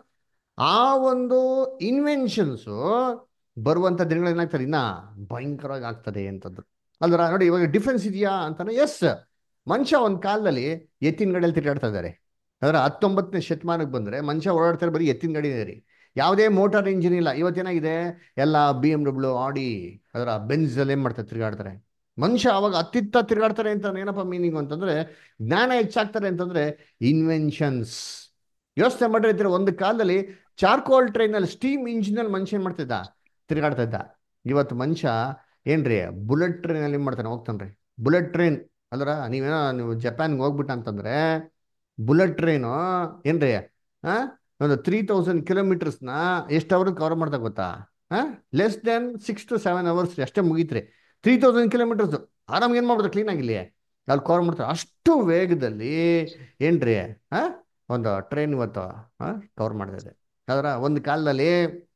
ಆ ಒಂದು ಇನ್ವೆನ್ಷನ್ಸು ಬರುವಂತ ದಿನಗಳು ಏನಾಗ್ತದೆ ಇನ್ನ ಭಯಂಕರವಾಗಿ ಆಗ್ತದೆ ಅಂತಂದ್ರು ಅಲ್ವರ ನೋಡಿ ಇವಾಗ ಡಿಫ್ರೆನ್ಸ್ ಇದೆಯಾ ಅಂತಾನೆ ಎಸ್ ಮನುಷ್ಯ ಒಂದು ಕಾಲದಲ್ಲಿ ಎತ್ತಿನ ಗಾಡಿಯಲ್ಲಿ ತಿರುಗಾಡ್ತಾ ಇದ್ದಾರೆ ಅದರ ಹತ್ತೊಂಬತ್ತನೇ ಶತಮಾನಕ್ಕೆ ಬಂದ್ರೆ ಮನುಷ್ಯ ಓಡಾಡ್ತಾರೆ ಬರೀ ಎತ್ತಿನ ಗಾಡಿ ಇದೆ ರೀ ಯಾವುದೇ ಮೋಟಾರ್ ಇಂಜಿನ್ ಇಲ್ಲ ಇವತ್ತೇನಾಗಿದೆ ಎಲ್ಲ ಬಿ ಎಮ್ ಡಬ್ಲ್ಯೂ ಆಡಿ ಅದರ ಬೆನ್ಸ್ ಅಲ್ಲಿ ಏನ್ ಮಾಡ್ತಾರೆ ತಿರುಗಾಡ್ತಾರೆ ಮನುಷ್ಯ ಅವಾಗ ಅತ್ತಿತ್ತ ತಿರುಗಾಡ್ತಾರೆ ಅಂತ ಏನಪ್ಪ ಮೀನಿಂಗ್ ಅಂತಂದ್ರೆ ಜ್ಞಾನ ಹೆಚ್ಚಾಗ್ತಾರೆ ಅಂತಂದ್ರೆ ಇನ್ವೆನ್ಷನ್ಸ್ ಯೋಚನೆ ಮಾಡಿರ್ತೀರ ಒಂದು ಕಾಲದಲ್ಲಿ ಚಾರ್ಕೋಲ್ ಟ್ರೈನಲ್ಲಿ ಸ್ಟೀಮ್ ಇಂಜಿನಲ್ಲಿ ಮನುಷ್ಯ ಏನ್ ಮಾಡ್ತಿದ್ದ ತಿರುಗಾಡ್ತಾ ಇದ್ದ ಇವತ್ತು ಮನುಷ್ಯ ಏನ್ರಿ ಬುಲೆಟ್ ಟ್ರೈನಲ್ಲಿ ಏನ್ ಮಾಡ್ತಾನೆ ಹೋಗ್ತಾನ್ರಿ ಬುಲೆಟ್ ಟ್ರೈನ್ ಅಲ್ರ ನೀವೇನೋ ನೀವು ಜಪಾನ್ಗೆ ಹೋಗ್ಬಿಟ್ಟ ಅಂತಂದ್ರೆ ಬುಲೆಟ್ ಟ್ರೈನು ಏನ್ರಿ ಆ ಒಂದು ತ್ರೀ ತೌಸಂಡ್ ಕಿಲೋಮೀಟರ್ಸ್ನ ಎಷ್ಟು ಅವರ್ ಕವರ್ ಮಾಡ್ತಾ ಗೊತ್ತಾ less then six to seven hours ಅಷ್ಟೇ ಮುಗೀತ್ರಿ ತ್ರೀ ತೌಸಂಡ್ ಕಿಲೋಮೀಟರ್ಸ್ ಆರಾಮ್ ಏನ್ ಮಾಡ್ಬೋದು ಕ್ಲೀನ್ ಆಗಿಲ್ಲಿ ಅಲ್ಲಿ ಕವರ್ ಮಾಡ್ತಾರೆ ಅಷ್ಟು ವೇಗದಲ್ಲಿ ಏನ್ರಿ ಆ ಒಂದು ಟ್ರೈನ್ ಇವತ್ತು ಕವರ್ ಮಾಡ್ತಾ ಇದೆ ಅದರ ಒಂದು ಕಾಲದಲ್ಲಿ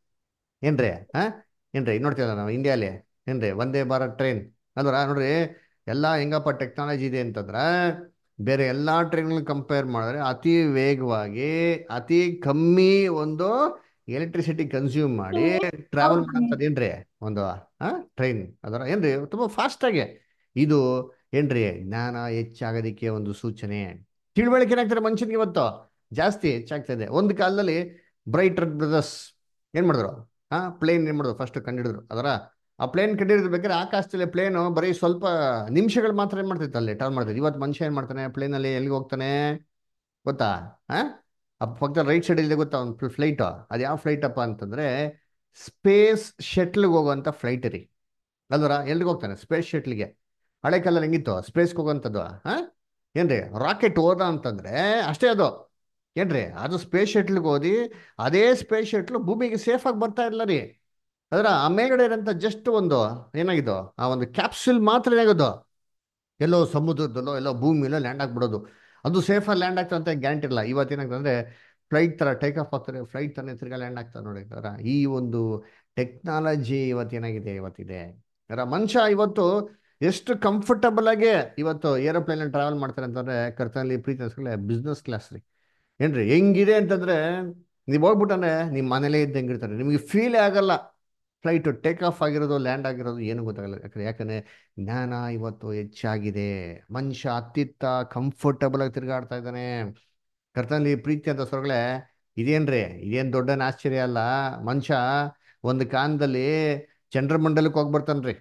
ಏನ್ರಿ ಆ ಏನ್ರಿ ನೋಡ್ತೀವಲ್ಲ ನಾವು ಇಂಡಿಯಾಲಿ ಏನ್ರಿ ಒಂದೇ ಭಾರತ್ ಟ್ರೈನ್ ಅಲ್ವರ ನೋಡ್ರಿ ಎಲ್ಲ ಹೆಂಗಪ್ಪ ಟೆಕ್ನಾಲಜಿ ಇದೆ ಅಂತಂದ್ರೆ ಬೇರೆ ಎಲ್ಲ ಟ್ರೈನ್ಗಳನ್ನ ಕಂಪೇರ್ ಮಾಡಿದ್ರೆ ಅತಿ ವೇಗವಾಗಿ ಅತಿ ಕಮ್ಮಿ ಒಂದು ಎಲೆಕ್ಟ್ರಿಸಿಟಿ ಕನ್ಸ್ಯೂಮ್ ಮಾಡಿ ಟ್ರಾವೆಲ್ ಮಾಡೋಂಥದ್ದು ಏನ್ರಿ ಒಂದು ಟ್ರೈನ್ ಅದರ ಏನ್ರಿ ತುಂಬಾ ಫಾಸ್ಟ್ ಆಗಿ ಇದು ಏನ್ರಿ ಜ್ಞಾನ ಹೆಚ್ಚಾಗೋದಕ್ಕೆ ಒಂದು ಸೂಚನೆ ತಿಳುವಳಿಕೆ ಏನಾಗ್ತಾರೆ ಮನುಷ್ಯನಿಗೆ ಇವತ್ತು ಜಾಸ್ತಿ ಹೆಚ್ಚಾಗ್ತಾ ಇದೆ ಒಂದು ಕಾಲದಲ್ಲಿ ಬ್ರೈಟ್ ರೆಡ್ ಬ್ರದರ್ಸ್ ಏನ್ ಮಾಡಿದ್ರು ಹಾ ಪ್ಲೇನ್ ಏನ್ ಮಾಡಿದ್ರು ಫಸ್ಟ್ ಕಂಡಿಡಿದ್ರು ಅದರ ಆ ಪ್ಲೇನ್ ಕಂಡಿಡಿದ್ಬೇಕಾದ್ರೆ ಆಕಾಶದಲ್ಲಿ ಪ್ಲೇನು ಬರೀ ಸ್ವಲ್ಪ ನಿಮಿಷಗಳು ಮಾತ್ರ ಏನ್ ಮಾಡ್ತಿತ್ತು ಅಲ್ಲಿ ಟ್ರಾವೆಲ್ ಮಾಡ್ತಿತ್ತು ಇವತ್ತು ಮನುಷ್ಯ ಏನ್ ಮಾಡ್ತಾನೆ ಪ್ಲೇನಲ್ಲಿ ಎಲ್ಲಿಗೆ ಹೋಗ್ತಾನೆ ಗೊತ್ತಾ ಹಾ ಆ ಪಕ್ಕದ ರೈಟ್ ಸೈಡ್ ಇದೆ ಗೊತ್ತಾ ಒಂದು ಫ್ಲೈಟ್ ಅದು ಯಾವ ಫ್ಲೈಟ್ ಅಪ್ಪ ಅಂತಂದ್ರೆ ಸ್ಪೇಸ್ ಶಟ್ಲ್ಗೆ ಹೋಗುವಂತ ಫ್ಲೈಟ್ ರೀ ಅಲ್ವರ ಎಲ್ಲಿಗೆ ಹೋಗ್ತಾನೆ ಸ್ಪೇಸ್ ಶಟ್ಲ್ಗೆ ಹಳೆ ಕಾಲದಲ್ಲಿ ಹೆಂಗಿತ್ತು ಸ್ಪೇಸ್ಗೆ ಹೋಗುವಂಥದ್ದು ಹಾ ಏನ್ರಿ ರಾಕೆಟ್ ಹೋದ ಅಂತಂದ್ರೆ ಅಷ್ಟೇ ಅದು ಏನ್ರಿ ಅದು ಸ್ಪೇಸ್ ಶಟ್ಲ್ಗೆ ಓದಿ ಅದೇ ಸ್ಪೇಸ್ ಶಟ್ಲು ಭೂಮಿಗೆ ಸೇಫ್ ಆಗಿ ಬರ್ತಾ ಇಲ್ಲ ರೀ ಅದರ ಆ ಮೇಲ್ಗಡೆ ಇರೋಂಥ ಜಸ್ಟ್ ಒಂದು ಏನಾಗಿದ್ದು ಆ ಒಂದು ಕ್ಯಾಪ್ಸುಲ್ ಮಾತ್ರ ಏನಾಗೋದು ಎಲ್ಲೋ ಸಮುದ್ರದಲ್ಲೋ ಎಲ್ಲೋ ಭೂಮಿಲೋ ಲ್ಯಾಂಡ್ ಆಗ್ಬಿಡೋದು ಅದು ಸೇಫಾಗಿ ಲ್ಯಾಂಡ್ ಆಗ್ತದೆ ಅಂತ ಗ್ಯಾರಂಟಿ ಇಲ್ಲ ಇವತ್ತೇನಾಗ್ತದೆ ಅಂದ್ರೆ ಫ್ಲೈಟ್ ತರ ಟೇಕ್ ಆಫ್ ಆಗ್ತಾರೆ ಫ್ಲೈಟ್ ತಾನೇ ತಿರ್ಗಾ ಲ್ಯಾಂಡ್ ಆಗ್ತದೆ ನೋಡಿ ಅದರ ಈ ಒಂದು ಟೆಕ್ನಾಲಜಿ ಇವತ್ತೇನಾಗಿದೆ ಇವತ್ತಿದೆ ಅದರ ಮನುಷ್ಯ ಇವತ್ತು ಎಷ್ಟು ಕಂಫರ್ಟಬಲ್ ಆಗಿ ಇವತ್ತು ಏರೋಪ್ಲೇನ್ ಟ್ರಾವೆಲ್ ಮಾಡ್ತಾರೆ ಅಂತಂದ್ರೆ ಕರ್ತನಲ್ಲಿ ಪ್ರೀತಿ ಬಿಸ್ನೆಸ್ ಕ್ಲಾಸ್ ರೀ ಏನ್ರಿ ಹೆಂಗಿದೆ ಅಂತಂದ್ರೆ ನೀವು ಹೋಗ್ಬಿಟ್ಟಂದ್ರೆ ನಿಮ್ಮ ಮನೇಲೇ ಇದ್ದ ಹೆಂಗಿರ್ತಾರೆ ನಿಮಗೆ ಫೀಲೇ ಆಗಲ್ಲ ಫ್ಲೈಟ್ ಟೇಕ್ ಆಫ್ ಆಗಿರೋದು ಲ್ಯಾಂಡ್ ಆಗಿರೋದು ಏನು ಗೊತ್ತಾಗಲ್ಲ ಯಾಕಂದ್ರೆ ಯಾಕಂದ್ರೆ ಜ್ಞಾನ ಇವತ್ತು ಹೆಚ್ಚಾಗಿದೆ ಮನುಷ್ಯ ಅತ್ತಿತ್ತ ಕಂಫರ್ಟಬಲ್ ಆಗಿ ತಿರುಗಾಡ್ತಾ ಇದ್ದಾನೆ ಕರ್ತನಲ್ಲಿ ಪ್ರೀತಿ ಅಂತ ಸ್ವರ್ಗಳೇ ಇದೇನ್ರಿ ಇದೇನ್ ದೊಡ್ಡ ಆಶ್ಚರ್ಯ ಅಲ್ಲ ಮನುಷ್ಯ ಒಂದು ಕಾಲದಲ್ಲಿ ಚಂದ್ರಮಂಡಲಕ್ಕೆ ಹೋಗಿ ಬರ್ತಾನ್ರಿ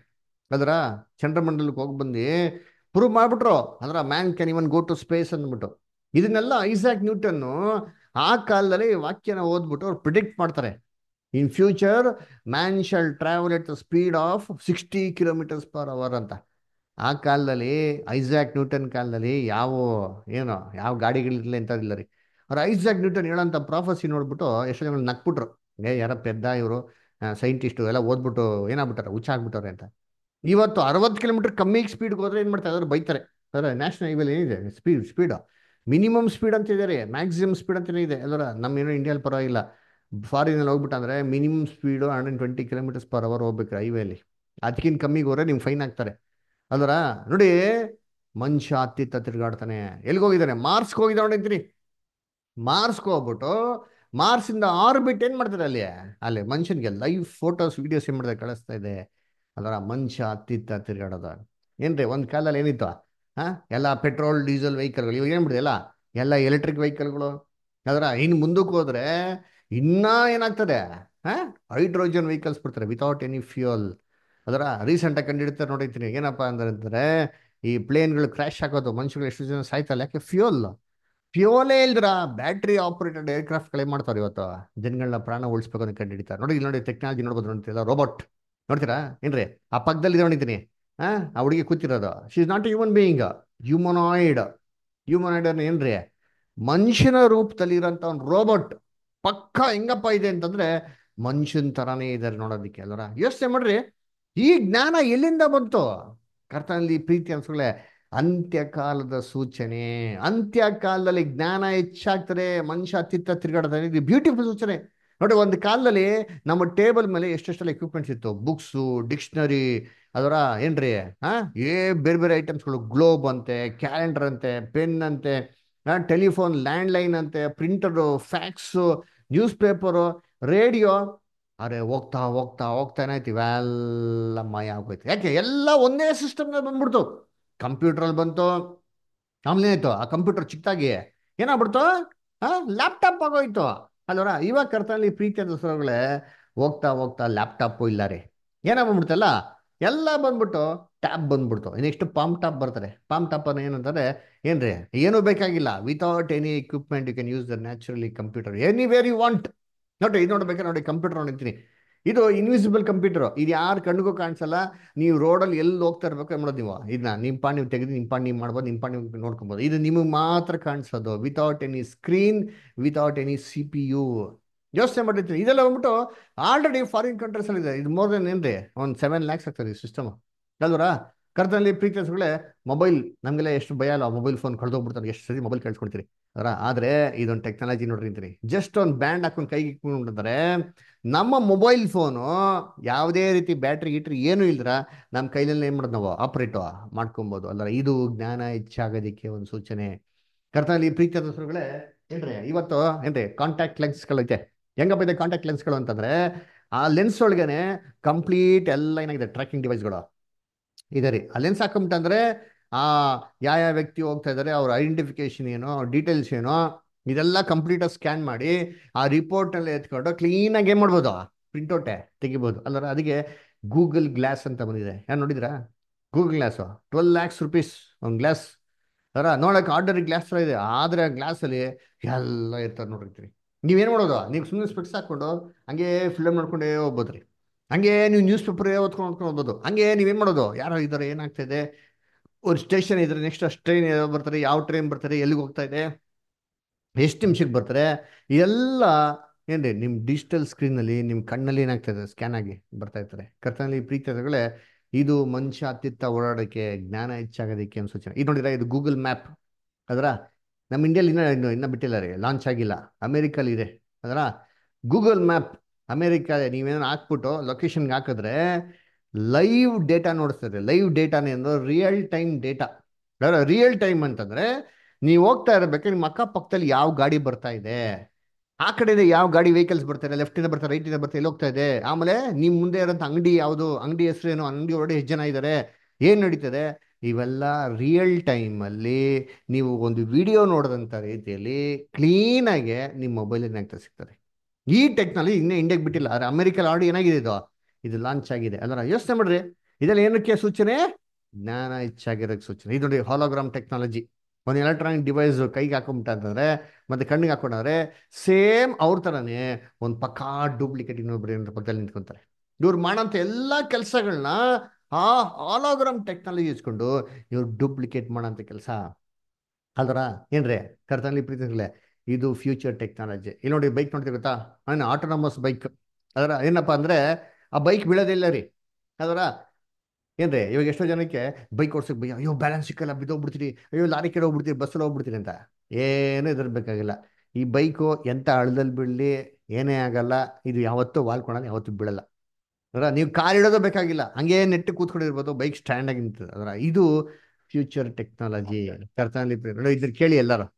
ಅದರ ಚಂದ್ರಮಂಡಲಕ್ಕೆ ಹೋಗಿ ಬಂದು ಪ್ರೂವ್ ಮಾಡ್ಬಿಟ್ರು ಅದರ man can even go to space ಅಂದ್ಬಿಟ್ಟು ಇದನ್ನೆಲ್ಲ ಐಸಾಕ್ ನ್ಯೂಟನ್ನು ಆ ಕಾಲದಲ್ಲಿ ವಾಕ್ಯನ ಓದ್ಬಿಟ್ಟು ಅವ್ರು ಪ್ರಿಡಿಕ್ಟ್ ಮಾಡ್ತಾರೆ in future man shall travel at the speed of sixty kilometres per hour ಅಂತ ಆ ಕಾಲದಲ್ಲಿ ಐಸಾಕ್ ನ್ಯೂಟನ್ ಕಾಲದಲ್ಲಿ ಯಾವ ಏನೋ ಯಾವ ಗಾಡಿಗಳಿರಲಿಲ್ಲ ಎಂಥದಿಲ್ಲ ರೀ ಅವ್ರು ಐಸಾಕ್ ನ್ಯೂಟನ್ ಹೇಳೋಂಥ ಪ್ರಾಫಸಿ ನೋಡ್ಬಿಟ್ಟು ಎಷ್ಟೋ ಜನ ನಕ್ಬಿಟ್ರು ಏ ಯಾರ ಪೆದ್ದ ಇವರು ಸೈಂಟಿಸ್ಟು ಎಲ್ಲ ಓದ್ಬಿಟ್ಟು ಏನಾಗ್ಬಿಟ್ಟಾರೆ ಹುಚ್ಚ ಆಗ್ಬಿಟ್ಟವ್ರೆ ಅಂತ ಇವತ್ತು ಅರವತ್ತು ಕಿಲೋಮೀಟರ್ ಕಮ್ಮಿ ಸ್ಪೀಡ್ಗೆ ಹೋದ್ರೆ ಏನು ಮಾಡ್ತಾರೆ ಅದ್ರ ಬೈತಾರೆ ಅದರ ನ್ಯಾಷನಲ್ ಹೈವೇಲಿ ಏನಿದೆ ಸ್ಪೀಡ್ ಸ್ಪೀಡು ಮಿನಿಮಮ್ ಸ್ಪೀಡ್ ಅಂತ ಇದೆ ರೀ ಮ್ಯಾಕ್ಸಿಮಮ್ ಸ್ಪೀಡ್ ಅಂತಲೇ ಇದೆ ಅಲ್ಲರ ನಮ್ಮ ಏನೋ ಇಂಡಿಯಲ್ಲಿ ಪರವಾಗಿಲ್ಲ ಫಾರಿನಲ್ಲಿ ಹೋಗ್ಬಿಟ್ಟಂದ್ರೆ minimum speed hundred twenty kilometres per hour ಹೋಗ್ಬೇಕು ಹೈವೇಲಿ ಅದಕ್ಕಿಂತ ಕಮ್ಮಿಗೆ ಹೋದ್ರೆ ನಿಮ್ಗೆ ಫೈನ್ ಹಾಕ್ತಾರೆ ಅಲ್ವರ ನೋಡಿ ಮನುಷ್ಯ ಅತ್ತಿತ್ತ ತಿರುಗಾಡ್ತಾನೆ ಎಲ್ಲಿಗೆ ಹೋಗಿದ್ದಾನೆ ಮಾರ್ಸ್ಗೆ ಹೋಗಿದ್ದಾನೆ ಅಂತೀನಿ ಮಾರ್ಸ್ಗೆ ಹೋಗ್ಬಿಟ್ಟು ಮಾರ್ಸಿಂದ ಆರ್ಬಿಟ್ ಏನು ಮಾಡ್ತಾರೆ ಅಲ್ಲಿ ಅಲ್ಲಿ ಮನುಷ್ಯನಿಗೆ ಲೈವ್ ಫೋಟೋಸ್ ವಿಡಿಯೋಸ್ ಏನು ಮಾಡ್ತಾರೆ ಕಳಿಸ್ತಾ ಇದೆ ಅದರ ಮನುಷ್ಯ ಅತ್ತಿತ್ತ ತಿರುಗಾಡೋದು ಏನ್ರಿ ಒಂದು ಕಾಲದಲ್ಲಿ ಏನಿತ್ತು ಹಾಂ ಎಲ್ಲ ಪೆಟ್ರೋಲ್ ಡೀಸೆಲ್ ವೆಹಿಕಲ್ಗಳು ಇವಾಗ ಏನ್ಬಿಡಿದೆ ಎಲ್ಲ ಎಲ್ಲ ಎಲೆಕ್ಟ್ರಿಕ್ ವೆಹಿಕಲ್ಗಳು ಅದರ ಇನ್ನು ಮುಂದಕ್ಕೆ ಹೋದ್ರೆ ಇನ್ನೂ ಏನಾಗ್ತದೆ ಹಾಂ ಹೈಡ್ರೋಜನ್ ವೆಹಿಕಲ್ಸ್ ಬಿಡ್ತಾರೆ ವಿತೌಟ್ ಎನಿ ಫ್ಯೂಯಲ್ ಅದರ ರೀಸೆಂಟಾಗಿ ಕಂಡಿಡ್ತಾರೆ ನೋಡಿರ್ತೀನಿ ಏನಪ್ಪ ಅಂದ್ರೆ ಈ ಪ್ಲೇನ್ಗಳು ಕ್ರ್ಯಾಶ್ ಆಗೋದು ಮನುಷ್ಯಗಳು ಎಷ್ಟು ಜನ ಸಾಯ್ತಲ್ಲ ಯಾಕೆ ಫ್ಯೂಯಲ್ ಫ್ಯೂಲೇ ಇಲ್ದ್ರ ಬ್ಯಾಟ್ರಿ ಆಪರೇಟೆಡ್ ಏರ್ಕ್ರಾಫ್ಟ್ಗಳು ಏನು ಮಾಡ್ತಾರೆ ಇವತ್ತು ಜನಗಳನ್ನ ಪ್ರಾಣ ಉಳಿಸ್ಬೇಕು ಅಂತ ಕಂಡುಹಿಡಿತಾರೆ ನೋಡಿ ಇಲ್ಲಿ ನೋಡಿ ಟೆಕ್ನಾಲಜಿ ನೋಡ್ಬೋದು ನೋಡ್ತೀರಾ ರೋಬೋಟ್ ನೋಡ್ತೀರಾ ಏನ್ರಿ ಆ ಪಕ್ಕದಲ್ಲಿ ನೋಡಿದ್ದೀನಿ ಹಾ ಆ ಹುಡುಗಿ ಕೂತಿರೋದು she is not human being humanoid humanoid ಅಂದ್ರೆ ಏನ್ರಿ ಮನುಷ್ಯನ ರೂಪದಲ್ಲಿ ಇರೋಂಥ ಒಂದು ರೋಬೋಟ್ ಪಕ್ಕ ಹೆಂಗಪ್ಪ ಇದೆ ಅಂತಂದ್ರೆ ಮನುಷ್ಯನ ತರಾನೇ ಇದ್ದಾರೆ ನೋಡೋದಕ್ಕೆ ಅಲ್ವರ ಯೋಚನೆ ಮಾಡ್ರಿ ಈ ಜ್ಞಾನ ಎಲ್ಲಿಂದ ಬಂತು ಕರ್ತನಲ್ಲಿ ಪ್ರೀತಿ ಅನ್ಸ್ಕೊಳ್ಳೆ ಅಂತ್ಯಕಾಲದ ಸೂಚನೆ ಅಂತ್ಯಕಾಲದಲ್ಲಿ ಜ್ಞಾನ ಹೆಚ್ಚಾಗ್ತದೆ ಮನುಷ್ಯ ಅತ್ತಿತ್ತ ತಿರುಗಾಡ್ತಾನೆ ಇದು ಬ್ಯೂಟಿಫುಲ್ ಸೂಚನೆ ನೋಡಿ ಒಂದು ಕಾಲದಲ್ಲಿ ನಮ್ಮ ಟೇಬಲ್ ಮೇಲೆ ಎಷ್ಟೆಷ್ಟೆಲ್ಲ ಎಕ್ವಿಪ್ಮೆಂಟ್ಸ್ ಇತ್ತು ಬುಕ್ಸು ಡಿಕ್ಷನರಿ ಅದರ ಏನ್ರಿ ಹಾ ಏ ಬೇರೆ ಬೇರೆ ಐಟಮ್ಸ್ಗಳು ಗ್ಲೋಬ್ ಅಂತೆ ಕ್ಯಾಲೆಂಡರ್ ಅಂತೆ ಪೆನ್ ಅಂತೆ ಟೆಲಿಫೋನ್ ಲ್ಯಾಂಡ್ಲೈನ್ ಅಂತೆ printer fax news paper radio ಅರೆ ಹೋಗ್ತಾ ಹೋಗ್ತಾ ಹೋಗ್ತಾ ಏನಾಯ್ತು ಇವೆಲ್ಲ ಮಾಯ ಆಗೋಯ್ತು ಯಾಕೆ ಎಲ್ಲ ಒಂದೇ ಸಿಸ್ಟಮ್ನಲ್ಲಿ ಬಂದ್ಬಿಡ್ತು ಕಂಪ್ಯೂಟ್ರಲ್ಲಿ ಬಂತು ಆಮೇಲೆ ಆಯ್ತು ಆ ಕಂಪ್ಯೂಟರ್ ಚಿಕ್ಕದಾಗಿ ಏನಾಗ್ಬಿಡ್ತು ಹಾ ಲ್ಯಾಪ್ಟಾಪ್ ಆಗೋಯ್ತು ಅಲ್ವರ ಇವಾಗ ಕರ್ತನಲ್ಲಿ ಪ್ರೀತಿಯ ದಸರುಗಳೇ ಹೋಗ್ತಾ ಹೋಗ್ತಾ ಲ್ಯಾಪ್ಟಾಪು ಇಲ್ಲ ರೀ ಏನಾಗ್ಬಿಡ್ತಲ್ಲ ಎಲ್ಲ ಬಂದ್ಬಿಟ್ಟು ಟ್ಯಾಬ್ ಬಂದ್ಬಿಡ್ತು ನೆಕ್ಸ್ಟ್ ಪಾಮ್ ಟಾಪ್ ಬರ್ತಾರೆ ಪಾಮ್ ಟಾಪ್ ಅನ್ನ ಏನಂತಾರೆ ಏನ್ರಿ ಏನೂ ಬೇಕಾಗಿಲ್ಲ without any equipment you can use the naturally computer anywhere you want ನೋಡಿ ಇದು ನೋಡ್ಬೇಕಾದ್ರೆ ನೋಡಿ ಕಂಪ್ಯೂಟರ್ ನೋಡಿರ್ತೀನಿ ಇದು ಇನ್ವಿಸಿಬಲ್ ಕಂಪ್ಯೂಟರ್ ಇದು ಯಾರು ಕಣ್ಣಿಗೂ ಕಾಣಿಸಲ್ಲ ನೀವು ರೋಡಲ್ಲಿ ಎಲ್ಲಿ ಹೋಗ್ತಾ ಇರ್ಬೇಕು ಏನ್ ಮಾಡೋದು ನೀವು ಇದನ್ನ ನಿಮ್ಮ ಪಾಡ್ ನೀವು ತೆಗೆದು ನಿಮ್ಮ ಪಾಡ್ ನೀವು ಮಾಡ್ಬೋದು ನಿಮ್ಮ ಪಾಡ್ ನೀವು ನೋಡ್ಕೊಬೋದು ಇದು ನಿಮಗೆ ಮಾತ್ರ ಕಾಣಿಸೋದು without any screen without any C P U ಯೋಚನೆ ಮಾಡಿರ್ತೀನಿ ಇದೆಲ್ಲ ಬಂದ್ಬಿಟ್ಟು ಆಲ್ರೆಡಿ ಫಾರಿನ್ ಕಂಟ್ರೀಸ್ ಅಲ್ಲಿ ಇದೆ ಇದು ಮೋರ್ ದೆನ್ ಏನ್ರಿ ಒಂದು ಸೆವೆನ್ ಲ್ಯಾಕ್ಸ್ ಆಗ್ತದೆ ಈ ಸಿಸ್ಟಮ್ ಅಲ್ವರಾ ಕರ್ತನಲ್ಲಿ ಪ್ರೀತಿಸುಗಳೇ ಮೊಬೈಲ್ ನಮಗೆಲ್ಲ ಎಷ್ಟು ಭಯ ಅಲ್ಲ ಮೊಬೈಲ್ ಫೋನ್ ಕಳೆದೋಗ್ಬಿಡ್ತಾರೆ ಎಷ್ಟು ಸರಿ ಮೊಬೈಲ್ ಕಳ್ಸ್ಕೊಡ್ತೀರಿ ಅದರ ಆದರೆ ಇದೊಂದು ಟೆಕ್ನಾಲಜಿ ನೋಡ್ರಿ ಅಂತೀರಿ ಜಸ್ಟ್ ಒಂದು ಬ್ಯಾಂಡ್ ಹಾಕೊಂಡು ಕೈಗೆ ಇಟ್ಕೊಂಡಿರ್ತಾರೆ ನಮ್ಮ ಮೊಬೈಲ್ ಫೋನು ಯಾವುದೇ ರೀತಿ ಬ್ಯಾಟ್ರಿ ಗಿಟ್ರಿ ಏನೂ ಇಲ್ದ್ರ ನಮ್ಮ ಕೈಲಲ್ಲಿ ಏನು ಮಾಡೋದು ನಾವು ಆಪ್ರೇಟು ಮಾಡ್ಕೊಬೋದು ಅಲ್ಲ ಇದು ಜ್ಞಾನ ಹೆಚ್ಚಾಗೋದಕ್ಕೆ ಒಂದು ಸೂಚನೆ ಕರ್ತನಲ್ಲಿ ಪ್ರೀತಿಯ ದೋಸ್ತರುಗಳೇ ಏನ್ರಿ ಇವತ್ತು ಏನ್ರಿ ಕಾಂಟ್ಯಾಕ್ಟ್ ಲೆನ್ಸ್ಗಳೈತೆ ಹೆಂಗಪ್ಪ ಇದೆ ಕಾಂಟ್ಯಾಕ್ಟ್ ಲೆನ್ಸ್ಗಳು ಅಂತಂದ್ರೆ ಆ ಲೆನ್ಸ್ ಒಳಗೇನೆ ಕಂಪ್ಲೀಟ್ ಎಲ್ಲ ಏನಾಗಿದೆ ಟ್ರ್ಯಾಕಿಂಗ್ ಡಿವೈಸ್ಗಳು ಇದೆ ರೀ ಆ ಲೆನ್ಸ್ ಹಾಕೊಂಬಿಟ್ಟಂದ್ರೆ ಆ ಯಾವ ಯಾವ ವ್ಯಕ್ತಿ ಹೋಗ್ತಾ ಇದ್ದಾರೆ ಅವ್ರ ಐಡೆಂಟಿಫಿಕೇಶನ್ ಏನೋ ಡೀಟೇಲ್ಸ್ ಏನೋ ಇದೆಲ್ಲ ಕಂಪ್ಲೀಟಾಗಿ ಸ್ಕ್ಯಾನ್ ಮಾಡಿ ಆ ರಿಪೋರ್ಟ್ನಲ್ಲಿ ಎತ್ಕೊಂಡು ಕ್ಲೀನಾಗಿ ಏನು ಮಾಡ್ಬೋದು ಪ್ರಿಂಟೌಟೆ ತೆಗಿಬೋದು ಅಲ್ಲರ ಅದಕ್ಕೆ ಗೂಗಲ್ ಗ್ಲಾಸ್ ಅಂತ ಬಂದಿದೆ ಯಾರು ನೋಡಿದ್ರಾ Google glass twelve lakhs rupees ಒಂದು ಗ್ಲಾಸ್ ಅದರ ನೋಡೋಕೆ ಆರ್ಡರ್ ಗ್ಲಾಸ್ ಥರ ಇದೆ ಆದರೆ ಆ ಗ್ಲಾಸಲ್ಲಿ ಎಲ್ಲ ಇರ್ತಾರೆ ನೋಡಿರ್ತೀರಿ ನೀವೇನು ಮಾಡೋದು ನೀವು ಸುಮ್ಮನೆ ಸ್ಪೆಕ್ಸ್ ಹಾಕ್ಕೊಂಡು ಹಂಗೆ ಫಿಲ್ಮ್ ನೋಡ್ಕೊಂಡೇ ಹೋಗ್ಬೋದು ರೀ ಹಂಗೆ ನೀವು ನ್ಯೂಸ್ ಪೇಪರ್ ಓದ್ಕೊಂಡು ಓದ್ಕೊಂಡು ಹೋಗ್ಬೋದು ಹಂಗೆ ನೀವೇನು ಮಾಡೋದು ಯಾರೋ ಇದ್ದಾರೆ ಏನಾಗ್ತಾಯಿದೆ ಒಂದು ಸ್ಟೇಷನ್ ಇದ್ರೆ ನೆಕ್ಸ್ಟ್ ಅಷ್ಟು ಟ್ರೈನ್ ಬರ್ತಾರೆ ಯಾವ ಟ್ರೈನ್ ಬರ್ತಾರೆ ಎಲ್ಲಿಗೆ ಹೋಗ್ತಾ ಇದೆ ಎಷ್ಟು ನಿಮಿಷಕ್ಕೆ ಬರ್ತಾರೆ ಎಲ್ಲ ಏನ್ರಿ ನಿಮ್ಮ ಡಿಜಿಟಲ್ ಸ್ಕ್ರೀನಲ್ಲಿ ನಿಮ್ಮ ಕಣ್ಣಲ್ಲಿ ಏನಾಗ್ತದೆ ಸ್ಕ್ಯಾನ್ ಆಗಿ ಬರ್ತಾ ಇರ್ತಾರೆ ಕರ್ತನಲ್ಲಿ ಪ್ರೀತಿಗಳೇ ಇದು ಮನುಷ್ಯ ಅತ್ತಿತ್ತ ಓಡಾಡೋಕ್ಕೆ ಜ್ಞಾನ ಹೆಚ್ಚಾಗೋದಕ್ಕೆ ಒಂದು ಸೂಚನೆ ಇದು ನೋಡಿದ್ರೆ ಇದು ಗೂಗಲ್ ಮ್ಯಾಪ್ ಅದರ ನಮ್ಮ ಇಂಡಿಯಲ್ಲಿ ಇನ್ನೂ ಇನ್ನೂ ಇನ್ನೂ ಬಿಟ್ಟಿಲ್ಲ ರೀ ಲಾಂಚ್ ಆಗಿಲ್ಲ ಅಮೇರಿಕಲ್ಲಿ ಇದೆ ಅದರ ಗೂಗಲ್ ಮ್ಯಾಪ್ ಅಮೇರಿಕ ನೀವೇನೋ ಹಾಕ್ಬಿಟ್ಟು ಲೊಕೇಶನ್ಗೆ ಹಾಕಿದ್ರೆ ಲೈವ್ ಡೇಟಾ ನೋಡಿಸ್ತದೆ ಲೈವ್ ಡೇಟಾನೇ ಅಂದ್ರೆ real time data real time ಅಂತಂದ್ರೆ ನೀವು ಹೋಗ್ತಾ ಇರಬೇಕು ನಿಮ್ಮ ಅಕ್ಕಪಕ್ಕದಲ್ಲಿ ಯಾವ ಗಾಡಿ ಬರ್ತಾ ಇದೆ ಆ ಕಡೆಯಿಂದ ಯಾವ ಗಾಡಿ ವೆಹಿಕಲ್ಸ್ ಬರ್ತಾರೆ ಲೆಫ್ಟಿಂದ ಬರ್ತಾರೆ ರೈಟಿಂದ ಬರ್ತಾರೆ ಎಲ್ಲಿ ಹೋಗ್ತಾ ಇದೆ ಆಮೇಲೆ ನಿಮ್ಮ ಮುಂದೆ ಇರೋಂಥ ಅಂಗಡಿ ಯಾವುದು ಅಂಗಡಿ ಹೆಸರು ಏನು ಅಂಗಡಿ ಒಳಗಡೆ ಎಷ್ಟು ಜನ ಇದ್ದಾರೆ ಏನು ನಡೀತದೆ ಇವೆಲ್ಲ ರಿಯಲ್ ಟೈಮಲ್ಲಿ ನೀವು ಒಂದು ವಿಡಿಯೋ ನೋಡಿದಂಥ ರೀತಿಯಲ್ಲಿ ಕ್ಲೀನಾಗೆ ನಿಮ್ಮ ಮೊಬೈಲ್ ಏನಾಗ್ತಾ ಸಿಗ್ತದೆ ಈ ಟೆಕ್ನಾಲಜಿ ಇನ್ನೂ ಇಂಡಿಯಾಗೆ ಬಿಟ್ಟಿಲ್ಲ ಆದರೆ ಅಮೆರಿಕಲ್ಲಿ ಆಲ್ರೆಡಿ ಏನಾಗಿದೆ ಇದು ಇದು ಲಾಂಚ್ ಆಗಿದೆ ಅದರ ಯೋಚನೆ ಮಾಡ್ರಿ ಇದೆಲ್ಲ ಏನಕ್ಕೆ ಸೂಚನೆ ಜ್ಞಾನ ಹೆಚ್ಚಾಗಿರೋಕ್ಕೆ ಸೂಚನೆ ಇದು ನೋಡಿ ಹಾಲೋಗ್ರಾಮ್ ಟೆಕ್ನಾಲಜಿ ಒಂದು ಎಲೆಕ್ಟ್ರಾನಿಕ್ ಡಿವೈಸ್ ಕೈಗೆ ಹಾಕೊಂಬಿಟ್ಟ ಅಂತಂದ್ರೆ ಮತ್ತೆ ಕಣ್ಣಿಗೆ ಹಾಕೊಂಡ್ರೆ ಸೇಮ್ ಅವ್ರ ಥರನೇ ಒಂದು ಪಕ್ಕಾ ಡೂಪ್ಲಿಕೇಟ್ ಇನ್ನೊಬ್ರು ಏನಾರ ಪಕ್ಕದಲ್ಲಿ ನಿಂತ್ಕೊಂತಾರೆ ಇವ್ರು ಮಾಡೋಂಥ ಎಲ್ಲ ಕೆಲಸಗಳನ್ನ ಆ ಹಾಲೋಗ್ರಾಮ್ ಟೆಕ್ನಾಲಜಿ ಇಸ್ಕೊಂಡು ಇವ್ರು ಡೂಪ್ಲಿಕೇಟ್ ಮಾಡೋಂಥ ಕೆಲಸ ಅಲ್ವರ ಏನ್ರಿ ಕರ್ತನಲ್ಲಿ ಪ್ರೀತಿಗಳೇ ಇದು ಫ್ಯೂಚರ್ ಟೆಕ್ನಾಲಜಿ ಇಲ್ಲಿ ನೋಡಿ ಬೈಕ್ ನೋಡ್ತೀವಿ ಗೊತ್ತಾ ಏನು ಆಟೋನಮಸ್ ಬೈಕ್ ಅದರ ಏನಪ್ಪ ಅಂದರೆ ಆ ಬೈಕ್ ಬೀಳೋದಿಲ್ಲ ರೀ ಅದರ ಏನ್ರಿ ಇವಾಗ ಎಷ್ಟೋ ಜನಕ್ಕೆ ಬೈಕ್ ಓಡ್ಸಕ್ಕೆ ಭಯ ಅಯ್ಯೋ ಬ್ಯಾಲೆನ್ಸ್ ಸಿಕ್ಕಲ್ಲ ಬಿದ್ದೋಗ್ಬಿಡ್ತೀರಿ ಅಯ್ಯೋ ಲಾರಿ ಕೆಡ ಹೋಗ್ಬಿಡ್ತೀರಿ ಬಸ್ಸಲ್ಲಿ ಹೋಗ್ಬಿಡ್ತೀರಿ ಅಂತ ಏನೂ ಇದಿರ್ಬೇಕಾಗಿಲ್ಲ ಈ ಬೈಕು ಎಂಥ ಹಳ್ಳದಲ್ಲಿ ಬೀಳಲಿ ಏನೇ ಆಗಲ್ಲ ಇದು ಯಾವತ್ತೂ ವಾಲ್ಕೊಳಲ್ಲ ಯಾವತ್ತೂ ಬೀಳಲ್ಲ ಅದರ ನೀವು ಕಾರ್ ಇಡೋದು ಬೇಕಾಗಿಲ್ಲ ಹಂಗೆ ನೆಟ್ಟು ಕೂತ್ಕೊಂಡಿರ್ಬೋದು ಬೈಕ್ ಸ್ಟ್ಯಾಂಡ್ ಆಗಿ ನಿಂತದೆ ಅದರ ಇದು ಫ್ಯೂಚರ್ ಟೆಕ್ನಾಲಜಿ ಕರ್ತನಲ್ಲಿ ನೋಡಿ ಇದ್ರ ಕೇಳಿ ಎಲ್ಲರೂ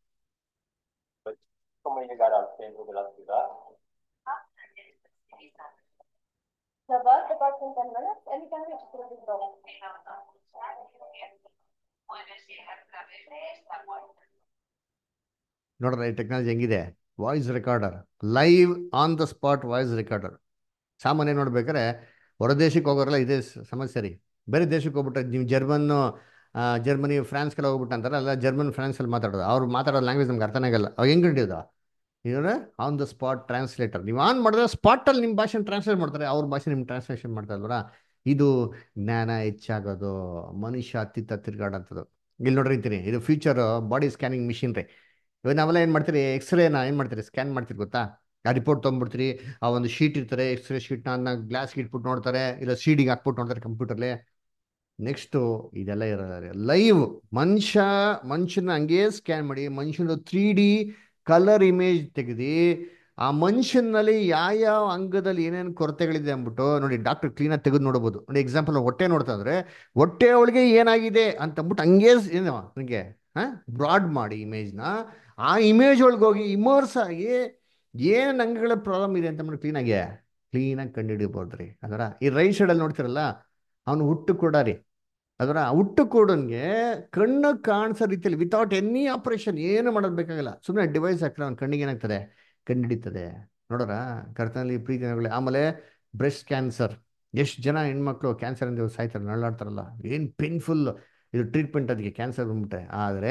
ನೋಡ್ರ ಈ ಟೆಕ್ನಾಲಜಿ ಹೆಂಗಿದೆ voice recorder live on the spot voice recorder ಸಾಮಾನ್ಯ ನೋಡ್ಬೇಕಾದ್ರೆ ಹೊರದೇಶಕ್ಕೆ ಹೋಗೋರಲ್ಲ ಇದೇ ಸ- ಸಮಸ್ಯೆ ರೀ ಬೇರೆ ದೇಶಕ್ಕೆ ಹೋಗ್ಬಿಟ್ರೆ ನೀವು ಜರ್ಮನ್ನು ಆ, ಜರ್ಮನಿ ಫ್ರಾನ್ಸ್ಗೆಲ್ಲ ಹೋಗ್ಬಿಟ್ಟು ಅಂತಾರೆ ಅಲ್ಲ ಜರ್ಮನ್ ಫ್ರಾನ್ಸಲ್ಲಿ ಮಾತಾಡೋದು ಅವ್ರು ಮಾತಾಡೋ ಲ್ಯಾಂಗ್ವೇಜ್ ನಮ್ಗೆ ಅರ್ಥನೇ ಆಗಲ್ಲ ಅವಾಗ ಹೆಂಗೆ ಹಿಡಿಯೋದು ಇವ್ರೆ ಆನ್ ದ ಸ್ಪಾಟ್ ಟ್ರಾನ್ಸ್ಲೇಟರ್ ನೀವು ಆನ್ ಮಾಡಿದ್ರೆ ಸ್ಪಾಟಲ್ಲಿ ನಿಮ್ಮ ಭಾಷೆನ ಟ್ರಾನ್ಸ್ಲೇಟ್ ಮಾಡ್ತಾರೆ ಅವ್ರ ಭಾಷೆ ನಿಮ್ಮ ಟ್ರಾನ್ಸ್ಲೇಷನ್ ಮಾಡ್ತಾರೆ ಅಲ್ವರ ಇದು ಜ್ಞಾನ ಹೆಚ್ಚಾಗೋದು ಮನುಷ್ಯ ಹತ್ತಿತ್ತ ತಿರ್ಗಾಡೋಂಥದ್ದು ಇಲ್ಲಿ ನೋಡ್ರಿ ಅಂತೀನಿ ಇದು ಫ್ಯೂಚರ್ ಬಾಡಿ ಸ್ಕ್ಯಾನಿಂಗ್ ಮಿಷಿನ್ ರೀ ಇವಾಗ ನಾವೆಲ್ಲ ಏನು ಮಾಡ್ತೀರಿ ಎಕ್ಸ್ರೇನ ಏನು ಮಾಡ್ತೀರಿ ಸ್ಕ್ಯಾನ್ ಮಾಡ್ತೀರಿ ಗೊತ್ತಾ ಆ ರಿಪೋರ್ಟ್ ತೊಗೊಂಡ್ಬಿಡ್ತೀರಿ ಆ ಒಂದು ಶೀಟ್ ಇರ್ತಾರೆ ಎಕ್ಸ್ರೇ ಶೀಟ್ನ ಅದನ್ನ ಗ್ಲಾಸ್ಗೆ ಇಟ್ಬಿಟ್ಟು ನೋಡ್ತಾರೆ ಇಲ್ಲ ಸೀಡಿಗೆ ಹಾಕ್ಬಿಟ್ಟು ನೋಡ್ತಾರೆ ಕಂಪ್ಯೂಟರ್ಲಿ ನೆಕ್ಸ್ಟು ಇದೆಲ್ಲ ಇರೋದ್ರೆ ಲೈವ್ ಮನುಷ್ಯ ಮನುಷ್ಯನ ಹಂಗೆ ಸ್ಕ್ಯಾನ್ ಮಾಡಿ ಮನುಷ್ಯನ ತ್ರೀ ಡಿ ಕಲರ್ ಇಮೇಜ್ ತೆಗೆದು ಆ ಮನುಷ್ಯನಲ್ಲಿ ಯಾವ ಅಂಗದಲ್ಲಿ ಏನೇನು ಕೊರತೆಗಳಿದೆ ಅಂದ್ಬಿಟ್ಟು ನೋಡಿ ಡಾಕ್ಟರ್ ಕ್ಲೀನಾಗಿ ತೆಗೆದು ನೋಡ್ಬೋದು ನೋಡಿ ಎಕ್ಸಾಂಪಲ್ ಹೊಟ್ಟೆ ನೋಡ್ತಾ ಇದ್ರೆ ಹೊಟ್ಟೆ ಒಳಗೆ ಏನಾಗಿದೆ ಅಂತ ಅಂದ್ಬಿಟ್ಟು ಹಂಗೆ ಸ್- ಏನು ನನಗೆ ಹಾಂ ಬ್ರಾಡ್ ಮಾಡಿ ಇಮೇಜ್ನ ಆ ಇಮೇಜ್ ಒಳಗೆ ಹೋಗಿ ಇಮರ್ಸ್ ಆಗಿ ಏನು ಅಂಗಗಳ ಪ್ರಾಬ್ಲಮ್ ಇದೆ ಅಂತ ಅಂದ್ಬಿಟ್ಟು ಕ್ಲೀನಾಗಿ ಕ್ಲೀನಾಗಿ ಕಂಡುಹಿಡಿಬೋದು ರೀ ಅದರ ಈ ರೈಟ್ ಸೈಡಲ್ಲಿ ನೋಡ್ತಿರಲ್ಲ ಅವನು ಹುಟ್ಟು ಕೂಡ ರೀ ಅದರ ಹುಟ್ಟು ಕೂಡನ್ಗೆ ಕಣ್ಣು ಕಾಣಿಸೋ ರೀತಿಯಲ್ಲಿ ವಿತೌಟ್ ಎನಿ ಆಪರೇಷನ್ ಏನು ಮಾಡೋದು ಬೇಕಾಗಿಲ್ಲ ಸುಮ್ಮನೆ ಡಿವೈಸ್ ಹಾಕಿದ್ರೆ ಅವ್ನ ಕಣ್ಣಿಗೆ ಏನಾಗ್ತದೆ ಕಂಡಿಡಿತದೆ ನೋಡೋರ ಕರ್ತನಲ್ಲಿ ಪ್ರೀತಿ ಜನಗಳೇ. ಆಮೇಲೆ ಬ್ರೆಸ್ಟ್ ಕ್ಯಾನ್ಸರ್ ಎಷ್ಟು ಜನ ಹೆಣ್ಮಕ್ಳು ಕ್ಯಾನ್ಸರ್ ಅಂತ ಸಾಯ್ತಾರೆ ನರಳಾಡ್ತಾರಲ್ಲ ಏನು ಪೇನ್ಫುಲ್ ಇದು ಟ್ರೀಟ್ಮೆಂಟ್ ಅದಕ್ಕೆ ಕ್ಯಾನ್ಸರ್ ಬಂದ್ಬಿಟ್ಟೆ ಆದರೆ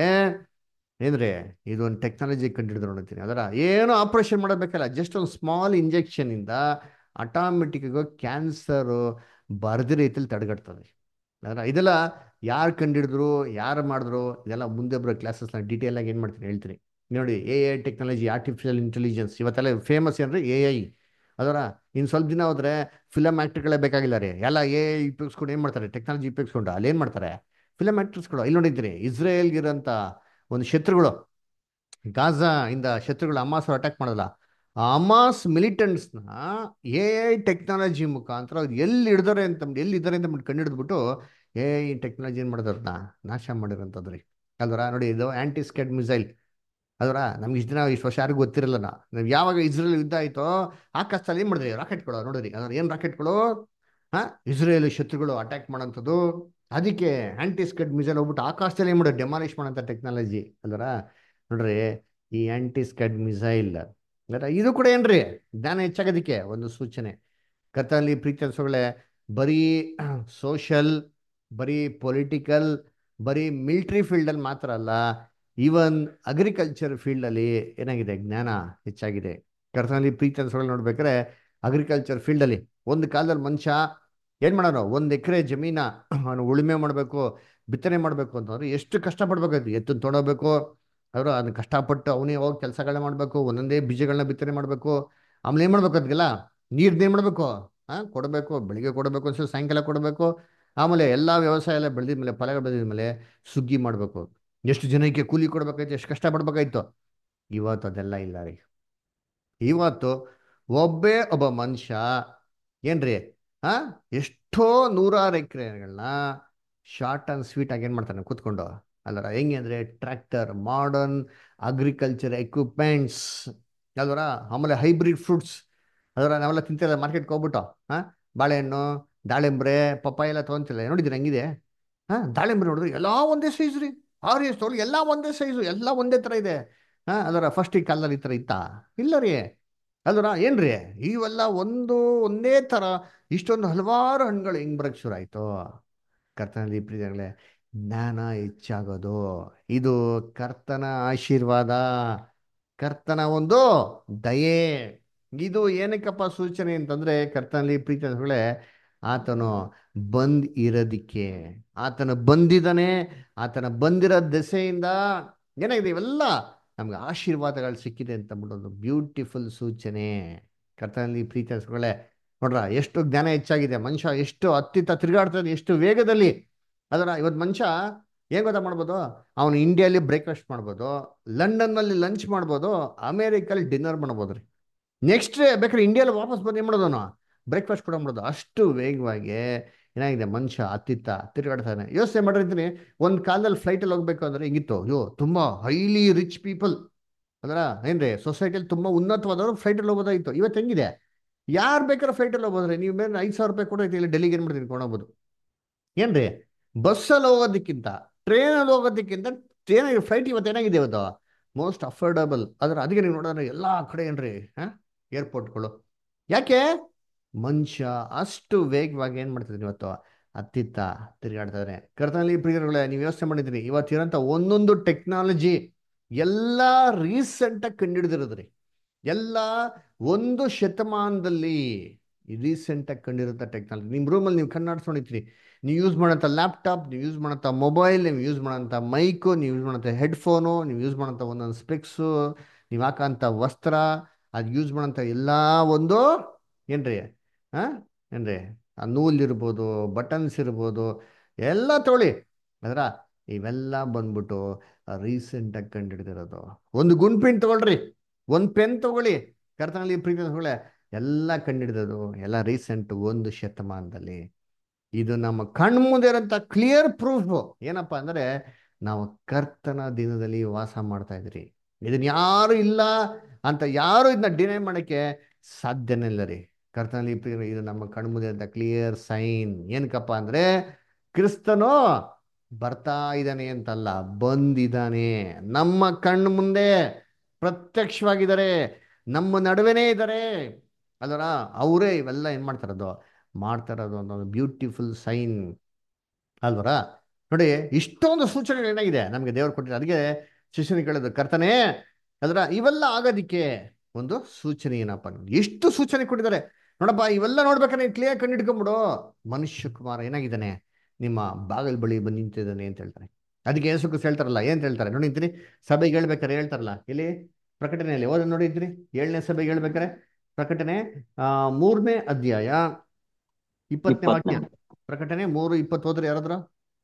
ಏನ್ರಿ ಇದು ಒಂದು ಟೆಕ್ನಾಲಜಿ ಕಂಡುಹಿಡಿದ್ರು ನೋಡ್ತೀನಿ ಅದರ ಏನು ಆಪರೇಷನ್ ಮಾಡಬೇಕಲ್ಲ ಜಸ್ಟ್ ಒಂದು ಸ್ಮಾಲ್ ಇಂಜೆಕ್ಷನಿಂದ ಆಟೋಮೆಟಿಕ್ಕಾಗಿ ಕ್ಯಾನ್ಸರು ಬರದ ರೀತಿಯಲ್ಲಿ ತಡೆಗಟ್ತದೆ ಅದರ ಇದೆಲ್ಲ ಯಾರು ಕಂಡಿಡಿದ್ರು ಯಾರು ಮಾಡಿದ್ರು ಇದೆಲ್ಲ ಮುಂದೆ ಬರೋ ಕ್ಲಾಸಸ್ನ ಡೀಟೇಲ್ ಆಗಿ ಏನು ಮಾಡ್ತೀನಿ ಹೇಳ್ತೀನಿ ನೋಡಿ A I technology artificial intelligence ಇವತ್ತೆಲ್ಲ ಫೇಮಸ್ ಏನ್ರಿ ಎ ಐ ಅದರ ಇನ್ನು ಸ್ವಲ್ಪ ದಿನ ಹೋದ್ರೆ ಫಿಲಮ್ ಆ್ಯಕ್ಟರ್ಗಳೇ ಬೇಕಾಗಿಲ್ಲ ರೀ ಎಲ್ಲ ಎ ಐ ಉಪಯೋಗಿಸ್ಕೊಂಡು ಏನು ಮಾಡ್ತಾರೆ ಟೆಕ್ನಾಲಜಿ ಉಪಯೋಗಿಸ್ಕೊಂಡು ಅಲ್ಲಿ ಏನು ಮಾಡ್ತಾರೆ ಫಿಲಮ್ ಆ್ಯಕ್ಟರ್ಸ್ಗಳು ಇಲ್ಲಿ ನೋಡಿದ್ರಿ ಇಸ್ರೇಲ್ಗಿರೋಂಥ ಒಂದು ಶತ್ರುಗಳು ಗಾಜಾ ಇಂದ ಶತ್ರುಗಳು ಹಮಾಸ್ ಅಟ್ಯಾಕ್ ಮಾಡಲ್ಲ ಆ ಹಮಾಸ್ ಮಿಲಿಟೆಂಟ್ಸ್ನ ಎ ಐ ಟೆಕ್ನಾಲಜಿ ಮುಖಾಂತರ ಅವ್ರು ಎಲ್ಲಿ ಹಿಡ್ದಾರೆ ಅಂತ ಎಲ್ಲಿ ಇದ್ದಾರೆ ಅಂತ ಕಂಡು ಹಿಡಿದ್ಬಿಟ್ಟು ಎ ಐ ಟೆಕ್ನಾಲಜಿ ಏನು ಮಾಡಿದ್ರನ್ನ ನಾಶ ಮಾಡಿರೋಂಥದ್ದು ರೀ ಅಲ್ವರ ನೋಡಿ ಇದು ಆ್ಯಂಟಿ ಸ್ಕೆಡ್ ಮಿಸೈಲ್ ಅದರ ನಮ್ಗೆ ಇಷ್ಟು ದಿನ ಇಷ್ಟು ವರ್ಷ ಯಾರಿಗೂ ಗೊತ್ತಿರಲ್ಲ ನಾವು ಯಾವಾಗ ಇಸ್ರೇಲ್ ಯುದ್ಧ ಆಯಿತೋ ಆಕಾಶದಲ್ಲಿ ಏನು ಮಾಡಿದ್ರಿ ರಾಕೆಟ್ಗಳು ನೋಡಿರಿ ಅದ್ರ ಏನು ರಾಕೆಟ್ಗಳು ಹಾಂ ಇಸ್ರೇಲ್ ಶತ್ರುಗಳು ಅಟ್ಯಾಕ್ ಮಾಡೋಂಥದ್ದು ಅದಕ್ಕೆ ಆ್ಯಂಟಿ ಸ್ಕೆಡ್ ಮಿಸೈಲ್ ಹೋಗ್ಬಿಟ್ಟು ಆಕಾಶದಲ್ಲಿ ಏನು ಮಾಡೋದು ಡೆಮಾಲಿಷ್ ಮಾಡೋಂಥ ಟೆಕ್ನಾಲಜಿ ಅಲ್ವರ ನೋಡ್ರಿ ಈ ಆ್ಯಂಟಿ ಸ್ಕೆಡ್ ಮಿಸೈಲ್ ಅಂದ್ರೆ ಇದು ಕೂಡ ಏನ್ರಿ ಜ್ಞಾನ ಹೆಚ್ಚಾಗೋದಕ್ಕೆ ಒಂದು ಸೂಚನೆ ಕಥಲ್ಲಿ ಪ್ರೀತಿ ಅನ್ಸೋಗಳೇ ಬರೀ ಸೋಷಲ್ ಬರೀ ಪೊಲಿಟಿಕಲ್ ಬರೀ ಮಿಲ್ಟ್ರಿ ಫೀಲ್ಡಲ್ಲಿ ಮಾತ್ರ ಅಲ್ಲ ಈವನ್ ಅಗ್ರಿಕಲ್ಚರ್ ಫೀಲ್ಡಲ್ಲಿ ಏನಾಗಿದೆ ಜ್ಞಾನ ಹೆಚ್ಚಾಗಿದೆ ಕರ್ತನಲ್ಲಿ ಪ್ರೀತಿ ಅನ್ಸೋಗಳು ನೋಡ್ಬೇಕಾದ್ರೆ ಅಗ್ರಿಕಲ್ಚರ್ ಫೀಲ್ಡಲ್ಲಿ ಒಂದು ಕಾಲದಲ್ಲಿ ಮನುಷ್ಯ ಏನು ಮಾಡೋನು ಒಂದು ಎಕರೆ ಜಮೀನ ಅವನು ಉಳುಮೆ ಮಾಡಬೇಕು ಬಿತ್ತನೆ ಮಾಡಬೇಕು ಅಂತಂದ್ರೆ ಎಷ್ಟು ಕಷ್ಟಪಡ್ಬೇಕಾಯ್ತು ಎತ್ತನ್ನು ತೊಡೋಬೇಕು ಅವರು ಅದನ್ನ ಕಷ್ಟಪಟ್ಟು ಅವನೇ ಹೋಗಿ ಕೆಲಸಗಳನ್ನ ಮಾಡಬೇಕು ಒಂದೊಂದೇ ಬೀಜಗಳನ್ನ ಬಿತ್ತನೆ ಮಾಡಬೇಕು ಆಮೇಲೆ ಏನು ಮಾಡ್ಬೇಕು ಅದಕ್ಕೆಲ್ಲ ನೀರ್ದು ಏನು ಮಾಡಬೇಕು ಹಾಂ ಕೊಡಬೇಕು ಬೆಳಿಗ್ಗೆ ಕೊಡಬೇಕು ಅನ್ಸೋ ಸಾಯಂಕಾಲ ಕೊಡಬೇಕು ಆಮೇಲೆ ಎಲ್ಲ ವ್ಯವಸಾಯ ಎಲ್ಲ ಬೆಳೆದಿದ ಮೇಲೆ ಫಲ ಬೆಳೆದಿದ ಮೇಲೆ ಸುಗ್ಗಿ ಮಾಡಬೇಕು ಎಷ್ಟು ಜನಕ್ಕೆ ಕೂಲಿ ಕೊಡ್ಬೇಕಾಯ್ತು ಎಷ್ಟು ಕಷ್ಟಪಡ್ಬೇಕಾಯ್ತು ಇವತ್ತು ಅದೆಲ್ಲ ಇಲ್ಲ ರೀ ಇವತ್ತು ಒಬ್ಬೇ ಒಬ್ಬ ಮನುಷ್ಯ ಏನ್ರಿ ಆ ಎಷ್ಟೋ ನೂರಾರು ಎಕರೆಗಳನ್ನ ಶಾರ್ಟ್ ಆ್ಯಂಡ್ ಸ್ವೀಟ್ ಆಗಿ ಏನು ಮಾಡ್ತಾನೆ ಕೂತ್ಕೊಂಡು ಅಲ್ಲರ ಹೆಂಗೆ ಅಂದರೆ ಟ್ರ್ಯಾಕ್ಟರ್ ಮಾಡರ್ನ್ ಅಗ್ರಿಕಲ್ಚರ್ ಎಕ್ವಿಪ್ಮೆಂಟ್ಸ್ ಅಲ್ವರ ಆಮೇಲೆ ಹೈಬ್ರಿಡ್ ಫ್ರೂಟ್ಸ್ ಅದರ ನಾವೆಲ್ಲ ತಿಂತಿಲ್ಲ ಮಾರ್ಕೆಟ್ಗೆ ಹೋಗ್ಬಿಟ್ಟು ಹಾಂ ಬಾಳೆಹಣ್ಣು ದಾಳಿಂಬ್ರೆ ಪಪ್ಪಾಯ ಎಲ್ಲ ತೊಗೊಂತಿಲ್ಲ ನೋಡಿದ್ರೆ ಹೆಂಗಿದೆ ಹಾಂ ದಾಳಿಂಬ್ರೆ ನೋಡಿದ್ರೆ ಎಲ್ಲ ಒಂದೇ ಸೈಜ್ ರೀ ಆರು ಎಷ್ಟು ತೊಗೊಳ್ಳಿ ಎಲ್ಲ ಒಂದೇ ಸೈಜು ಎಲ್ಲ ಒಂದೇ ಥರ ಇದೆ ಹಾಂ ಅದರ ಫಸ್ಟ್ ಈ ಕಾಲದಲ್ಲಿ ಈ ಥರ ಇತ್ತಾ ಇಲ್ಲ ರೀ ಅಲ್ವರ ಏನ್ರಿ ಇವೆಲ್ಲ ಒಂದು ಒಂದೇ ಥರ ಇಷ್ಟೊಂದು ಹಲವಾರು ಹಣ್ಣುಗಳು ಹೆಂಗ್ ಬರಕ್ಕೆ ಶುರು ಆಯ್ತು ಕರ್ತನಲ್ಲಿ ಪ್ರಿಯಗಳೇ ಜ್ಞಾನ ಹೆಚ್ಚಾಗೋದು ಇದು ಕರ್ತನ ಆಶೀರ್ವಾದ ಕರ್ತನ ಒಂದು ದಯೆ ಇದು ಏನಕ್ಕಪ್ಪ ಸೂಚನೆ ಅಂತಂದ್ರೆ ಕರ್ತನಲ್ಲಿ ಪ್ರೀತಿಗಳೇ ಆತನು ಬಂದ್ ಇರೋದಿಕ್ಕೆ ಆತನ ಬಂದಿದ್ದಾನೆ ಆತನ ಬಂದಿರೋ ದೆಸೆಯಿಂದ ಏನಾಗಿದೆ ಇವೆಲ್ಲ ನಮ್ಗೆ ಆಶೀರ್ವಾದಗಳು ಸಿಕ್ಕಿದೆ ಅಂತ ಬಿಡೋದು ಬ್ಯೂಟಿಫುಲ್ ಸೂಚನೆ ಕರ್ತನಲ್ಲಿ ಪ್ರೀತಿಗಳೇ ನೋಡ್ರ ಎಷ್ಟು ಜ್ಞಾನ ಹೆಚ್ಚಾಗಿದೆ ಮನುಷ್ಯ ಎಷ್ಟು ಹತ್ತಿತ್ತ ತಿರುಗಾಡ್ತದೆ ಎಷ್ಟು ವೇಗದಲ್ಲಿ ಅದರ ಇವತ್ತು ಮನುಷ್ಯ ಏನ್ ಗೊತ್ತಾ ಮಾಡ್ಬೋದು ಅವನು ಇಂಡಿಯಲ್ಲಿ ಬ್ರೇಕ್ಫಾಸ್ಟ್ ಮಾಡ್ಬೋದು ಲಂಡನ್ನಲ್ಲಿ ಲಂಚ್ ಮಾಡ್ಬೋದು ಅಮೇರಿಕಲ್ಲಿ ಡಿನ್ನರ್ ಮಾಡ್ಬೋದು ರೀ ನೆಕ್ಸ್ಟ್ ಬೇಕಾದ್ರೆ ಇಂಡಿಯಲ್ಲಿ ವಾಪಸ್ ಬಂದು ಏನು ಮಾಡೋದು ಬ್ರೇಕ್ಫಾಸ್ಟ್ ಕೂಡ ಮಾಡೋದು ಅಷ್ಟು ವೇಗವಾಗಿ ಏನಾಗಿದೆ ಮನುಷ್ಯ ಅತ್ತಿತ್ತ ತಿರುಗಾಡ್ತಾನೆ ಯೋಚನೆ ಮಾಡಿರ್ತೀನಿ ಒಂದು ಕಾಲದಲ್ಲಿ ಫ್ಲೈಟಲ್ಲಿ ಹೋಗ್ಬೇಕು ಅಂದ್ರೆ ಹಿಂಗಿತ್ತು ಅಯ್ಯೋ ತುಂಬ ಹೈಲಿ ರಿಚ್ ಪೀಪಲ್ ಅದರ ಏನ್ರಿ ಸೊಸೈಟಿಯಲ್ಲಿ ತುಂಬ ಉನ್ನತವಾದವರು ಫ್ಲೈಟಲ್ಲಿ ಹೋಗೋದಾಗಿತ್ತು ಇವತ್ತು ಹೆಂಗಿದೆ ಯಾರು ಬೇಕಾದ್ರೆ ಫ್ಲೈಟಲ್ಲಿ ಹೋಗೋದ್ರಿ ನೀವು ಮೇಲೆ ಐದು ಸಾವಿರ ರೂಪಾಯಿ ಕೂಡ ಐತಿ ಇಲ್ಲಿ ಡೆಲ್ಲಿಗೆ ಏನು ಮಾಡ್ತೀನಿ ಕೊಂಡೋಗ್ಬೋದು ಏನ್ರಿ ಬಸ್ಸಲ್ಲಿ ಹೋಗೋದಕ್ಕಿಂತ ಟ್ರೈನಲ್ಲಿ ಹೋಗೋದಕ್ಕಿಂತ ಟ್ರೈನ್ ಫ್ಲೈಟ್ ಇವತ್ತು ಏನಾಗಿದೆ ಇವತ್ತು ಮೋಸ್ಟ್ ಅಫೋರ್ಡಬಲ್ ಅದ್ರ ಅದಕ್ಕೆ ನೀವು ನೋಡೋಣ ಎಲ್ಲ ಕಡೆ ಏನ್ರಿ ಹಾಂ ಏರ್ಪೋರ್ಟ್ಗಳು ಯಾಕೆ ಮನುಷ್ಯ ಅಷ್ಟು ವೇಗವಾಗಿ ಏನು ಮಾಡ್ತಿದ್ದೀನಿ ಇವತ್ತು ಅತ್ತಿತ್ತ ತಿರುಗಾಡ್ತಾರೆ ಕರ್ತನಲ್ಲಿ ಪ್ರಿಯರುಗಳೇ ನೀವು ಯೋಚನೆ ಮಾಡಿದ್ರಿ ಇವತ್ತಿರೋಂಥ ಒಂದೊಂದು ಟೆಕ್ನಾಲಜಿ ಎಲ್ಲ ರೀಸೆಂಟಾಗಿ ಕಂಡುಹಿಡಿದಿರೋದ್ರಿ ಎಲ್ಲ ಒಂದು ಶತಮಾನದಲ್ಲಿ ರೀಸೆಂಟಾಗಿ ಕಂಡಿರೋಂಥ ಟೆಕ್ನಾಲಜಿ ನಿಮ್ಮ ರೂಮಲ್ಲಿ ನೀವು ಕಣ್ಣಾಡ್ಸ್ಕೊಂಡಿರ್ತೀರಿ ನೀವು ಯೂಸ್ ಮಾಡೋಂಥ ಲ್ಯಾಪ್ಟಾಪ್ ನೀವು ಯೂಸ್ ಮಾಡೋಂಥ ಮೊಬೈಲ್ ನೀವು ಯೂಸ್ ಮಾಡೋಂಥ ಮೈಕು ನೀವು ಯೂಸ್ ಮಾಡೋಂಥ ಹೆಡ್ಫೋನು ನೀವು ಯೂಸ್ ಮಾಡೋಂಥ ಒಂದೊಂದು ಸ್ಪೆಕ್ಸು ನೀವು ಹಾಕೋಂಥ ವಸ್ತ್ರ ಅದು ಯೂಸ್ ಮಾಡೋಂಥ ಎಲ್ಲ ಒಂದು ಏನ್ರಿ ಹಾಂ ಏನ್ರಿ ಆ ನೂಲ್ ಇರ್ಬೋದು ಬಟನ್ಸ್ ಇರ್ಬೋದು ಎಲ್ಲ ತೊಗೊಳ್ಳಿ ಅದರ ಇವೆಲ್ಲ ಬಂದ್ಬಿಟ್ಟು ರೀಸೆಂಟಾಗಿ ಕಂಡುಹಿಡಿದಿರೋದು ಒಂದು ಗುಂಪಿನ ತಗೊಳ್ರಿ ಒಂದು ಪೆನ್ ತಗೊಳ್ಳಿ ಕರ್ತನಲ್ಲಿ ಪ್ರೀತಿ ತಗೊಳ್ಳಿ ಎಲ್ಲ ಕಂಡುಹಿಡಿದದು ಎಲ್ಲ ರೀಸೆಂಟ್ ಒಂದು ಶತಮಾನದಲ್ಲಿ ಇದು ನಮ್ಮ ಕಣ್ಮುಂದೆ ಇರೋಂಥ ಕ್ಲಿಯರ್ ಪ್ರೂಫ್ ಏನಪ್ಪ ಅಂದರೆ ನಾವು ಕರ್ತನ ದಿನದಲ್ಲಿ ವಾಸ ಮಾಡ್ತಾ ಇದ್ರಿ ಇದನ್ನ ಯಾರು ಇಲ್ಲ ಅಂತ ಯಾರು ಇದನ್ನ ಡಿನೈ ಮಾಡೋಕ್ಕೆ ಸಾಧ್ಯನೇ ಇಲ್ಲ ರೀ ಕರ್ತನಲ್ಲಿ ಪ್ರಿಯ- ಇದು ನಮ್ಮ ಕಣ್ಮುಂದೆ ಇರೋಂಥ ಕ್ಲಿಯರ್ ಸೈನ್ ಏನಕ್ಕಪ್ಪ ಅಂದರೆ ಕ್ರಿಸ್ತನು ಬರ್ತಾ ಇದ್ದಾನೆ ಅಂತಲ್ಲ ಬಂದಿದ್ದಾನೆ ನಮ್ಮ ಕಣ್ಣು ಮುಂದೆ ಪ್ರತ್ಯಕ್ಷವಾಗಿದ್ದಾರೆ ನಮ್ಮ ನಡುವೆನೇ ಇದ್ದಾರೆ ಅದರ ಅವರೇ ಇವೆಲ್ಲ ಏನು ಮಾಡ್ತಾ ಇರೋದು ಮಾಡ್ತಾ ಇರೋದು ಅನ್ನೋದು ಬ್ಯೂಟಿಫುಲ್ ಸೈನ್ ಅಲ್ವರ ನೋಡಿ ಇಷ್ಟೊಂದು ಸೂಚನೆಗಳು ಏನಾಗಿದೆ ನಮಗೆ ದೇವರು ಕೊಟ್ಟಿದ್ದಾರೆ ಅದಕ್ಕೆ ಶಿಷ್ಯನಿಗೆ ಕೇಳೋದು ಕರ್ತನೆ ಅದರ ಇವೆಲ್ಲ ಆಗೋದಿಕ್ಕೆ ಒಂದು ಸೂಚನೆ ಏನಪ್ಪ ನೋಡಿ ಎಷ್ಟು ಸೂಚನೆ ಕೊಟ್ಟಿದ್ದಾರೆ ನೋಡಪ್ಪ ಇವೆಲ್ಲ ನೋಡ್ಬೇಕಾದ್ರೆ ನೀನು ಕ್ಲಿಯರ್ ಕಂಡು ಹಿಡ್ಕೊಂಬಿಡು ಮನುಷ್ಯ ಕುಮಾರ ಏನಾಗಿದ್ದಾನೆ ನಿಮ್ಮ ಬಾಗಿಲು ಬಳಿ ಬಂದು ನಿಂತಿದ್ದಾನೆ ಅಂತ ಹೇಳ್ತಾರೆ ಅದಕ್ಕೆ ಯೇಸು ಕ್ರಿಸ್ತ ಹೇಳ್ತಾರಲ್ಲ ಏನ್ ಹೇಳ್ತಾರೆ ನೋಡಿದ್ರಿ ಸಭೆಗೆ ಹೇಳ್ಬೇಕಾರೆ ಹೇಳ್ತಾರಲ್ಲ ಇಲ್ಲಿ ಪ್ರಕಟಣೆಯಲ್ಲಿ ಓದ ನೋಡಿದ್ರಿ ಏಳನೇ ಸಭೆಗೆ ಹೇಳ್ಬೇಕಾರೆ ಪ್ರಕಟಣೆ ಆ ಮೂರನೇ ಅಧ್ಯಾಯ ಇಪ್ಪತ್ತನೇ ವಾಕ್ಯ ಪ್ರಕಟಣೆ ಮೂರು ಇಪ್ಪತ್ತು ಹೋದ್ರೆ ಯಾರಾದ್ರು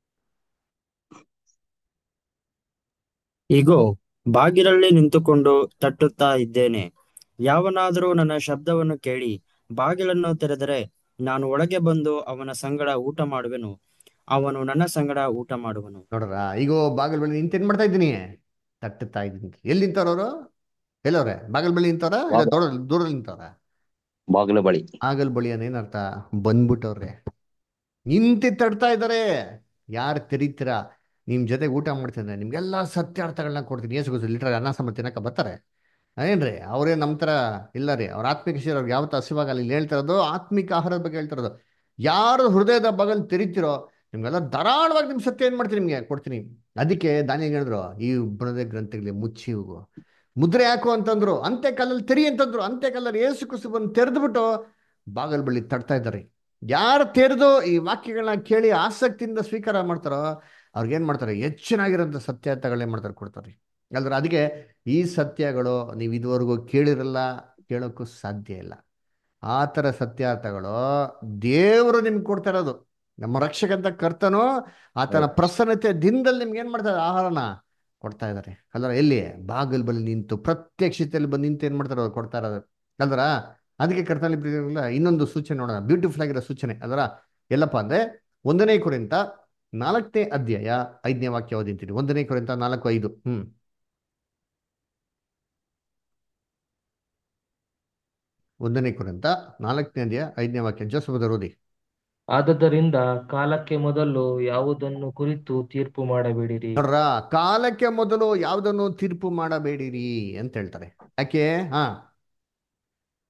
ಇಗೋ ಬಾಗಿಲಲ್ಲಿ ನಿಂತುಕೊಂಡು ತಟ್ಟುತ್ತಾ ಇದ್ದೇನೆ ಯಾವನಾದರೂ ನನ್ನ ಶಬ್ದವನ್ನು ಕೇಳಿ ಬಾಗಿಲನ್ನು ತೆರೆದರೆ ನಾನು ಒಳಗೆ ಬಂದು ಅವನ ಸಂಗಡ ಊಟ ಮಾಡುವೆನು ಅವನು ನನ್ನ ಸಂಗಡ ಊಟ ಮಾಡುವನು ನೋಡ್ರ ಈಗ ಬಾಗಿಲು ಬಳಿ ನಿಂತೇನ್ ಮಾಡ್ತಾ ಇದ್ದೀನಿ ತಟ್ಟುತ್ತಾ ಇದ್ದೀನಿ ಎಲ್ಲಿ ನಿಂತವ್ರವ್ರು ಎಲ್ಲವ್ರೆ ಬಾಗಿಲು ಬಳಿ ನಿಂತವ್ರ ಇಲ್ಲ ದೂರ ದೂರದಲ್ಲಿ ನಿಂತವ್ರ ಬಾಗಿಲ ಬಳಿ ಆಗಲ್ ಬಳಿ ಏನರ್ಥ ಬಂದ್ಬಿಟ್ಟವ್ರೆ ನಿಂತಿ ತಡ್ತಾ ಇದ್ದಾರೆ ಯಾರು ತೆರೀತೀರಾ ನಿಮ್ ಜೊತೆಗೆ ಊಟ ಮಾಡ್ತಿದ್ರೆ ನಿಮ್ಗೆಲ್ಲ ಸತ್ಯಾರ್ಥಗಳನ್ನ ಕೊಡ್ತೀನಿ ಏಸು ಗೊತ್ತು ಲೀಟರ್ ಅನ್ನ ಸಾಂಬಾರ್ ತಿನ್ನಕ ಬರ್ತಾರೆ ಏನ್ರಿ ಅವರೇ ನಮ್ಮ ಥರ ಇಲ್ಲ ರೀ ಅವ್ರ ಆತ್ಮಿಕ ಶರೀರ ಅವ್ರಿಗೆ ಯಾವತ್ತೂ ಹಸಿವಾಗಲ್ಲ ಇಲ್ಲಿ ಹೇಳ್ತಿರೋದು ಆತ್ಮಿಕ ಆಹಾರದ ಬಗ್ಗೆ ಹೇಳ್ತಿರೋದು ಯಾರು ಹೃದಯದ ಬಗಲ್ ತೆರಿತೀರೋ ನಿಮ್ಗೆಲ್ಲ ಧಾರಾಳವಾಗಿ ನಿಮ್ ಸತ್ಯ ಏನ್ ಮಾಡ್ತೀನಿ ನಿಮ್ಗೆ ಕೊಡ್ತೀನಿ ಅದಕ್ಕೆ ದಾನಿ ಹೇಳಿದ್ರು ಈ ಬುಣದ ಗ್ರಂಥಗಳಿಗೆ ಮುಚ್ಚಿ ಹೋಗು ಮುದ್ರೆ ಹಾಕು ಅಂತಂದ್ರು ಅಂತೆ ಕಾಲಲ್ಲಿ ತೆರಿ ಅಂತಂದ್ರು ಅಂತೆ ಕಾಲಲ್ಲಿ ಏಸು ಕುಸು ಬಂದು ತೆರೆದ್ಬಿಟ್ಟು ಬಾಗಲ್ ಬಳಿ ತಡ್ತಾ ಇದ್ದಾರೆ ಯಾರು ತೆರೆದು ಈ ವಾಕ್ಯಗಳನ್ನ ಕೇಳಿ ಆಸಕ್ತಿಯಿಂದ ಸ್ವೀಕಾರ ಮಾಡ್ತಾರೋ ಅವ್ರಿಗೇನ್ ಮಾಡ್ತಾರೆ ಹೆಚ್ಚಿನಾಗಿರೋಂಥ ಸತ್ಯಾರ್ಥಗಳೇನ್ ಮಾಡ್ತಾರೆ ಕೊಡ್ತಾರೆ ಅಲ್ದ್ರ ಅದಕ್ಕೆ ಈ ಸತ್ಯಗಳು ನೀವು ಇದುವರೆಗೂ ಕೇಳಿರಲ್ಲ ಕೇಳೋಕ್ಕೂ ಸಾಧ್ಯ ಇಲ್ಲ ಆ ಥರ ಸತ್ಯಾರ್ಥಗಳು ದೇವರು ನಿಮ್ಗೆ ಕೊಡ್ತಾ ಇರೋದು ನಮ್ಮ ರಕ್ಷಕಂತ ಕರ್ತನು ಆತನ ಪ್ರಸನ್ನತೆ ದಿನದಲ್ಲಿ ನಿಮ್ಗೆ ಏನ್ ಮಾಡ್ತಾರೆ ಆಹಾರನ ಕೊಡ್ತಾ ಇದ್ದಾರೆ ಅಲ್ದ್ರ ಎಲ್ಲಿ ಬಾಗಿಲು ಬಳಿ ನಿಂತು ಪ್ರತ್ಯಕ್ಷತೆಯಲ್ಲಿ ಬಂದು ನಿಂತು ಏನ್ ಮಾಡ್ತಾರೆ ಅವ್ರು ಕೊಡ್ತಾ ಇರೋದು ಅಲ್ದ್ರ ಅದಕ್ಕೆ ಕರ್ತನಲ್ಲಿ ಪ್ರೀತಿಗಳಿಂದ ಇನ್ನೊಂದು ಸೂಚನೆ ನೋಡೋಣ ಬ್ಯೂಟಿಫುಲ್ ಆಗಿರೋ ಸೂಚನೆ ಅದರ ಎಲ್ಲಪ್ಪ ಅಂದ್ರೆ ಒಂದನೇ ಕುರಿತ ನಾಲ್ಕನೇ ಅಧ್ಯಾಯ ಐದನೇ ವಾಕ್ಯ ಓದಿಂತೀನಿ ಒಂದನೇ ಕುರಿತ ನಾಲ್ಕು ಐದು ಹ್ಮ್ ಒಂದನೇ ಕುರಿತ ನಾಲ್ಕನೇ ಅಧ್ಯಾಯ ಐದನೇ ವಾಕ್ಯ ಜೋಸಫದ ಓದಿ ಆದದರಿಂದ ಕಾಲಕ್ಕೆ ಮೊದಲು ಯಾವುದನ್ನು ಕುರಿತು ತೀರ್ಪು ಮಾಡಬೇಡಿರಿ ನೋಡ್ರ ಕಾಲಕ್ಕೆ ಮೊದಲು ಯಾವುದನ್ನು ತೀರ್ಪು ಮಾಡಬೇಡಿರಿ ಅಂತ ಹೇಳ್ತಾರೆ ಯಾಕೆ ಹಾ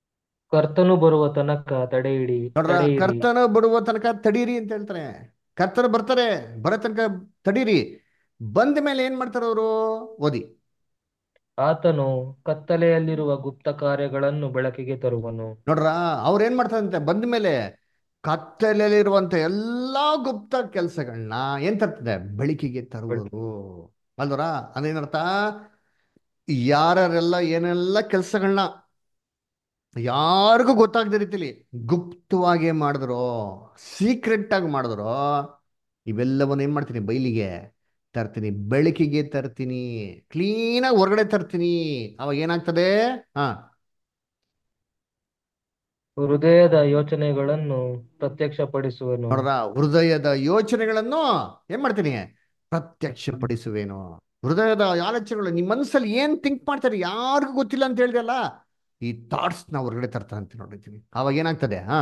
ಕರ್ತನು ಬರುವ ತನಕ ತಡೆಯಿಡಿ ನೋಡ್ರ ತಡೆಯಿರಿ ಕರ್ತನ ಬಿಡುವ ತನಕ ತಡೀರಿ ಅಂತ ಹೇಳ್ತಾರೆ ಕರ್ತನ ಬರ್ತಾರೆ ಬರೋ ತನಕ ತಡೀರಿ ಬಂದ ಮೇಲೆ ಏನ್ ಮಾಡ್ತಾರೆ ಅವರು ಓದಿ ಆತನು ಕತ್ತಲೆಯಲ್ಲಿರುವ ಗುಪ್ತ ಕಾರ್ಯಗಳನ್ನು ಬೆಳಕಿಗೆ ತರುವನು ನೋಡ್ರ ಅವ್ರು ಏನ್ ಮಾಡ್ತಾರಂತೆ ಬಂದ ಮೇಲೆ ಕತ್ತಲೆಯಲ್ಲಿರುವಂತ ಎಲ್ಲಾ ಗುಪ್ತ ಕೆಲಸಗಳನ್ನ ಏನ್ ತರ್ತದೆ ಬೆಳಕಿಗೆ ತರುವುದು ಅಲ್ವರ ಅದೇನರ್ಥ ಯಾರೆಲ್ಲ ಏನೆಲ್ಲ ಕೆಲಸಗಳನ್ನ ಯಾರಿಗೂ ಗೊತ್ತಾಗದ ರೀತಿಲಿ ಗುಪ್ತವಾಗಿ ಮಾಡಿದ್ರು ಸೀಕ್ರೆಟ್ ಆಗಿ ಮಾಡಿದ್ರು ಇವೆಲ್ಲವನ್ನು ಏನ್ ಮಾಡ್ತೀನಿ ಬಯಲಿಗೆ ತರ್ತೀನಿ ಬೆಳಕಿಗೆ ತರ್ತೀನಿ ಕ್ಲೀನಾಗಿ ಹೊರಗಡೆ ತರ್ತೀನಿ ಅವಾಗ ಏನಾಗ್ತದೆ ಹಾ ಹೃದಯದ ಯೋಚನೆಗಳನ್ನು ಪ್ರತ್ಯಕ್ಷಪಡಿಸುವನು ನೋಡ್ರ ಹೃದಯದ ಯೋಚನೆಗಳನ್ನು ಏನ್ ಮಾಡ್ತೀನಿ ಪ್ರತ್ಯಕ್ಷಪಡಿಸುವೇನು ಹೃದಯದ ಆಲೋಚನೆಗಳು ನಿಮ್ಮ ಮನಸ್ಸಲ್ಲಿ ಏನ್ ಥಿಂಕ್ ಮಾಡ್ತಾರೆ ಯಾರಿಗೂ ಗೊತ್ತಿಲ್ಲ ಅಂತ ಹೇಳಿದೆಲ್ಲ ಈ ಥಾಟ್ಸ್ ನ ಹೊರಗಡೆ ತರ್ತಾರಂತೆ ನೋಡಿರ್ತೀನಿ ಅವಾಗ ಏನಾಗ್ತದೆ ಹಾ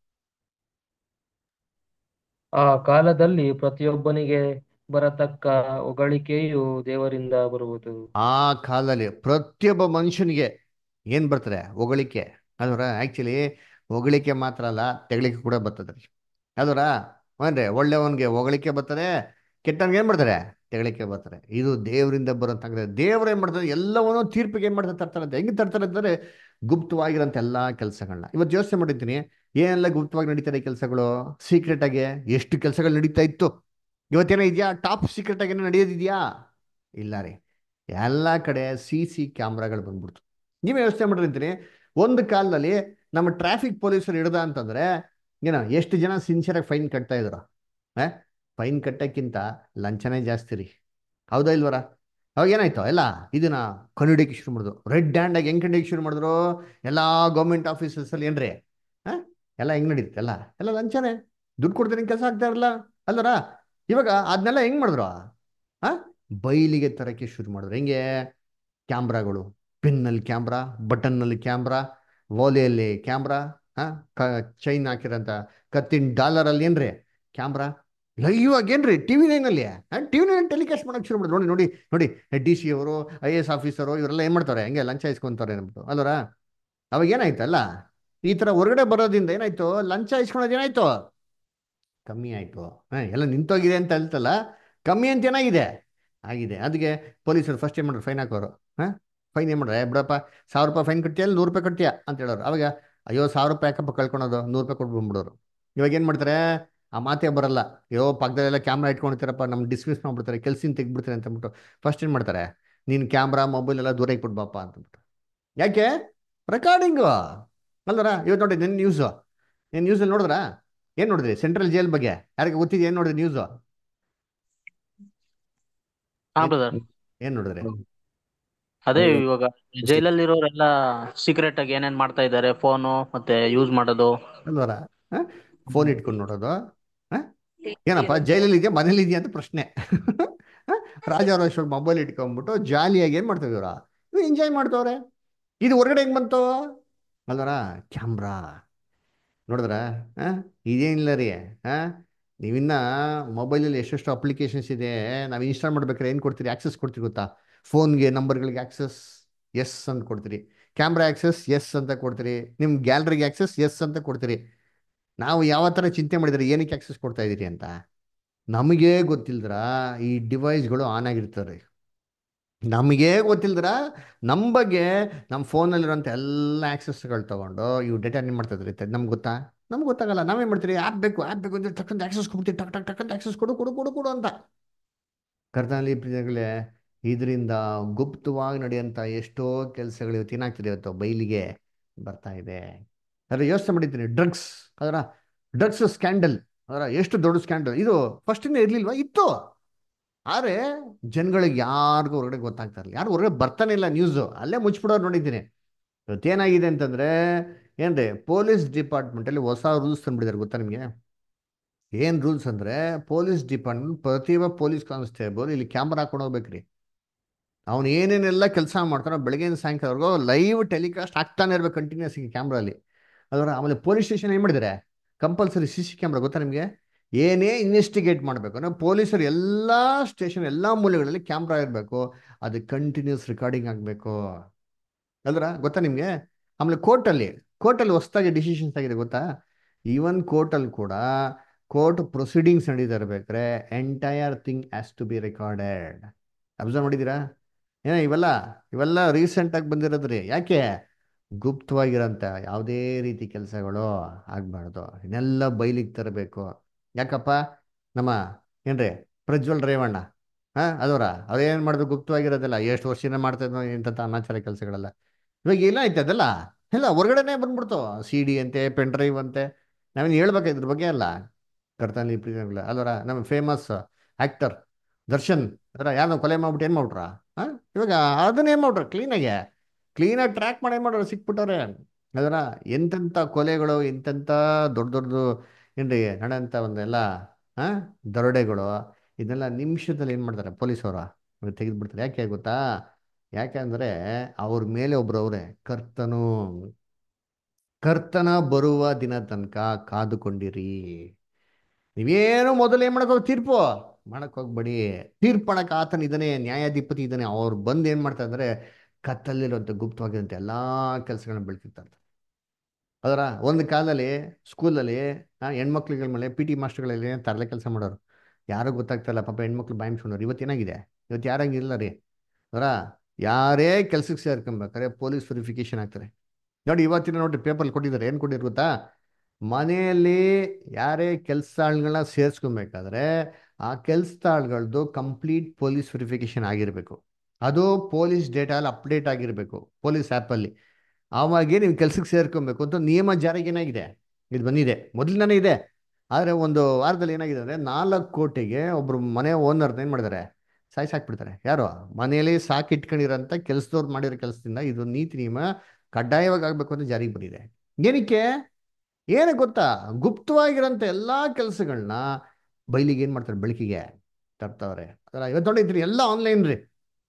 ಆ ಕಾಲದಲ್ಲಿ ಪ್ರತಿಯೊಬ್ಬನಿಗೆ ಬರತಕ್ಕ ಹೊಗಳಿಕೆಯು ದೇವರಿಂದ ಬರುವುದು ಆ ಕಾಲದಲ್ಲಿ ಪ್ರತಿಯೊಬ್ಬ ಮನುಷ್ಯನಿಗೆ ಏನ್ ಬರ್ತದೆ ಹೊಗಳಿಕೆ ಅದರ ಆಕ್ಚುಲಿ ಹೊಗಳಿಕೆ ಮಾತ್ರ ಅಲ್ಲ ತೆಗಳಿಕೆ ಕೂಡ ಬರ್ತದೆ ಅದರ ಅಂದ್ರೆ ಒಳ್ಳೆಯವನ್ಗೆ ಹೊಗಳಿಕೆ ಬರ್ತದೆ ಕೆಟ್ಟವನ್ಗೆ ಏನ್ ಮಾಡ್ತಾರೆ ತೆಗಳಿಕೆ ಬರ್ತಾರೆ ಇದು ದೇವರಿಂದ ಬರುವಂತ ದೇವ್ರು ಏನ್ ಮಾಡ್ತಾರೆ ಎಲ್ಲವನ್ನೂ ತೀರ್ಪಿಗೆ ಏನ್ ಮಾಡ್ತಾರೆ ತರ್ತಾರೆ ಅಂತ ಹೆಂಗೆ ತರ್ತಾರೆ ಅಂತಂದ್ರೆ ಗುಪ್ತವಾಗಿರೋಂಥ ಎಲ್ಲಾ ಕೆಲಸಗಳನ್ನ ಇವತ್ತು ಯೋಚನೆ ಮಾಡಿದ್ದೀನಿ ಏನೆಲ್ಲ ಗುಪ್ತವಾಗಿ ನಡೀತಾರೆ ಕೆಲಸಗಳು ಸೀಕ್ರೆಟ್ ಆಗಿ ಎಷ್ಟು ಕೆಲಸಗಳು ನಡೀತಾ ಇತ್ತು ಇವತ್ತೇನೋ ಇದೆಯಾ ಟಾಪ್ ಸೀಕ್ರೆಟ್ ಆಗಿ ಏನೋ ನಡೆಯೋದಿದೆಯಾ ಇಲ್ಲ ರೀ ಎಲ್ಲ ಕಡೆ ಸಿ ಸಿ ಕ್ಯಾಮ್ರಾಗಳು ಬಂದ್ಬಿಡ್ತು ನೀವೇ ಯೋಚನೆ ಮಾಡಿರ್ತೀನಿ ಒಂದು ಕಾಲದಲ್ಲಿ ನಮ್ಮ ಟ್ರಾಫಿಕ್ ಪೊಲೀಸರು ಹಿಡ್ದ ಅಂತಂದ್ರೆ ಏನೋ ಎಷ್ಟು ಜನ ಸಿನ್ಸಿಯರಾಗಿ ಫೈನ್ ಕಟ್ತಾ ಇದ್ರು ಆ ಫೈನ್ ಕಟ್ಟಕ್ಕಿಂತ ಲಂಚನೇ ಜಾಸ್ತಿ ರೀ ಹೌದಾ ಇಲ್ವರ ಅವಾಗ ಏನಾಯ್ತು ಎಲ್ಲ ಇದನ್ನ ಕಂಡುಹಿಡಿಯಕ್ಕೆ ಶುರು ಮಾಡಿದ್ರು ರೆಡ್ ಹ್ಯಾಂಡ್ ಆಗಿ ಹೆಂಗ್ ಕಂಡುಹಿಡಿಯಕ್ಕೆ ಶುರು ಮಾಡಿದ್ರು ಎಲ್ಲ ಗೌರ್ಮೆಂಟ್ ಆಫೀಸಸ್ ಅಲ್ಲಿ ಏನ್ರಿ ಆ ಎಲ್ಲ ಹೆಂಗ್ ನಡೀತೆ ಎಲ್ಲ ಎಲ್ಲ ಲಂಚನೇ ದುಡ್ಡು ಕೊಡ್ತೀನಿ ಕೆಲಸ ಆಗ್ತಾ ಇರಲ್ಲ ಅಲ್ವರ ಇವಾಗ ಅದನ್ನೆಲ್ಲ ಹೆಂಗ್ ಮಾಡಿದ್ರು ಆ ಬೈಲಿಗೆ ತರಕ್ಕೆ ಶುರು ಮಾಡಿದ್ರು ಹೆಂಗೆ ಕ್ಯಾಮ್ರಾಗಳು ಪಿನ್ನಲ್ಲಿ ಕ್ಯಾಮ್ರಾ ಬಟನ್ನಲ್ಲಿ ಕ್ಯಾಮ್ರಾ ಓಲೆಯಲ್ಲಿ ಕ್ಯಾಮ್ರಾ ಹಾ ಕ ಚೈನ್ ಹಾಕಿರೋಂಥ ಕತ್ತಿನ ಡಾಲರಲ್ಲಿ ಏನ್ರಿ ಕ್ಯಾಮ್ರಾ ಇವಾಗ ಏನ್ರಿ ಟಿ ವಿ ನೈನಲ್ಲಿ ಟಿ ವಿ ನೈನ್ ಟೆಲಿಕಾಸ್ಟ್ ಮಾಡಕ್ಕೆ ಶುರು ಮಾಡಿದ್ರು ನೋಡಿ ನೋಡಿ ನೋಡಿ ಡಿ ಸಿ ಅವರು ಐ ಎ ಎಸ್ ಆಫೀಸರು ಇವರೆಲ್ಲ ಏನು ಮಾಡ್ತಾರೆ ಹಂಗೆ ಲಂಚ ಇಸ್ಕೊಂತಾರೆ ಅಂದ್ಬಿಟ್ಟು ಅಲ್ವರ ಅವಾಗ ಏನಾಯ್ತಲ್ಲ ಈ ಥರ ಹೊರಗಡೆ ಬರೋದ್ರಿಂದ ಏನಾಯ್ತು ಲಂಚ ಇಸ್ಕೊಳೋದು ಏನಾಯ್ತು ಕಮ್ಮಿ ಆಯ್ತು ಹಾಂ ಎಲ್ಲ ನಿಂತೋಗಿದೆ ಅಂತ ಹೇಳ್ತಲ್ಲ ಕಮ್ಮಿ ಅಂತ ಏನಾಗಿದೆ ಆಗಿದೆ ಅದಕ್ಕೆ ಪೊಲೀಸರು ಫಸ್ಟ್ ಏನು ಮಾಡೋರು ಫೈನ್ ಹಾಕೋರು ಹಾಂ ಫೈನ್ ಏನು ಮಾಡ್ರೆ ಬಿಡಪ್ಪ ಸಾವಿರ ರೂಪಾಯಿ ಫೈನ್ ಕಟ್ತೀಯ ನೂರು ರೂಪಾಯಿ ಕಟ್ತೀಯ ಅಂತ ಹೇಳೋರು ಅವಾಗ ಅಯ್ಯೋ ಸಾವಿರ ರೂಪಾಯಿ ಯಾಕಪ್ಪ ಕಳ್ಕೊಳೋದು ನೂರು ರೂಪಾಯಿ ಕೊಟ್ಟು ಬಂದ್ಬಿಡೋರು ಇವಾಗ ಏನು ಮಾಡ್ತಾರೆ ಆ ಮಾತೇ ಬರಲ್ಲ ಅಯ್ಯೋ ಪಕ್ಕದಲ್ಲೆಲ್ಲ ಕ್ಯಾಮ್ರಾ ಇಟ್ಕೊಂಡಿರ್ತಾರಪ್ಪ ನಮ್ಮ ಡಿಸ್ಮಿಸ್ ಮಾಡ್ಬಿಡ್ತಾರೆ ಕೆಲ್ಸಿನ ತೆಗ್ಬಿಡ್ತಾರೆ ಅಂತ ಅಂದ್ಬಿಟ್ಟು ಫಸ್ಟ್ ಏನು ಮಾಡ್ತಾರೆ ನೀನು ಕ್ಯಾಮ್ರಾ ಮೊಬೈಲ್ ಎಲ್ಲ ದೂರ ಇಟ್ಬಿಟ್ಟು ಬಾಪ ಅಂತಂದ್ಬಿಟ್ಟು ಯಾಕೆ ರೆಕಾರ್ಡಿಂಗು ಅಲ್ವರ ಇವತ್ತು ನೋಡಿ ನಿನ್ನ ನ್ಯೂಸು ನೀನು ನ್ಯೂಸಲ್ಲಿ ನೋಡಿದ್ರಾ ಏನು ನೋಡಿದ್ರಿ ಸೆಂಟ್ರಲ್ ಜೈಲ್ ಬಗ್ಗೆ ಯಾರಿಗೆ ಗೊತ್ತಿದೆ ಏನು ನೋಡಿದ್ರಿ ನ್ಯೂಸು ಹಾ ಬ್ರದರ್ ಏನು ನೋಡಿದ್ರಿ ಅದೇ ಇವಾಗ ಜೈಲಲ್ಲಿರೋರೆಲ್ಲ ಸೀಕ್ರೆಟ್ ಆಗಿ ಏನೇನ್ ಮಾಡ್ತಾ ಇದ್ದಾರೆ ಫೋನು ಮತ್ತೆ ಯೂಸ್ ಮಾಡೋದು ಅಲ್ವರ ಫೋನ್ ಇಟ್ಕೊಂಡು ನೋಡೋದು ಹ? ಏನಪ್ಪ ಜೈಲಲ್ಲಿ ಇದೆಯಾ ಮನೇಲಿ ಇದೆಯಾ ಅಂತ ಪ್ರಶ್ನೆ ರಾಜಾರೋಶ್ವರ ಮೊಬೈಲ್ ಇಟ್ಕೊಂಡ್ಬಿಟ್ಟು ಜಾಲಿಯಾಗಿ ಏನು ಮಾಡ್ತಾ ಇವ್ರ ಇವು ಎಂಜಾಯ್ ಮಾಡ್ತವ್ರೆ ಇದು ಹೊರಗಡೆ ಹೆಂಗ್ ಬಂತು ಅಲ್ವರ ಕ್ಯಾಮ್ರಾ ನೋಡಿದ್ರ ಇದೇನಿಲ್ಲ ರೀ ಹಾಂ ನೀವಿನ್ನ ಮೊಬೈಲಲ್ಲಿ ಎಷ್ಟೆಷ್ಟು ಅಪ್ಲಿಕೇಶನ್ಸ್ ಇದೆ ನಾವು ಇನ್ಸ್ಟಾಲ್ ಮಾಡ್ಬೇಕಾದ್ರೆ ಏನು ಕೊಡ್ತೀರಿ ಆಕ್ಸೆಸ್ ಕೊಡ್ತೀರಿ ಗೊತ್ತಾ ಫೋನ್ಗೆ ನಂಬರ್ಗಳಿಗೆ ಆಕ್ಸೆಸ್ ಎಸ್ ಅಂತ ಕೊಡ್ತೀರಿ ಕ್ಯಾಮ್ರಾ ಆಕ್ಸೆಸ್ ಎಸ್ ಅಂತ ಕೊಡ್ತೀರಿ ನಿಮ್ಮ ಗ್ಯಾಲರಿಗೆ ಆಕ್ಸೆಸ್ ಎಸ್ ಅಂತ ಕೊಡ್ತೀರಿ ನಾವು ಯಾವ ಥರ ಚಿಂತೆ ಮಾಡಿದ್ರೆ ಏನಕ್ಕೆ ಆಕ್ಸೆಸ್ ಕೊಡ್ತಾ ಇದ್ದೀರಿ ಅಂತ ನಮಗೇ ಗೊತ್ತಿಲ್ದ್ರ ಈ ಡಿವೈಸ್ಗಳು ಆನ್ ಆಗಿರ್ತಾರೆ ನಮಗೇ ಗೊತ್ತಿಲ್ದ್ರ ನಮ್ಮ ಬಗ್ಗೆ ನಮ್ಮ ಫೋನಲ್ಲಿರೋಂಥ ಎಲ್ಲ ಆಕ್ಸೆಸ್ಗಳು ತೊಗೊಂಡು ಇವು ಡೇಟಾ ಏನು ಮಾಡ್ತಾ ಇದ್ರಿ ನಮ್ಗೆ ಗೊತ್ತಾ ನಮ್ಗೆ ಗೊತ್ತಾಗಲ್ಲ ನಾವೇನು ಮಾಡ್ತೀರಿ ಆ್ಯಪ್ ಬೇಕು ಆ್ಯಪ್ ಬೇಕು ಅಂದ್ರೆ ಟಕ್ಕಂತ ಆಕ್ಸೆಸ್ ಕೊಡ್ತೀವಿ ಟಕ್ ಟಕ್ ಟಕ್ಕಂತ ಆಕ್ಸೆಸ್ ಕೊಡು ಕೊಡು ಕೊಡು ಕೊಡು ಅಂತ ಕರ್ತನಲ್ಲಿ ಪ್ರಿಯಗಳೇ ಇದರಿಂದ ಗುಪ್ತವಾಗಿ ನಡೆಯುವಂಥ ಎಷ್ಟೋ ಕೆಲಸಗಳು ಇವತ್ತು ಏನಾಗ್ತಿದೆ ಇವತ್ತು ಬಯಲಿಗೆ ಬರ್ತಾ ಇದೆ ಅದ್ರ ಯೋಚನೆ ಮಾಡಿದ್ದೀನಿ ಡ್ರಗ್ಸ್ ಅದರ ಡ್ರಗ್ಸ್ ಸ್ಕ್ಯಾಂಡಲ್ ಅದರ ಎಷ್ಟು ದೊಡ್ಡ ಸ್ಕ್ಯಾಂಡಲ್ ಇದು ಫಸ್ಟಿಂದ ಇರ್ಲಿಲ್ವಾ ಇತ್ತು ಆದರೆ ಜನಗಳಿಗೆ ಯಾರಿಗೂ ಹೊರಗಡೆ ಗೊತ್ತಾಗ್ತಾ ಇರಲಿಲ್ಲ ಯಾರು ಹೊರಗಡೆ ಬರ್ತಾನೆ ಇಲ್ಲ ನ್ಯೂಸು ಅಲ್ಲೇ ಮುಚ್ಚಿಬಿಡೋರು ನೋಡಿದ್ದೀನಿ ಇವತ್ತೇನಾಗಿದೆ ಅಂತಂದರೆ ಏನ್ರಿ ಪೊಲೀಸ್ ಡಿಪಾರ್ಟ್ಮೆಂಟಲ್ಲಿ ಹೊಸ ರೂಲ್ಸ್ ತಂದ್ಬಿಟ್ಟಿದ್ದಾರೆ ಗೊತ್ತಾ ನಿಮಗೆ ಏನು ರೂಲ್ಸ್ ಅಂದರೆ ಪೊಲೀಸ್ ಡಿಪಾರ್ಟ್ಮೆಂಟ್ ಪ್ರತಿಯೊಬ್ಬ ಪೊಲೀಸ್ ಕಾನ್ಸ್ಟೇಬಲ್ ಇಲ್ಲಿ ಕ್ಯಾಮ್ರಾ ಹಾಕೊಂಡು ಹೋಗ್ಬೇಕ್ರಿ ಅವನು ಏನೇನೆಲ್ಲ ಕೆಲಸ ಮಾಡ್ತಾನೋ ಬೆಳಗ್ಗೆಯಿಂದ ಸಾಯಂಕಾಲವರೆಗೂ ಲೈವ್ ಟೆಲಿಕಾಸ್ಟ್ ಆಗ್ತಾನೆ ಇರ್ಬೇಕು ಕಂಟಿನ್ಯೂಸ್ ಆಗಿ ಕ್ಯಾಮ್ರಲ್ಲಿ ಅದರ ಆಮೇಲೆ ಪೊಲೀಸ್ ಸ್ಟೇಷನ್ ಏನು ಮಾಡಿದ್ದಾರೆ ಕಂಪಲ್ಸರಿ ಸಿ ಸಿ ಕ್ಯಾಮ್ರಾ ಗೊತ್ತಾ ನಿಮಗೆ ಏನೇ ಇನ್ವೆಸ್ಟಿಗೇಟ್ ಮಾಡಬೇಕು ಅಂದರೆ ಪೊಲೀಸರು ಎಲ್ಲ ಸ್ಟೇಷನ್ ಎಲ್ಲ ಮೂಲೆಗಳಲ್ಲಿ ಕ್ಯಾಮ್ರಾ ಇರಬೇಕು ಅದು ಕಂಟಿನ್ಯೂಸ್ ರೆಕಾರ್ಡಿಂಗ್ ಆಗಬೇಕು ಅಲ್ರ ಗೊತ್ತಾ ನಿಮಗೆ ಆಮೇಲೆ ಕೋರ್ಟಲ್ಲಿ ಕೋರ್ಟಲ್ಲಿ ಹೊಸದಾಗಿ ಡಿಸಿಷನ್ಸ್ ಆಗಿದೆ ಗೊತ್ತಾ ಈವನ್ ಕೋರ್ಟಲ್ಲಿ ಕೂಡ ಕೋರ್ಟ್ ಪ್ರೊಸೀಡಿಂಗ್ಸ್ ನಡೀತಾ ಇರ್ಬೇಕಾದ್ರೆ entire thing has to be recorded observe ಮಾಡಿದ್ದೀರಾ ಏನೋ ಇವೆಲ್ಲ ಇವೆಲ್ಲ ರೀಸೆಂಟಾಗಿ ಬಂದಿರೋದ್ರಿ ಯಾಕೆ ಗುಪ್ತವಾಗಿರೋಂಥ ಯಾವುದೇ ರೀತಿ ಕೆಲಸಗಳು ಆಗಬಾರ್ದು ಇದನ್ನೆಲ್ಲ ಬಯಲಿಗೆ ತರಬೇಕು ಯಾಕಪ್ಪ ನಮ್ಮ ಏನ್ರಿ ಪ್ರಜ್ವಲ್ ರೇವಣ್ಣ ಹಾಂ ಅದವರ ಅವ್ರೇನು ಮಾಡಿದ್ರು ಗುಪ್ತವಾಗಿರೋದಿಲ್ಲ ಎಷ್ಟು ವರ್ಷದಿಂದ ಮಾಡ್ತಾ ಇದ್ನೋ ಇಂಥ ಅನಾಚಾರ ಕೆಲಸಗಳೆಲ್ಲ ಇವಾಗ ಇಲ್ಲ ಆಯ್ತು ಅದೆಲ್ಲ ಇಲ್ಲ ಹೊರಗಡೆನೆ ಬಂದ್ಬಿಡ್ತು ಸಿ ಡಿ ಅಂತೆ ಪೆನ್ ಡ್ರೈವ್ ಅಂತೆ ನಾವೇನು ಹೇಳ್ಬೇಕು ಇದ್ರ ಬಗ್ಗೆ ಅಲ್ಲ ಕರ್ತನಲ್ಲಿ ಪ್ರೀತಿಗಳ ಅಲ್ವರ ನಮ್ಮ ಫೇಮಸ್ ಆ್ಯಕ್ಟರ್ ದರ್ಶನ್ ಅದರ ಯಾರನ್ನ ಕೊಲೆ ಮಾಡ್ಬಿಟ್ಟು ಏನು ಮಾಡ್ಬಿಟ್ರ ಹಾಂ ಇವಾಗ ಅದನ್ನ ಏನು ಮಾಡ್ರ ಕ್ಲೀನಾಗೆ ಕ್ಲೀನಾಗಿ ಟ್ರ್ಯಾಕ್ ಮಾಡಿ ಏನು ಮಾಡೋರು ಸಿಕ್ಬಿಟ್ಟವ್ರೆ ಅದರ ಎಂತೆಂಥ ಕೊಲೆಗಳು ಎಂತೆಂಥ ದೊಡ್ಡ ದೊಡ್ಡದು ಏನ್ರಿ ನಡೆಂಥ ಒಂದೆಲ್ಲ ಹಾಂ ದರೋಡೆಗಳು ಇದನ್ನೆಲ್ಲ ನಿಮಿಷದಲ್ಲಿ ಏನು ಮಾಡ್ತಾರೆ ಪೊಲೀಸವರು ತೆಗೆದುಬಿಡ್ತಾರೆ ಯಾಕೆ ಗೊತ್ತಾ ಯಾಕೆಂದರೆ ಅವ್ರ ಮೇಲೆ ಒಬ್ರು ಅವರೇ ಕರ್ತನು ಕರ್ತನ ಬರುವ ದಿನ ತನಕ ಕಾದುಕೊಂಡಿರಿ ನೀವೇನು ಮೊದಲು ಏನು ಮಾಡಕ್ ಹೋಗಿ ತೀರ್ಪು ಮಾಡಕ್ ಹೋಗ್ಬೇಡಿ ತೀರ್ಪು ಮಾಡಕ್ ಆತನ ಇದ್ದಾನೆ ನ್ಯಾಯಾಧಿಪತಿ ಇದ್ದಾನೆ ಅವ್ರು ಬಂದು ಏನು ಮಾಡ್ತಾರೆ ಅಂದರೆ ಕತ್ತಲ್ಲಿರುವಂಥ ಗುಪ್ತವಾಗಿರುವಂಥ ಎಲ್ಲ ಕೆಲಸಗಳನ್ನ ಬೆಳ್ತಿರ್ತಾರೆ ಅದರ ಒಂದು ಕಾಲದಲ್ಲಿ ಸ್ಕೂಲಲ್ಲಿ ಹೆಣ್ಮಕ್ಳುಗಳ ಮೇಲೆ ಪಿ ಟಿ ಮಾಸ್ಟರ್ಗಳಲ್ಲಿ ತರಲೆ ಕೆಲಸ ಮಾಡೋರು ಯಾರು ಗೊತ್ತಾಗ್ತಾಯಿಲ್ಲ ಪಾಪ ಹೆಣ್ಮಕ್ಳು ಬಾಯಿಸ್ಕೊಂಡವ್ರು ಇವತ್ತು ಏನಾಗಿದೆ ಇವತ್ತು ಯಾರಂಗಿಲ್ಲ ರೀ ಅದರ ಯಾರೇ ಕೆಲ್ಸಕ್ಕೆ ಸೇರ್ಕೊಬೇಕಾದ್ರೆ ಪೊಲೀಸ್ ವೆರಿಫಿಕೇಶನ್ ಆಗ್ತಾರೆ ನೋಡಿ ಇವತ್ತಿನ ನೋಡಿ ಪೇಪರ್ ಕೊಟ್ಟಿದ್ದಾರೆ ಏನು ಕೊಟ್ಟಿದ್ರು ಗೊತ್ತಾ ಮನೆಯಲ್ಲಿ ಯಾರೇ ಕೆಲಸ ಆಳುಗಳನ್ನ ಸೇರಿಸ್ಕೊಬೇಕಾದ್ರೆ ಆ ಕೆಲಸ ಆಳುಗಳದ್ದು ಕಂಪ್ಲೀಟ್ ಪೊಲೀಸ್ ವೆರಿಫಿಕೇಶನ್ ಆಗಿರಬೇಕು ಅದು ಪೊಲೀಸ್ ಡೇಟಲ್ಲಿ ಅಪ್ಡೇಟ್ ಆಗಿರಬೇಕು ಪೊಲೀಸ್ ಆ್ಯಪಲ್ಲಿ ಆವಾಗೇ ನೀವು ಕೆಲ್ಸಕ್ಕೆ ಸೇರ್ಕೊಬೇಕು ಅಂತ ನಿಯಮ ಜಾರಿಗೆ ಏನಾಗಿದೆ ಇದು ಬಂದಿದೆ ಮೊದಲಿನೇ ಇದೆ ಆದರೆ ಒಂದು ವಾರದಲ್ಲಿ ಏನಾಗಿದೆ ಅಂದರೆ ನಾಲ್ಕು ಕೋಟಿಗೆ ಒಬ್ಬರು ಮನೆ ಓನರ್ನ ಏನು ಮಾಡಿದ್ದಾರೆ ಸಾಯಿಸಾಕ್ಬಿಡ್ತಾರೆ ಯಾರು ಮನೆಯಲ್ಲಿ ಸಾಕಿಟ್ಕೊಂಡಿರೋಂಥ ಕೆಲಸದವ್ರು ಮಾಡಿರೋ ಕೆಲಸದಿಂದ ಇದು ನೀತಿ ನಿಯಮ ಕಡ್ಡಾಯವಾಗಿ ಆಗಬೇಕು ಅಂತ ಜಾರಿಗೆ ಬಂದಿದೆ ಏನಕ್ಕೆ ಏನು ಗೊತ್ತಾ ಗುಪ್ತವಾಗಿರೋಂಥ ಎಲ್ಲ ಕೆಲಸಗಳನ್ನ ಬೈಲಿಗೆ ಏನು ಮಾಡ್ತಾರೆ ಬೆಳಕಿಗೆ ತರ್ತಾವ್ರೆ ಅದರ ಇವತ್ತು ನೋಡಿದ್ರಿ ಎಲ್ಲ ಆನ್ಲೈನ್ ರೀ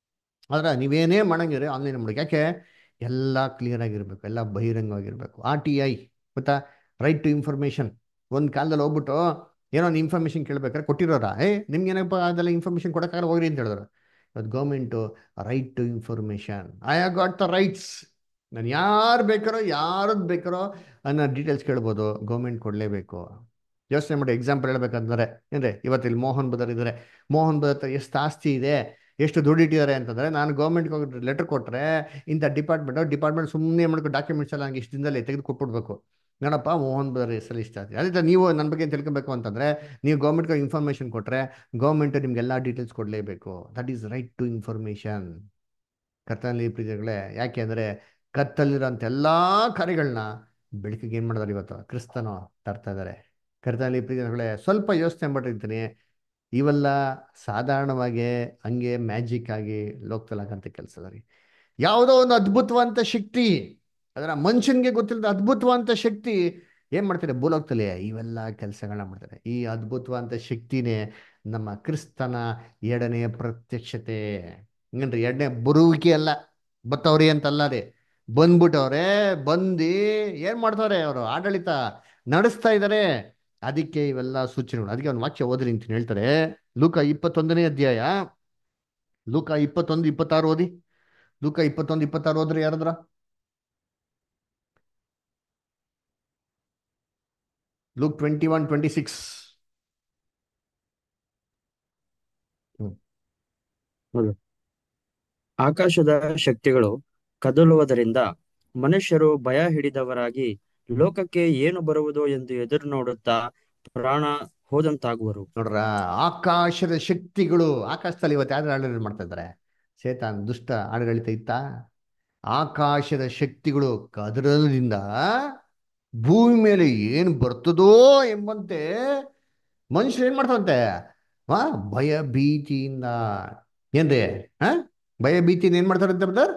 ಆದ್ರೆ ನೀವೇನೇ ಮಾಡಂಗಿರಿ ಆನ್ಲೈನ್ ಮಾಡಿ ಯಾಕೆ ಎಲ್ಲ ಕ್ಲಿಯರ್ ಆಗಿರ್ಬೇಕು ಎಲ್ಲ ಬಹಿರಂಗವಾಗಿರ್ಬೇಕು ಆರ್ ಟಿ ಐ ಗೊತ್ತಾ ರೈಟ್ ಟು ಇನ್ಫಾರ್ಮೇಷನ್ ಒಂದು ಕಾಲದಲ್ಲಿ ಹೋಗ್ಬಿಟ್ಟು ಏನೋ ಒಂದು ಇನ್ಫಾರ್ಮೇಷನ್ ಕೇಳ್ಬೇಕಾದ್ರೆ ಕೊಟ್ಟಿರೋರ ಏ ನಿಮ್ಗೆ ಏನಪ್ಪ ಅದೆಲ್ಲ ಇನ್ಫಾರ್ಮೇಷನ್ ಕೊಡೋಕ್ಕಾಗಲ್ಲ ಹೋಗ್ರಿ ಅಂತ ಹೇಳಿದ್ರು ಇವತ್ತು government right to information I have got the rights ನಾನು ಯಾರು ಬೇಕಾರೋ ಯಾರದ್ದು ಬೇಕಾರೋ ಅನ್ನೋ ಡೀಟೇಲ್ಸ್ ಕೇಳ್ಬೋದು ಗೌರ್ಮೆಂಟ್ ಕೊಡಲೇಬೇಕು ಯೋಚನೆ ಮಾಡಿ ಎಕ್ಸಾಂಪಲ್ ಹೇಳ್ಬೇಕಂದ್ರೆ ಏನ್ರಿ ಇವತ್ತು ಇಲ್ಲಿ ಮೋಹನ್ ಬದರ್ ಇದ್ದಾರೆ ಮೋಹನ್ ಬದರ್ ಹತ್ರ ಎಷ್ಟು ಆಸ್ತಿ ಇದೆ ಎಷ್ಟು ದುಡ್ಡು ಇಟ್ಟಿದ್ದಾರೆ ಅಂತಂದರೆ ನಾನು ಗೌರ್ಮೆಂಟ್ಗೆ ಹೋಗಿ ಲೆಟರ್ ಕೊಟ್ಟರೆ ಇಂಥ ಡಿಪಾರ್ಟ್ಮೆಂಟು ಡಿಪಾರ್ಟ್ಮೆಂಟ್ ಸುಮ್ಮನೆ ಮಾಡ್ಕೊಂಡು ಡಾಕ್ಯುಮೆಂಟ್ಸ್ ಎಲ್ಲ ನನಗೆ ಇಷ್ಟು ದಿನದಲ್ಲಿ ತೆಗೆದು ಕೊಟ್ಬಿಡ್ಬೇಕು ನೋಡಪ್ಪ ಮೋಹನ್ ಬದರ್ ಹೆಸರಲ್ಲಿ ಇಷ್ಟ ಆಯ್ತು ಅದೇ ಥರ ನೀವು ನನ್ನ ಬಗ್ಗೆ ತಿಳ್ಕೊಬೇಕು ಅಂತಂದರೆ ನೀವು ಗೌರ್ಮೆಂಟ್ಗೆ ಇನ್ಫಾರ್ಮೇಷನ್ ಕೊಟ್ಟರೆ ಗೌರ್ಮೆಂಟು ನಿಮಗೆಲ್ಲ ಡೀಟೇಲ್ಸ್ ಕೊಡಲೇಬೇಕು that is right to information ಕರ್ತನಲ್ಲಿ ಪ್ರೀತಿಗಳೇ ಯಾಕೆ ಅಂದರೆ ಕತ್ತಲ್ಲಿರೋಂಥ ಎಲ್ಲ ಕಾರ್ಯಗಳನ್ನ ಬೆಳಕಿಗೆ ಏನು ಮಾಡಿದಾರೆ ಇವತ್ತು ಕ್ರಿಸ್ತನು ತರ್ತಾ ಇದ್ದಾರೆ ಕರ್ತನಲ್ಲಿ ಪ್ರೀತಿಗಳೇ ಸ್ವಲ್ಪ ಯೋಚನೆ ಮಾಡಿರ್ತೀನಿ ಇವೆಲ್ಲ ಸಾಧಾರಣವಾಗಿ ಹಂಗೆ ಮ್ಯಾಜಿಕ್ ಆಗಿ ಲೋಕದಲ್ಲಾಗಂಥ ಕೆಲಸ ಅದ ರೀ ಯಾವುದೋ ಒಂದು ಅದ್ಭುತವಂತ ಶಕ್ತಿ ಅದರ ಮನುಷ್ಯನಿಗೆ ಗೊತ್ತಿಲ್ಲದ ಅದ್ಭುತವಂತ ಶಕ್ತಿ ಏನು ಮಾಡ್ತಾರೆ ಭೂಲೋಕದಲ್ಲಿ ಇವೆಲ್ಲ ಕೆಲಸಗಳನ್ನ ಮಾಡ್ತಾರೆ ಈ ಅದ್ಭುತವಂತ ಶಕ್ತಿನೇ ನಮ್ಮ ಕ್ರಿಸ್ತನ ಎರಡನೆಯ ಪ್ರತ್ಯಕ್ಷತೆ ಹಿಂಗನ್ರಿ ಎರಡನೇ ಬರುವಿಕೆ ಅಲ್ಲ ಬತ್ತವ್ರಿ ಅಂತಲ್ಲ ರೀ ಬಂದ್ಬಿಟ್ಟವ್ರೆ ಬಂದು ಏನು ಮಾಡ್ತಾರೆ ಅವರು ಆಡಳಿತ ನಡೆಸ್ತಾ ಇದ್ದಾರೆ ಅದಕ್ಕೆ ಇವೆಲ್ಲ ಸೂಚನೆಗಳು ಅದಕ್ಕೆ ಒಂದು ವಾಕ್ಯ ಓದ್ರಿ ಅಂತ ಹೇಳ್ತಾರೆ ಲೂಕ ಇಪ್ಪತ್ತೊಂದನೇ ಅಧ್ಯಾಯ ಲೂಕ ಇಪ್ಪತ್ತೊಂದು ಇಪ್ಪತ್ತಾರು ಓದಿ ಲೂಕ ಇಪ್ಪತ್ತೊಂದು ಇಪ್ಪತ್ತಾರು ಓದ್ರಿ ಯಾರದ್ರ Luke twenty one twenty six ಆಕಾಶದ ಶಕ್ತಿಗಳು ಕದಲುವುದರಿಂದ ಮನುಷ್ಯರು ಭಯ ಹಿಡಿದವರಾಗಿ ಲೋಕಕ್ಕೆ ಏನು ಬರುವುದೋ ಎಂದು ಎದುರು ನೋಡುತ್ತಾ ಪ್ರಾಣ ಹೋದಂತಾಗುವರು ನೋಡ್ರ ಆಕಾಶದ ಶಕ್ತಿಗಳು ಆಕಾಶದಲ್ಲಿ ಇವತ್ತು ಯಾರು ಆಡಳಿತ ಮಾಡ್ತಾ ಇದ್ದಾರೆ ಸೇತಾನ್ ದುಷ್ಟ ಆಡಳಿತ ಇತ್ತ ಆಕಾಶದ ಶಕ್ತಿಗಳು ಕದರದಿಂದ ಭೂಮಿ ಮೇಲೆ ಏನು ಬರ್ತದೋ ಎಂಬಂತೆ ಮನುಷ್ಯರು ಏನ್ ಮಾಡ್ತಾರಂತೆ ವಾ ಭಯ ಭೀತಿಯಿಂದ ಏನ್ರಿ ಹಾ ಭಯ ಭೀತಿಯಿಂದ ಏನ್ ಮಾಡ್ತಾರಂತೆ ಬ್ರದರ್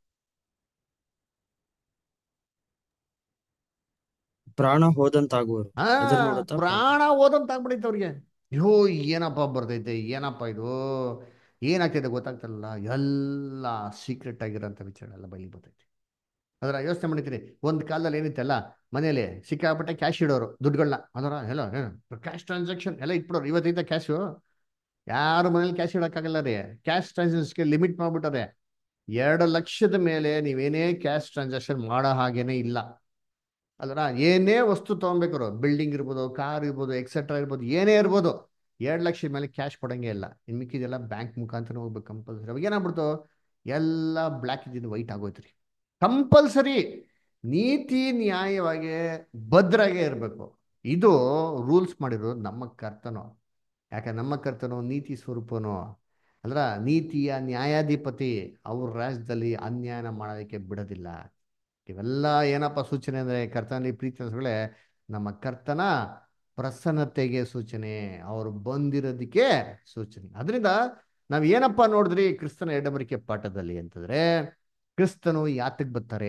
ಪ್ರಾಣ ಹೋದಂತಾಗುವರು ಆ ಎದುರು ನೋಡುತ್ತಾ ಪ್ರಾಣ ಓದಂತ ಆಗ್ಬಿಡೈತೆ ಅವ್ರಿಗೆ ಅಯ್ಯೋ ಏನಪ್ಪ ಬರ್ತೈತೆ ಏನಪ್ಪ ಇದು ಏನಾಗ್ತೈತೆ ಗೊತ್ತಾಗ್ತಿಲ್ಲ ಎಲ್ಲ ಸೀಕ್ರೆಟ್ ಆಗಿರೋಂಥ ವಿಚಾರ ಎಲ್ಲ ಬಯಲಿಗೆ ಬರ್ತೈತೆ ಅದರ ಯೋಚನೆ ಮಾಡಿರ್ತೀರಿ ಒಂದು ಕಾಲದಲ್ಲಿ ಏನಿತ್ತಲ್ಲ ಮನೇಲಿ ಸಿಕ್ಕಾಪಟ್ಟೆ ಕ್ಯಾಶ್ ಇಡೋರು ದುಡ್ಡುಗಳನ್ನ ಅದರ ಎಲ್ಲ ಕ್ಯಾಶ್ ಟ್ರಾನ್ಸಾಕ್ಷನ್ ಎಲ್ಲ ಇಟ್ಬಿಡೋರು ಇವತ್ತೈತೆ ಕ್ಯಾಶು ಯಾರು ಮನೇಲಿ ಕ್ಯಾಶ್ ಇಡೋಕ್ಕಾಗಲ್ಲ ರೀ ಕ್ಯಾಶ್ ಟ್ರಾನ್ಸಾಕ್ಷನ್ಗೆ ಲಿಮಿಟ್ ಮಾಡ್ಬಿಟ್ಟಾರೆ ಎರಡು ಲಕ್ಷದ ಮೇಲೆ ನೀವೇನೇ ಕ್ಯಾಶ್ ಟ್ರಾನ್ಸಾಕ್ಷನ್ ಮಾಡೋ ಹಾಗೇನೆ ಇಲ್ಲ ಅಲ್ರ ಏನೇ ವಸ್ತು ತೊಗೊಬೇಕಾದ್ರು ಬಿಲ್ಡಿಂಗ್ ಇರ್ಬೋದು ಕಾರ್ ಇರ್ಬೋದು ಎಕ್ಸೆಟ್ರಾ ಇರ್ಬೋದು ಏನೇ ಇರ್ಬೋದು ಎರಡು ಲಕ್ಷದ ಮೇಲೆ ಕ್ಯಾಶ್ ಕೊಡಂಗೆ ಇಲ್ಲ ಇನ್ನು ಮಿಕ್ಕಿದೆಲ್ಲ ಬ್ಯಾಂಕ್ ಮುಖಾಂತರ ಹೋಗ್ಬೇಕು ಕಂಪಲ್ಸರಿ ಅವಾಗ ಏನಾಗ್ಬಿಡ್ತು ಎಲ್ಲ ಬ್ಲ್ಯಾಕ್ ಇದ್ದಿದ್ದು ವೈಟ್ ಆಗೋಯ್ತು ರೀ ಕಂಪಲ್ಸರಿ ನೀತಿ ನ್ಯಾಯವಾಗಿ ಭದ್ರಾಗೆ ಇರಬೇಕು ಇದು ರೂಲ್ಸ್ ಮಾಡಿರೋದು ನಮ್ಮ ಕರ್ತನು ಯಾಕೆ ನಮ್ಮ ಕರ್ತನು ನೀತಿ ಸ್ವರೂಪನು ಅಲ್ರ ನೀತಿಯ ನ್ಯಾಯಾಧಿಪತಿ ಅವ್ರ ರಾಜ್ಯದಲ್ಲಿ ಅನ್ಯಾಯನ ಮಾಡೋದಕ್ಕೆ ಬಿಡೋದಿಲ್ಲ ಇವೆಲ್ಲ ಏನಪ್ಪ ಸೂಚನೆ ಅಂದರೆ ಕರ್ತನಲ್ಲಿ ಪ್ರೀತಿ ಅನ್ಸ್ಗಳೇ ನಮ್ಮ ಕರ್ತನ ಪ್ರಸನ್ನತೆಗೆ ಸೂಚನೆ ಅವರು ಬಂದಿರೋದಕ್ಕೆ ಸೂಚನೆ ಅದರಿಂದ ನಾವು ಏನಪ್ಪ ನೋಡಿದ್ರಿ ಕ್ರಿಸ್ತನ ಎಡಬರಿಕೆ ಪಾಠದಲ್ಲಿ ಅಂತಂದ್ರೆ ಕ್ರಿಸ್ತನು ಯಾತಕ್ಕೆ ಬರ್ತಾರೆ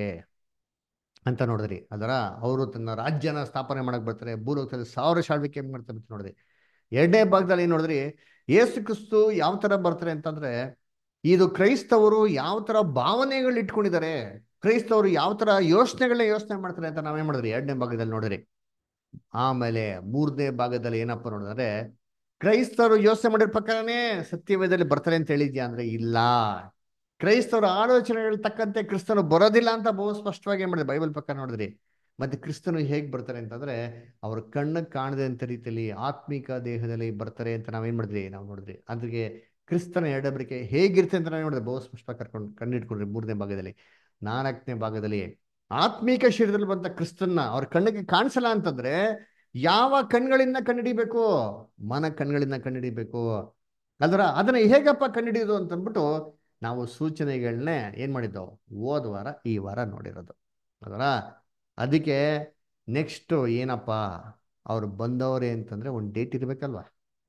ಅಂತ ನೋಡಿದ್ರಿ ಅದರ ಅವರು ತನ್ನ ರಾಜ್ಯನ ಸ್ಥಾಪನೆ ಮಾಡಕ್ ಬರ್ತಾರೆ ಭೂಲೋಕದಲ್ಲಿ ಸಾವಿರ ಶಾಳ್ವಿಕೆ ಹೆಂಗ್ ಮಾಡ್ತಾರೆ ಅಂತ ನೋಡಿದ್ರಿ ಎರಡನೇ ಭಾಗದಲ್ಲಿ ಏನ್ ನೋಡಿದ್ರಿ ಯೇಸು ಕ್ರಿಸ್ತು ಯಾವ ತರ ಬರ್ತಾರೆ ಅಂತಂದ್ರೆ ಇದು ಕ್ರೈಸ್ತವರು ಯಾವ ತರ ಭಾವನೆಗಳು ಇಟ್ಕೊಂಡಿದ್ದಾರೆ ಕ್ರೈಸ್ತವರು ಯಾವ ತರ ಯೋಚನೆಗಳನ್ನ ಯೋಚನೆ ಮಾಡ್ತಾರೆ ಅಂತ ನಾವೇನ್ ಮಾಡಿದ್ರಿ ಎರಡನೇ ಭಾಗದಲ್ಲಿ ನೋಡಿದ್ರಿ ಆಮೇಲೆ ಮೂರನೇ ಭಾಗದಲ್ಲಿ ಏನಪ್ಪ ನೋಡಿದ್ರೆ ಕ್ರೈಸ್ತವರು ಯೋಚನೆ ಮಾಡಿದ ಪ್ರಕಾರನೇ ಸತ್ಯವೇದದಲ್ಲಿ ಬರ್ತಾರೆ ಅಂತ ಹೇಳಿದ್ಯಾ ಅಂದ್ರೆ ಇಲ್ಲ ಕ್ರೈಸ್ತವರ ಆಲೋಚನೆಗಳ ತಕ್ಕಂತೆ ಕ್ರಿಸ್ತನು ಬರೋದಿಲ್ಲ ಅಂತ ಬಹು ಸ್ಪಷ್ಟವಾಗಿ ಏನ್ ಮಾಡಿದ್ರೆ ಬೈಬಲ್ ಪ್ರಕಾರ ನೋಡಿದ್ರಿ ಮತ್ತೆ ಕ್ರಿಸ್ತನು ಹೇಗ್ ಬರ್ತಾರೆ ಅಂತಂದ್ರೆ ಅವ್ರ ಕಣ್ಣಿಗೆ ಕಾಣದಂತ ರೀತಿಯಲ್ಲಿ ಆತ್ಮಿಕ ದೇಹದಲ್ಲಿ ಬರ್ತಾರೆ ಅಂತ ನಾವೇನ್ ಮಾಡಿದ್ರಿ ನಾವು ನೋಡಿದ್ರಿ ಅದ್ರಿಗೆ ಕ್ರಿಸ್ತನ ಎಡಬರಿಕೆ ಹೇಗಿರುತ್ತೆ ಅಂತ ನಾವು ನೋಡಿದ್ರೆ ಬಹು ಸ್ಪಷ್ಟವಾಗಿ ಕರ್ಕೊಂಡು ಕಂಡಿಟ್ಕೊಂಡ್ರಿ ಮೂರನೇ ಭಾಗದಲ್ಲಿ ನಾಲ್ಕನೇ ಭಾಗದಲ್ಲಿ ಆತ್ಮೀಕ ಶರೀರದಲ್ಲಿ ಬಂದ ಕ್ರಿಸ್ತನ್ನ ಅವ್ರ ಕಣ್ಣಿಗೆ ಕಾಣಿಸಲ್ಲ ಅಂತಂದ್ರೆ ಯಾವ ಕಣ್ಗಳಿಂದ ಕಂಡಿಡಿಬೇಕು ಮನ ಕಣ್ಗಳಿಂದ ಕಂಡಿಡಿಬೇಕು ಅದರ ಅದನ್ನ ಹೇಗಪ್ಪ ಕಂಡಿಡಿಯೋದು ಅಂತ ಅಂದ್ಬಿಟ್ಟು ನಾವು ಸೂಚನೆಗಳನ್ನೇ ಏನ್ ಮಾಡಿದ್ದೆವು ಹೋದ ವಾರ ಈ ವಾರ ನೋಡಿರೋದು ಅದರ ಅದಕ್ಕೆ ನೆಕ್ಸ್ಟ್ ಏನಪ್ಪ ಅವ್ರು ಬಂದವರೇ ಅಂತಂದ್ರೆ ಒಂದು ಡೇಟ್ ಇರ್ಬೇಕಲ್ವಾ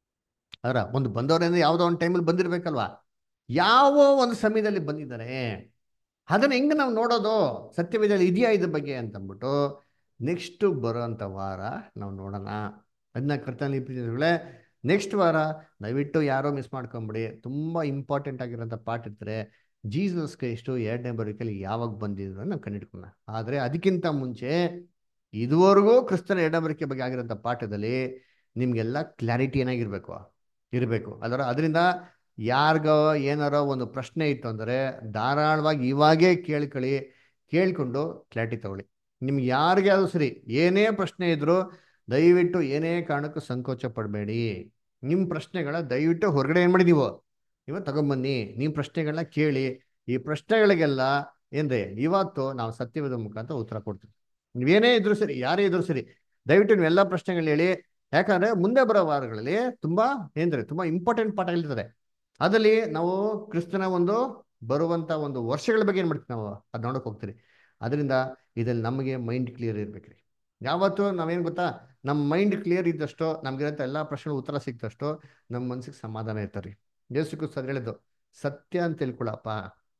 ಅದರ ಒಂದು ಬಂದವರೇ ಅಂದ್ರೆ ಯಾವುದೋ ಒಂದು ಟೈಮಲ್ಲಿ ಬಂದಿರ್ಬೇಕಲ್ವಾ ಯಾವ ಒಂದು ಸಮಯದಲ್ಲಿ ಬಂದಿದ್ದಾರೆ ಅದನ್ನ ಹೆಂಗೆ ನಾವು ನೋಡೋದು ಸತ್ಯವೇದಲ್ಲಿ ಇದೆಯಾ ಇದ್ರ ಬಗ್ಗೆ ಅಂತ ಅಂದ್ಬಿಟ್ಟು ನೆಕ್ಸ್ಟ್ ಬರೋಂಥ ವಾರ ನಾವು ನೋಡೋಣ ಅದನ್ನ ಕರ್ತನಲ್ಲಿ ಪ್ರೀತಿಗಳೇ ನೆಕ್ಸ್ಟ್ ವಾರ ದಯವಿಟ್ಟು ಯಾರೋ ಮಿಸ್ ಮಾಡ್ಕೊಂಬಿಡಿ ತುಂಬ ಇಂಪಾರ್ಟೆಂಟ್ ಆಗಿರೋಂಥ ಪಾಠ ಇರ್ತಾರೆ ಜೀಸಸ್ ಕ್ರೈಸ್ಟು ಎರಡನೇ ಬರೋಕೆಲ್ಲಿ ಯಾವಾಗ ಬಂದಿದ್ರು ನಾವು ಕಂಡಿಡ್ಕೊಳ್ಳೋಣ ಆದರೆ ಅದಕ್ಕಿಂತ ಮುಂಚೆ ಇದುವರೆಗೂ ಕ್ರಿಸ್ತನ ಎರಡನೇ ಬರಿಕೆ ಬಗ್ಗೆ ಆಗಿರೋಂಥ ಪಾಠದಲ್ಲಿ ನಿಮಗೆಲ್ಲ ಕ್ಲಾರಿಟಿ ಏನಾಗಿರ್ಬೇಕು ಇರಬೇಕು ಅದರ ಅದರಿಂದ ಯಾರಿಗೋ ಏನಾರೋ ಒಂದು ಪ್ರಶ್ನೆ ಇತ್ತು ಅಂದರೆ ಧಾರಾಳವಾಗಿ ಇವಾಗೇ ಕೇಳ್ಕೊಳ್ಳಿ ಕೇಳ್ಕೊಂಡು ಕ್ಲಾರಿಟಿ ತಗೊಳ್ಳಿ ನಿಮ್ಗೆ ಯಾರಿಗೆ ಆದ್ರೂ ಸರಿ ಏನೇ ಪ್ರಶ್ನೆ ಇದ್ರು ದಯವಿಟ್ಟು ಏನೇ ಕಾರಣಕ್ಕೂ ಸಂಕೋಚ ಪಡಬೇಡಿ ನಿಮ್ಮ ಪ್ರಶ್ನೆಗಳ ದಯವಿಟ್ಟು ಹೊರಗಡೆ ಏನು ಮಾಡಿ ನೀವು ನೀವು ತಗೊಂಬನ್ನಿ ನಿಮ್ಮ ಪ್ರಶ್ನೆಗಳನ್ನ ಕೇಳಿ ಈ ಪ್ರಶ್ನೆಗಳಿಗೆಲ್ಲ ಏನ್ರಿ ಇವತ್ತು ನಾವು ಸತ್ಯವೇದ ಮುಖಾಂತರ ಉತ್ತರ ಕೊಡ್ತೀವಿ ನೀವೇನೇ ಇದ್ರು ಸರಿ ಯಾರೇ ಇದ್ರು ಸರಿ ದಯವಿಟ್ಟು ನೀವೆಲ್ಲ ಪ್ರಶ್ನೆಗಳು ಹೇಳಿ ಯಾಕಂದ್ರೆ ಮುಂದೆ ಬರೋ ವಾರಗಳಲ್ಲಿ ತುಂಬಾ ಏನ್ರಿ ತುಂಬಾ ಇಂಪಾರ್ಟೆಂಟ್ ಪಾಠಗಳಿರ್ತದೆ ಅದರಲ್ಲಿ ನಾವು ಕ್ರಿಸ್ತನ ಒಂದು ಬರುವಂತ ಒಂದು ವರ್ಷಗಳ ಬಗ್ಗೆ ಏನ್ ಮಾಡ್ತೀವಿ ನಾವು ಅದ್ ನೋಡಕ್ ಹೋಗ್ತೀರಿ ಅದರಿಂದ ಇದ್ರಲ್ಲಿ ನಮಗೆ ಮೈಂಡ್ ಕ್ಲಿಯರ್ ಇರ್ಬೇಕ್ರಿ ಯಾವತ್ತು ನಾವೇನ್ ಗೊತ್ತಾ ನಮ್ಮ ಮೈಂಡ್ ಕ್ಲಿಯರ್ ಇದ್ದಷ್ಟು ನಮ್ಗಿರಂತ ಎಲ್ಲಾ ಪ್ರಶ್ನೆಗಳು ಉತ್ತರ ಸಿಕ್ತಷ್ಟು ನಮ್ಮ ಮನ್ಸಿಗೆ ಸಮಾಧಾನ ಇರ್ತಾರೆ ಯೇಸು ಕ್ರಿಸ್ತ ಅದ್ ಹೇಳಿದ್ದು ಸತ್ಯ ಅಂತ ತಿಳ್ಕೊಳಪ್ಪ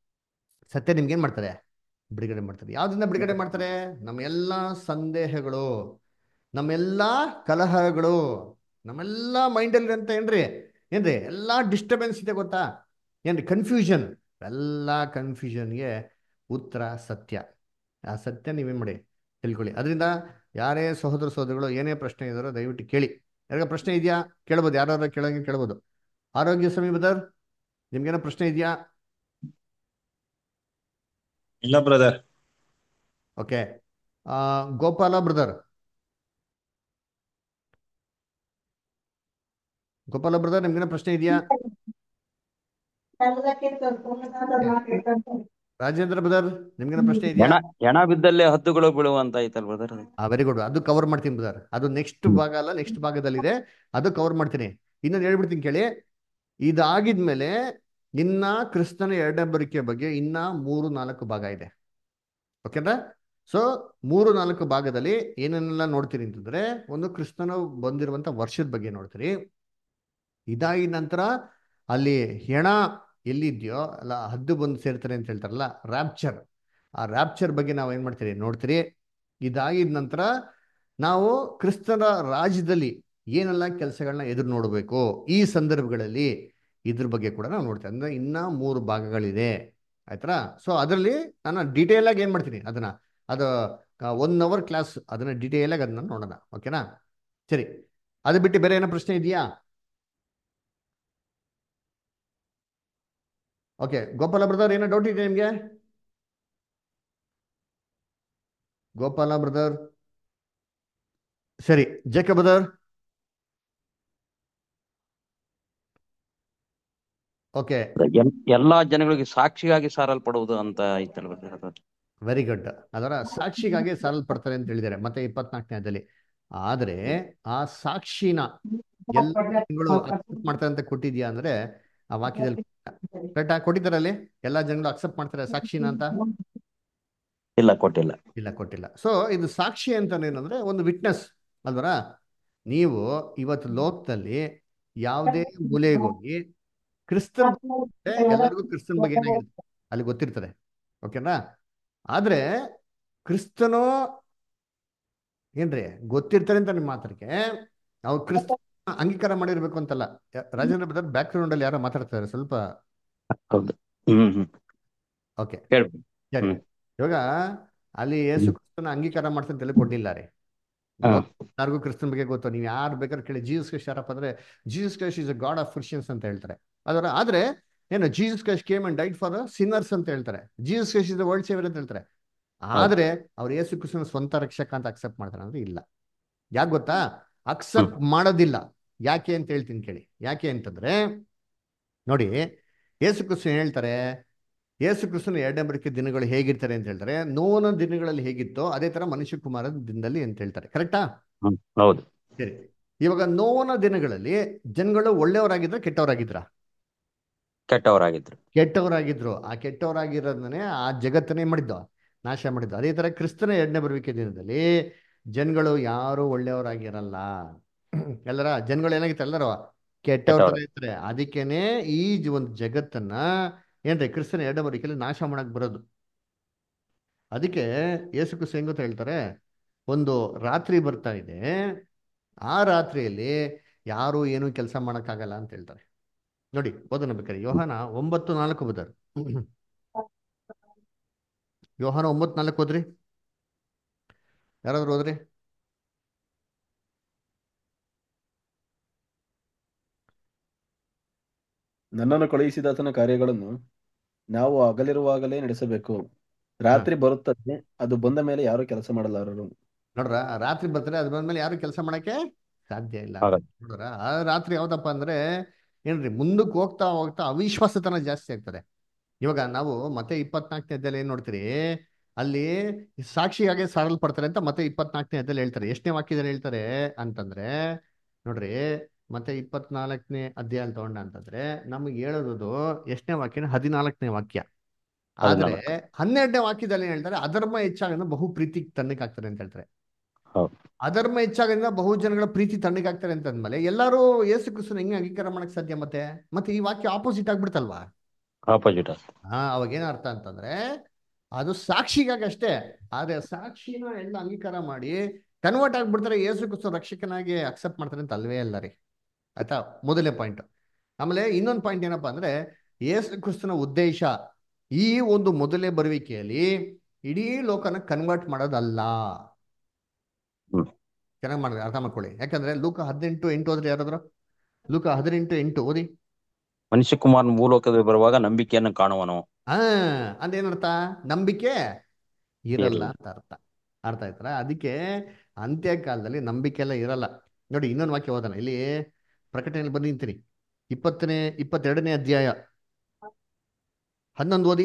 ಸತ್ಯ ನಿಮ್ಗೆ ಏನ್ ಮಾಡ್ತಾರೆ ಬಿಡುಗಡೆ ಮಾಡ್ತಾರೆ ಯಾವ್ದನ್ನ ಬಿಡುಗಡೆ ಮಾಡ್ತಾರೆ ನಮ್ಮ ಎಲ್ಲಾ ಸಂದೇಹಗಳು ನಮ್ಮೆಲ್ಲ ಕಲಹಗಳು ನಮ್ಮೆಲ್ಲ ಮೈಂಡಲ್ಲಿ ಅಂತ ಏನ್ರಿ ಏನ್ರಿ ಎಲ್ಲಾ ಡಿಸ್ಟರ್ಬೆನ್ಸ್ ಇದೆ ಗೊತ್ತಾ ಏನ್ರಿ ಕನ್ಫ್ಯೂಷನ್ ಎಲ್ಲ ಕನ್ಫ್ಯೂಷನ್ಗೆ ಉತ್ತರ ಸತ್ಯ ಆ ಸತ್ಯ ನೀವೇನ್ ಮಾಡಿ ತಿಳ್ಕೊಳ್ಳಿ ಅದರಿಂದ ಯಾರೇ ಸಹೋದರ ಸಹೋದರಿಗಳು ಏನೇ ಪ್ರಶ್ನೆ ಇದಾರೋ ದಯವಿಟ್ಟು ಕೇಳಿ ಯಾರಿಗ ಪ್ರಶ್ನೆ ಇದೆಯಾ ಕೇಳ್ಬೋದು ಯಾರು ಕೇಳಂಗೆ ಕೇಳ್ಬೋದು ಆರೋಗ್ಯ ಸಮೀ ಬದರ್ ನಿಮ್ಗೇನೋ ಪ್ರಶ್ನೆ ಇದೆಯಾ ಇಲ್ಲ brother okay Gopala brother Gopala brother ನಿಮ್ಗೇನೋ ಪ್ರಶ್ನೆ ಇದೆಯಾ ರಾಜೇಂದ್ರ ಬ್ರದರ್ ನಿಮ್ಗೇನೋ ಪ್ರಶ್ನೆ ಇದೆಯಾ ಹೆಣ ಹೆಣ ಬಿದ್ದಲ್ಲೇ ಹದ್ದುಗಳು ಬೀಳುವಂತ ಐತಲ್ ಬ್ರದರ್ ಆ ವೆರಿ ಗುಡ್ ಅದು ಕವರ್ ಮಾಡ್ತೀನಿ ಬ್ರದರ್ ಅದು ನೆಕ್ಸ್ಟ್ ಭಾಗ ಅಲ್ಲ ನೆಕ್ಸ್ಟ್ ಭಾಗದಲ್ಲಿದೆ ಅದು ಕವರ್ ಮಾಡ್ತೀನಿ ಇನ್ನೊಂದು ಹೇಳ್ಬಿಡ್ತೀನಿ ಕೇಳಿ ಇದಾಗಿದ್ಮೇಲೆ ಇನ್ನ ಕ್ರಿಸ್ತನ ಎರಡನೇ ಬರಿಕೆ ಬಗ್ಗೆ ಇನ್ನ ಮೂರು ನಾಲ್ಕು ಭಾಗ ಇದೆ ಓಕೆನಾ ಸೊ ಮೂರು ನಾಲ್ಕು ಭಾಗದಲ್ಲಿ ಏನೇನೆಲ್ಲ ನೋಡ್ತೀರಿ ಅಂತಂದ್ರೆ ಒಂದು ಕ್ರಿಸ್ತನ ಬಂದಿರುವಂತ ವರ್ಷದ ಬಗ್ಗೆ ನೋಡ್ತೀರಿ ಇದಾಗಿದ ನಂತರ ಅಲ್ಲಿ ಹೆಣ ಎಲ್ಲಿದ್ಯೋ ಅಲ್ಲ ಹದ್ದು ಬಂದು ಸೇರ್ತಾರೆ ಅಂತ ಹೇಳ್ತಾರಲ್ಲ ರ್ಯಾಪ್ಚರ್ ಆ ರ್ಯಾಪ್ಚರ್ ಬಗ್ಗೆ ನಾವು ಏನ್ ಮಾಡ್ತೀರಿ ನೋಡ್ತೀರಿ ಇದಾಗಿದ ನಂತರ ನಾವು ಕ್ರಿಸ್ತನ ರಾಜ್ಯದಲ್ಲಿ ಏನೆಲ್ಲ ಕೆಲಸಗಳನ್ನ ಎದುರು ನೋಡಬೇಕು ಈ ಸಂದರ್ಭಗಳಲ್ಲಿ ಇದ್ರ ಬಗ್ಗೆ ಕೂಡ ನಾವು ನೋಡ್ತೀವಿ ಅಂದ್ರೆ ಇನ್ನ ಮೂರು ಭಾಗಗಳಿದೆ ಆಯ್ತಾ ಸೊ ಅದರಲ್ಲಿ ನಾನು ಡೀಟೇಲ್ ಆಗಿ ಏನ್ ಮಾಡ್ತೀನಿ ಅದನ್ನ ಅದು ಒನ್ ಅವರ್ ಕ್ಲಾಸ್ ಅದನ್ನ ಡೀಟೇಲ್ ಆಗಿ ಅದನ್ನ ನೋಡೋಣ ಓಕೆನಾ ಸರಿ ಅದು ಬಿಟ್ಟು ಬೇರೆ ಏನೋ ಪ್ರಶ್ನೆ ಇದೆಯಾ ಓಕೆ ಗೋಪಾಲ ಬ್ರದರ್ ಏನೋ ಡೌಟ್ ಇದೆ ನಿಮಗೆ ಗೋಪಾಲ ಬ್ರದರ್ ಸರಿ ಜೇಕಬದರ್ ಓಕೆ ಎಲ್- ಎಲ್ಲಾ ಜನಗಳಿಗೆ ಸಾಕ್ಷಿಯಾಗಿ ಸಾರಲ್ಪಡುವುದು ಅಂತ ಐತಲ್ವ ವೆರಿ ಗುಡ್ ಅದರ ಸಾಕ್ಷಿಗಾಗಿ ಸಾರಲ್ಪಡ್ತಾರೆ ಅಂತ ಹೇಳಿದ್ದಾರೆ ಮತ್ತೆ ಇಪ್ಪತ್ನಾಲ್ಕನೇದಲ್ಲಿ ಆದ್ರೆ ಆ ಸಾಕ್ಷಿನ ಎಲ್ಲ ಜನಗಳು ಅಕ್ಸೆಪ್ಟ್ ಮಾಡ್ತಾರೆ ಅಂತ ಕೊಟ್ಟಿದ್ಯಾ ಅಂದ್ರೆ ಆ ವಾಕ್ಯದಲ್ಲಿ ಕರೆಕ್ಟಾ ಕೊಟ್ಟಿದ್ದಾರಲ್ಲಿ ಎಲ್ಲಾ ಜನಗಳು ಅಕ್ಸೆಪ್ಟ್ ಮಾಡ್ತಾರೆ ಸಾಕ್ಷಿನ ಅಂತ ಇಲ್ಲ ಕೊಟ್ಟಿಲ್ಲ ಇಲ್ಲ ಕೊಟ್ಟಿಲ್ಲ ಸೊ ಇದು ಸಾಕ್ಷಿ ಅಂತ ಏನಂದ್ರೆ ಒಂದು ವಿಟ್ನೆಸ್ ಅಲ್ವರ ನೀವು ಇವತ್ತು ಲೋಕದಲ್ಲಿ ಯಾವುದೇ ಮೂಲೆಗೆ ಹೋಗಿ ಕ್ರಿಸ್ತನ್ ಬಗ್ಗೆ ಎಲ್ಲರಿಗೂ ಕ್ರಿಸ್ತನ್ ಬಗ್ಗೆ ಏನಾಗಿರುತ್ತೆ ಅಲ್ಲಿ ಗೊತ್ತಿರ್ತದೆ ಓಕೆನಾ ಆದ್ರೆ ಕ್ರಿಸ್ತನೋ ಏನ್ರಿ ಗೊತ್ತಿರ್ತಾರೆ ಅಂತ ನಿಮ್ಮ ಮಾತ್ರಕ್ಕೆ ಅವ್ರು ಕ್ರಿಸ್ತ ಅಂಗೀಕಾರ ಮಾಡಿರ್ಬೇಕು ಅಂತಲ್ಲ ಯ- ರಾಜೇಂದ್ರ ಬ್ರದರ್ ಬ್ಯಾಕ್ ಗ್ರೌಂಡ್ ಅಲ್ಲಿ ಯಾರೋ ಮಾತಾಡ್ತಾರೆ ಸ್ವಲ್ಪ ಹೌದು ಹ್ಮ್ ಹ್ಮ್ ಓಕೆ ಹೇಳ್ಬೇಕು ಸರಿ ಹ್ಮ್. ಇವಾಗ ಅಲ್ಲಿ ಯೇಸು ಕ್ರಿಸ್ತನ ಅಂಗೀಕಾರ ಮಾಡ್ತಂತೆಲ್ಲ ಕೊಡ್ಲಿಲ್ಲ ರೀ ಹಾ. ಯಾರಿಗೂ ಕ್ರಿಸ್ತನ ಬಗ್ಗೆ ಗೊತ್ತು ನೀವು ಯಾರು ಬೇಕಾದ್ರೆ ಕೇಳಿ ಜೀಸಸ್ ಕ್ರೈಸ್ಟ್ ಯಾರಪ್ಪ ಅಂದ್ರೆ Jesus Christ is a God of Christians ಅಂತ ಹೇಳ್ತಾರೆ ಅದರ ಆದ್ರೆ ಏನು Jesus Christ came and died for sinners ಅಂತ ಹೇಳ್ತಾರೆ Jesus Christ is world saviour ಅಂತ ಹೇಳ್ತಾರೆ ಆದ್ರೆ ಅವ್ರು ಯೇಸು ಕ್ರಿಸ್ತನ ಸ್ವಂತ ರಕ್ಷಕ ಅಂತ ಅಕ್ಸೆಪ್ಟ್ ಮಾಡ್ತಾರೆ ಅಂದ್ರೆ ಇಲ್ಲ ಯಾಕೆ ಗೊತ್ತಾ ಅಕ್ಸೆಪ್ಟ್ ಮಾಡೋದಿಲ್ಲ ಯಾಕೆ ಅಂತ ಹೇಳ್ತೀನಿ ಕೇಳಿ ಯಾಕೆ ಅಂತಂದ್ರೆ ನೋಡಿ ಯೇಸು ಕ್ರಿಸ್ತನ್ ಹೇಳ್ತಾರೆ ಯೇಸು ಕ್ರಿಸ್ತನ ಎರಡನೇ ಬರಿಕೆ ದಿನಗಳು ಹೇಗಿರ್ತಾರೆ ಅಂತ ಹೇಳ್ತಾರೆ ನೋವನ ದಿನಗಳಲ್ಲಿ ಹೇಗಿತ್ತೋ ಅದೇ ತರ ಮನುಷ್ಯ ಕುಮಾರನ ದಿನದಲ್ಲಿ ಅಂತ ಹೇಳ್ತಾರೆ ಕರೆಕ್ಟಾ ಹ್ಮ್ ಹೌದು ಸರಿ ಇವಾಗ ನೋವನ ದಿನಗಳಲ್ಲಿ ಜನಗಳು ಒಳ್ಳೆಯವರಾಗಿದ್ರ ಕೆಟ್ಟವರಾಗಿದ್ರ ಕೆಟ್ಟವರಾಗಿದ್ರು ಕೆಟ್ಟವರಾಗಿದ್ರು ಆ ಕೆಟ್ಟವರಾಗಿರೋದನ್ನೇ ಆ ಜಗತ್ತನ್ನೇ ಮಾಡಿದ್ದು ನಾಶ ಮಾಡಿದ್ದು ಅದೇ ತರ ಕ್ರಿಸ್ತನ ಎರಡನೇ ಬರುವಿಕೆ ದಿನದಲ್ಲಿ ಜನಗಳು ಯಾರು ಒಳ್ಳೆಯವರಾಗಿರಲ್ಲ ಎಲ್ಲರ ಜನಗಳು ಏನಾಗಿತ್ತು ಎಲ್ಲರೂ ಕೆಟ್ಟವ್ರ ತರ ಇರ್ತಾರೆ ಅದಕ್ಕೇನೆ ಈ ಜ- ಒಂದು ಜಗತ್ತನ್ನ ಏನ್ರಿ ಕ್ರಿಸ್ತನ ಎರಡನೇ ಬರುವಿಕೆಯಲ್ಲಿ ನಾಶ ಮಾಡಕ್ ಬರೋದು ಅದಕ್ಕೆ ಯೇಸು ಕ್ರಿಸ್ತ ಹೆಂಗ್ ಗೊತ್ತಾ ಹೇಳ್ತಾರೆ ಒಂದು ರಾತ್ರಿ ಬರ್ತಾ ಇದೆ ಆ ರಾತ್ರಿಯಲ್ಲಿ ಯಾರು ಏನು ಕೆಲಸ ಮಾಡಕ್ಕಾಗಲ್ಲ ಅಂತ ಹೇಳ್ತಾರೆ ನೋಡಿ ಓದೋಣ ಬೇಕಾದ್ರೆ ಯೋಹಾನ ಒಂಬತ್ತು ನಾಲ್ಕು ಬದರ್ ಯೋಹಾನ ಒಂಬತ್ತು ನಾಲ್ಕು ಓದ್ರಿ ಯಾರಾದ್ರೂ ಓದ್ರಿ ನನ್ನನ್ನು ಕಳುಹಿಸಿದಾತನ ಕಾರ್ಯಗಳನ್ನು ನಾವು ಹಗಲಿರುವಾಗಲೇ ನಡೆಸಬೇಕು ರಾತ್ರಿ ಬರುತ್ತದೆ ಅದು ಬಂದ ಮೇಲೆ ಯಾರು ಕೆಲಸ ಮಾಡಲಾರರು ನೋಡ್ರ ಆ ರಾತ್ರಿ ಬರ್ತಾರೆ ಅದ್ ಬಂದ್ಮೇಲೆ ಯಾರು ಕೆಲಸ ಮಾಡಕ್ಕೆ ಸಾಧ್ಯ ಇಲ್ಲ ಆಗಲ್ಲ. ನೋಡ್ರ ಆ ರಾತ್ರಿ ಯಾವ್ದಪ್ಪ ಅಂದ್ರೆ ಏನ್ರಿ ಮುಂದಕ್ಕೆ ಹೋಗ್ತಾ ಹೋಗ್ತಾ ಅವಿಶ್ವಾಸತನ ಜಾಸ್ತಿ ಆಗ್ತದೆ ಇವಾಗ ನಾವು ಮತ್ತೆ ಇಪ್ಪತ್ನಾಲ್ಕನೇ ಅಧ್ಯಾಯ ಏನ್ ನೋಡ್ತೀರಿ ಅಲ್ಲಿ ಸಾಕ್ಷಿಯಾಗೆ ಸಾರಲ್ಪಡ್ತಾರೆ ಅಂತ ಮತ್ತೆ ಇಪ್ಪತ್ನಾಲ್ಕನೇ ಅಧ್ಯಾಯ ಹೇಳ್ತಾರೆ ಎಷ್ಟನೇ ವಾಕ್ಯದಲ್ಲಿ ಹೇಳ್ತಾರೆ ಅಂತಂದ್ರೆ ನೋಡ್ರಿ ಮತ್ತೆ ಇಪ್ಪತ್ನಾಲ್ಕನೇ ಅಧ್ಯಾಯ ತಗೊಂಡ ಅಂತಂದ್ರೆ ನಮಗೆ ಹೇಳೋದು ಎಷ್ಟನೇ ವಾಕ್ಯನ ಹದಿನಾಲ್ಕನೇ ವಾಕ್ಯ ಆದ್ರೆ ಹನ್ನೆರಡನೇ ವಾಕ್ಯದಲ್ಲಿ ಏನ್ ಹೇಳ್ತಾರೆ ಅಧರ್ಮ ಹೆಚ್ಚಾಗೋದ್ರಿಂದ ಬಹು ಪ್ರೀತಿ ತಣ್ಣಗಾಗ್ತಾರೆ ಅಂತ ಹೇಳ್ತಾರೆ ಹೌದು. ಅಧರ್ಮ ಹೆಚ್ಚಾಗೋದ್ರಿಂದ ಬಹು ಜನಗಳ ಪ್ರೀತಿ ತಣ್ಣಗಾಗ್ತಾರೆ ಅಂತ ಅಂದ್ಮೇಲೆ ಎಲ್ಲರೂ ಯೇಸು ಕ್ರಿಸ್ತನ ಹೆಂಗೆ ಅಂಗೀಕಾರ ಮಾಡಕ್ ಸಾಧ್ಯ ಮತ್ತೆ ಮತ್ತೆ ಈ ವಾಕ್ಯ ಆಪೋಸಿಟ್ ಆಗ್ಬಿಡ್ತಲ್ವಾ ಆಪೋಸಿಟ್ ಹಾ ಅವಾಗ ಏನ್ ಅರ್ಥ ಅಂತಂದ್ರೆ ಅದು ಸಾಕ್ಷಿಗಾಗಿ ಅಷ್ಟೇ ಆದ್ರೆ ಸಾಕ್ಷಿನ ಎಲ್ಲ ಅಂಗೀಕಾರ ಮಾಡಿ ಕನ್ವರ್ಟ್ ಆಗ್ಬಿಡ್ತಾರೆ ಯೇಸು ಕ್ರಿಸ್ತ ರಕ್ಷಕನಾಗಿ ಅಕ್ಸೆಪ್ಟ್ ಮಾಡ್ತಾರೆ ಅಂತ ಅಲ್ವೇ ಅಲ್ಲ ರೀ ಆಯ್ತಾ ಮೊದಲನೇ ಪಾಯಿಂಟ್ ಆಮೇಲೆ ಇನ್ನೊಂದು ಪಾಯಿಂಟ್ ಏನಪ್ಪಾ ಅಂದ್ರೆ ಯೇಸು ಕ್ರಿಸ್ತನ ಉದ್ದೇಶ ಈ ಒಂದು ಮೊದಲನೇ ಬರುವಿಕೆಯಲ್ಲಿ ಇಡೀ ಲೋಕನ ಕನ್ವರ್ಟ್ ಮಾಡೋದಲ್ಲ ಹ್ಮ್. ಚೆನ್ನಾಗಿ ಮಾಡಿದ್ರೆ ಅರ್ಥ ಮಾಡ್ಕೊಳ್ಳಿ ಯಾಕಂದ್ರೆ ಲೂಕ ಹದಿನೆಂಟು ಎಂಟು ಹೋದ್ರೆ ಯಾರಾದ್ರು ಲೂಕ ಹದಿನೆಂಟು ಎಂಟು ಓದಿ ಮನುಷ್ಯ ಕುಮಾರನ ಭೂಲೋಕದಲ್ಲಿ ಬರುವಾಗ ನಂಬಿಕೆಯನ್ನು ಕಾಣುವನು ಆ ಅದೇನರ್ಥ ನಂಬಿಕೆ ಇರಲ್ಲ ಇರಲ್ಲ. ಅಂತ ಅರ್ಥ ಅರ್ಥ ಆಯ್ತರ ಅದಕ್ಕೆ ಅಂತ್ಯ ಕಾಲದಲ್ಲಿ ನಂಬಿಕೆ ಎಲ್ಲ ಇರಲ್ಲ ನೋಡಿ ಇನ್ನೊಂದು ವಾಕ್ಯ ಓದೋಣ ಇಲ್ಲಿ ಪ್ರಕಟಣೆಯಲ್ಲಿ ಬಂದು ನಿಂತೀನಿ ಇಪ್ಪತ್ತನೇ ಇಪ್ಪತ್ತೆರಡನೇ ಅಧ್ಯಾಯ ಹನ್ನೊಂದು ಓದಿ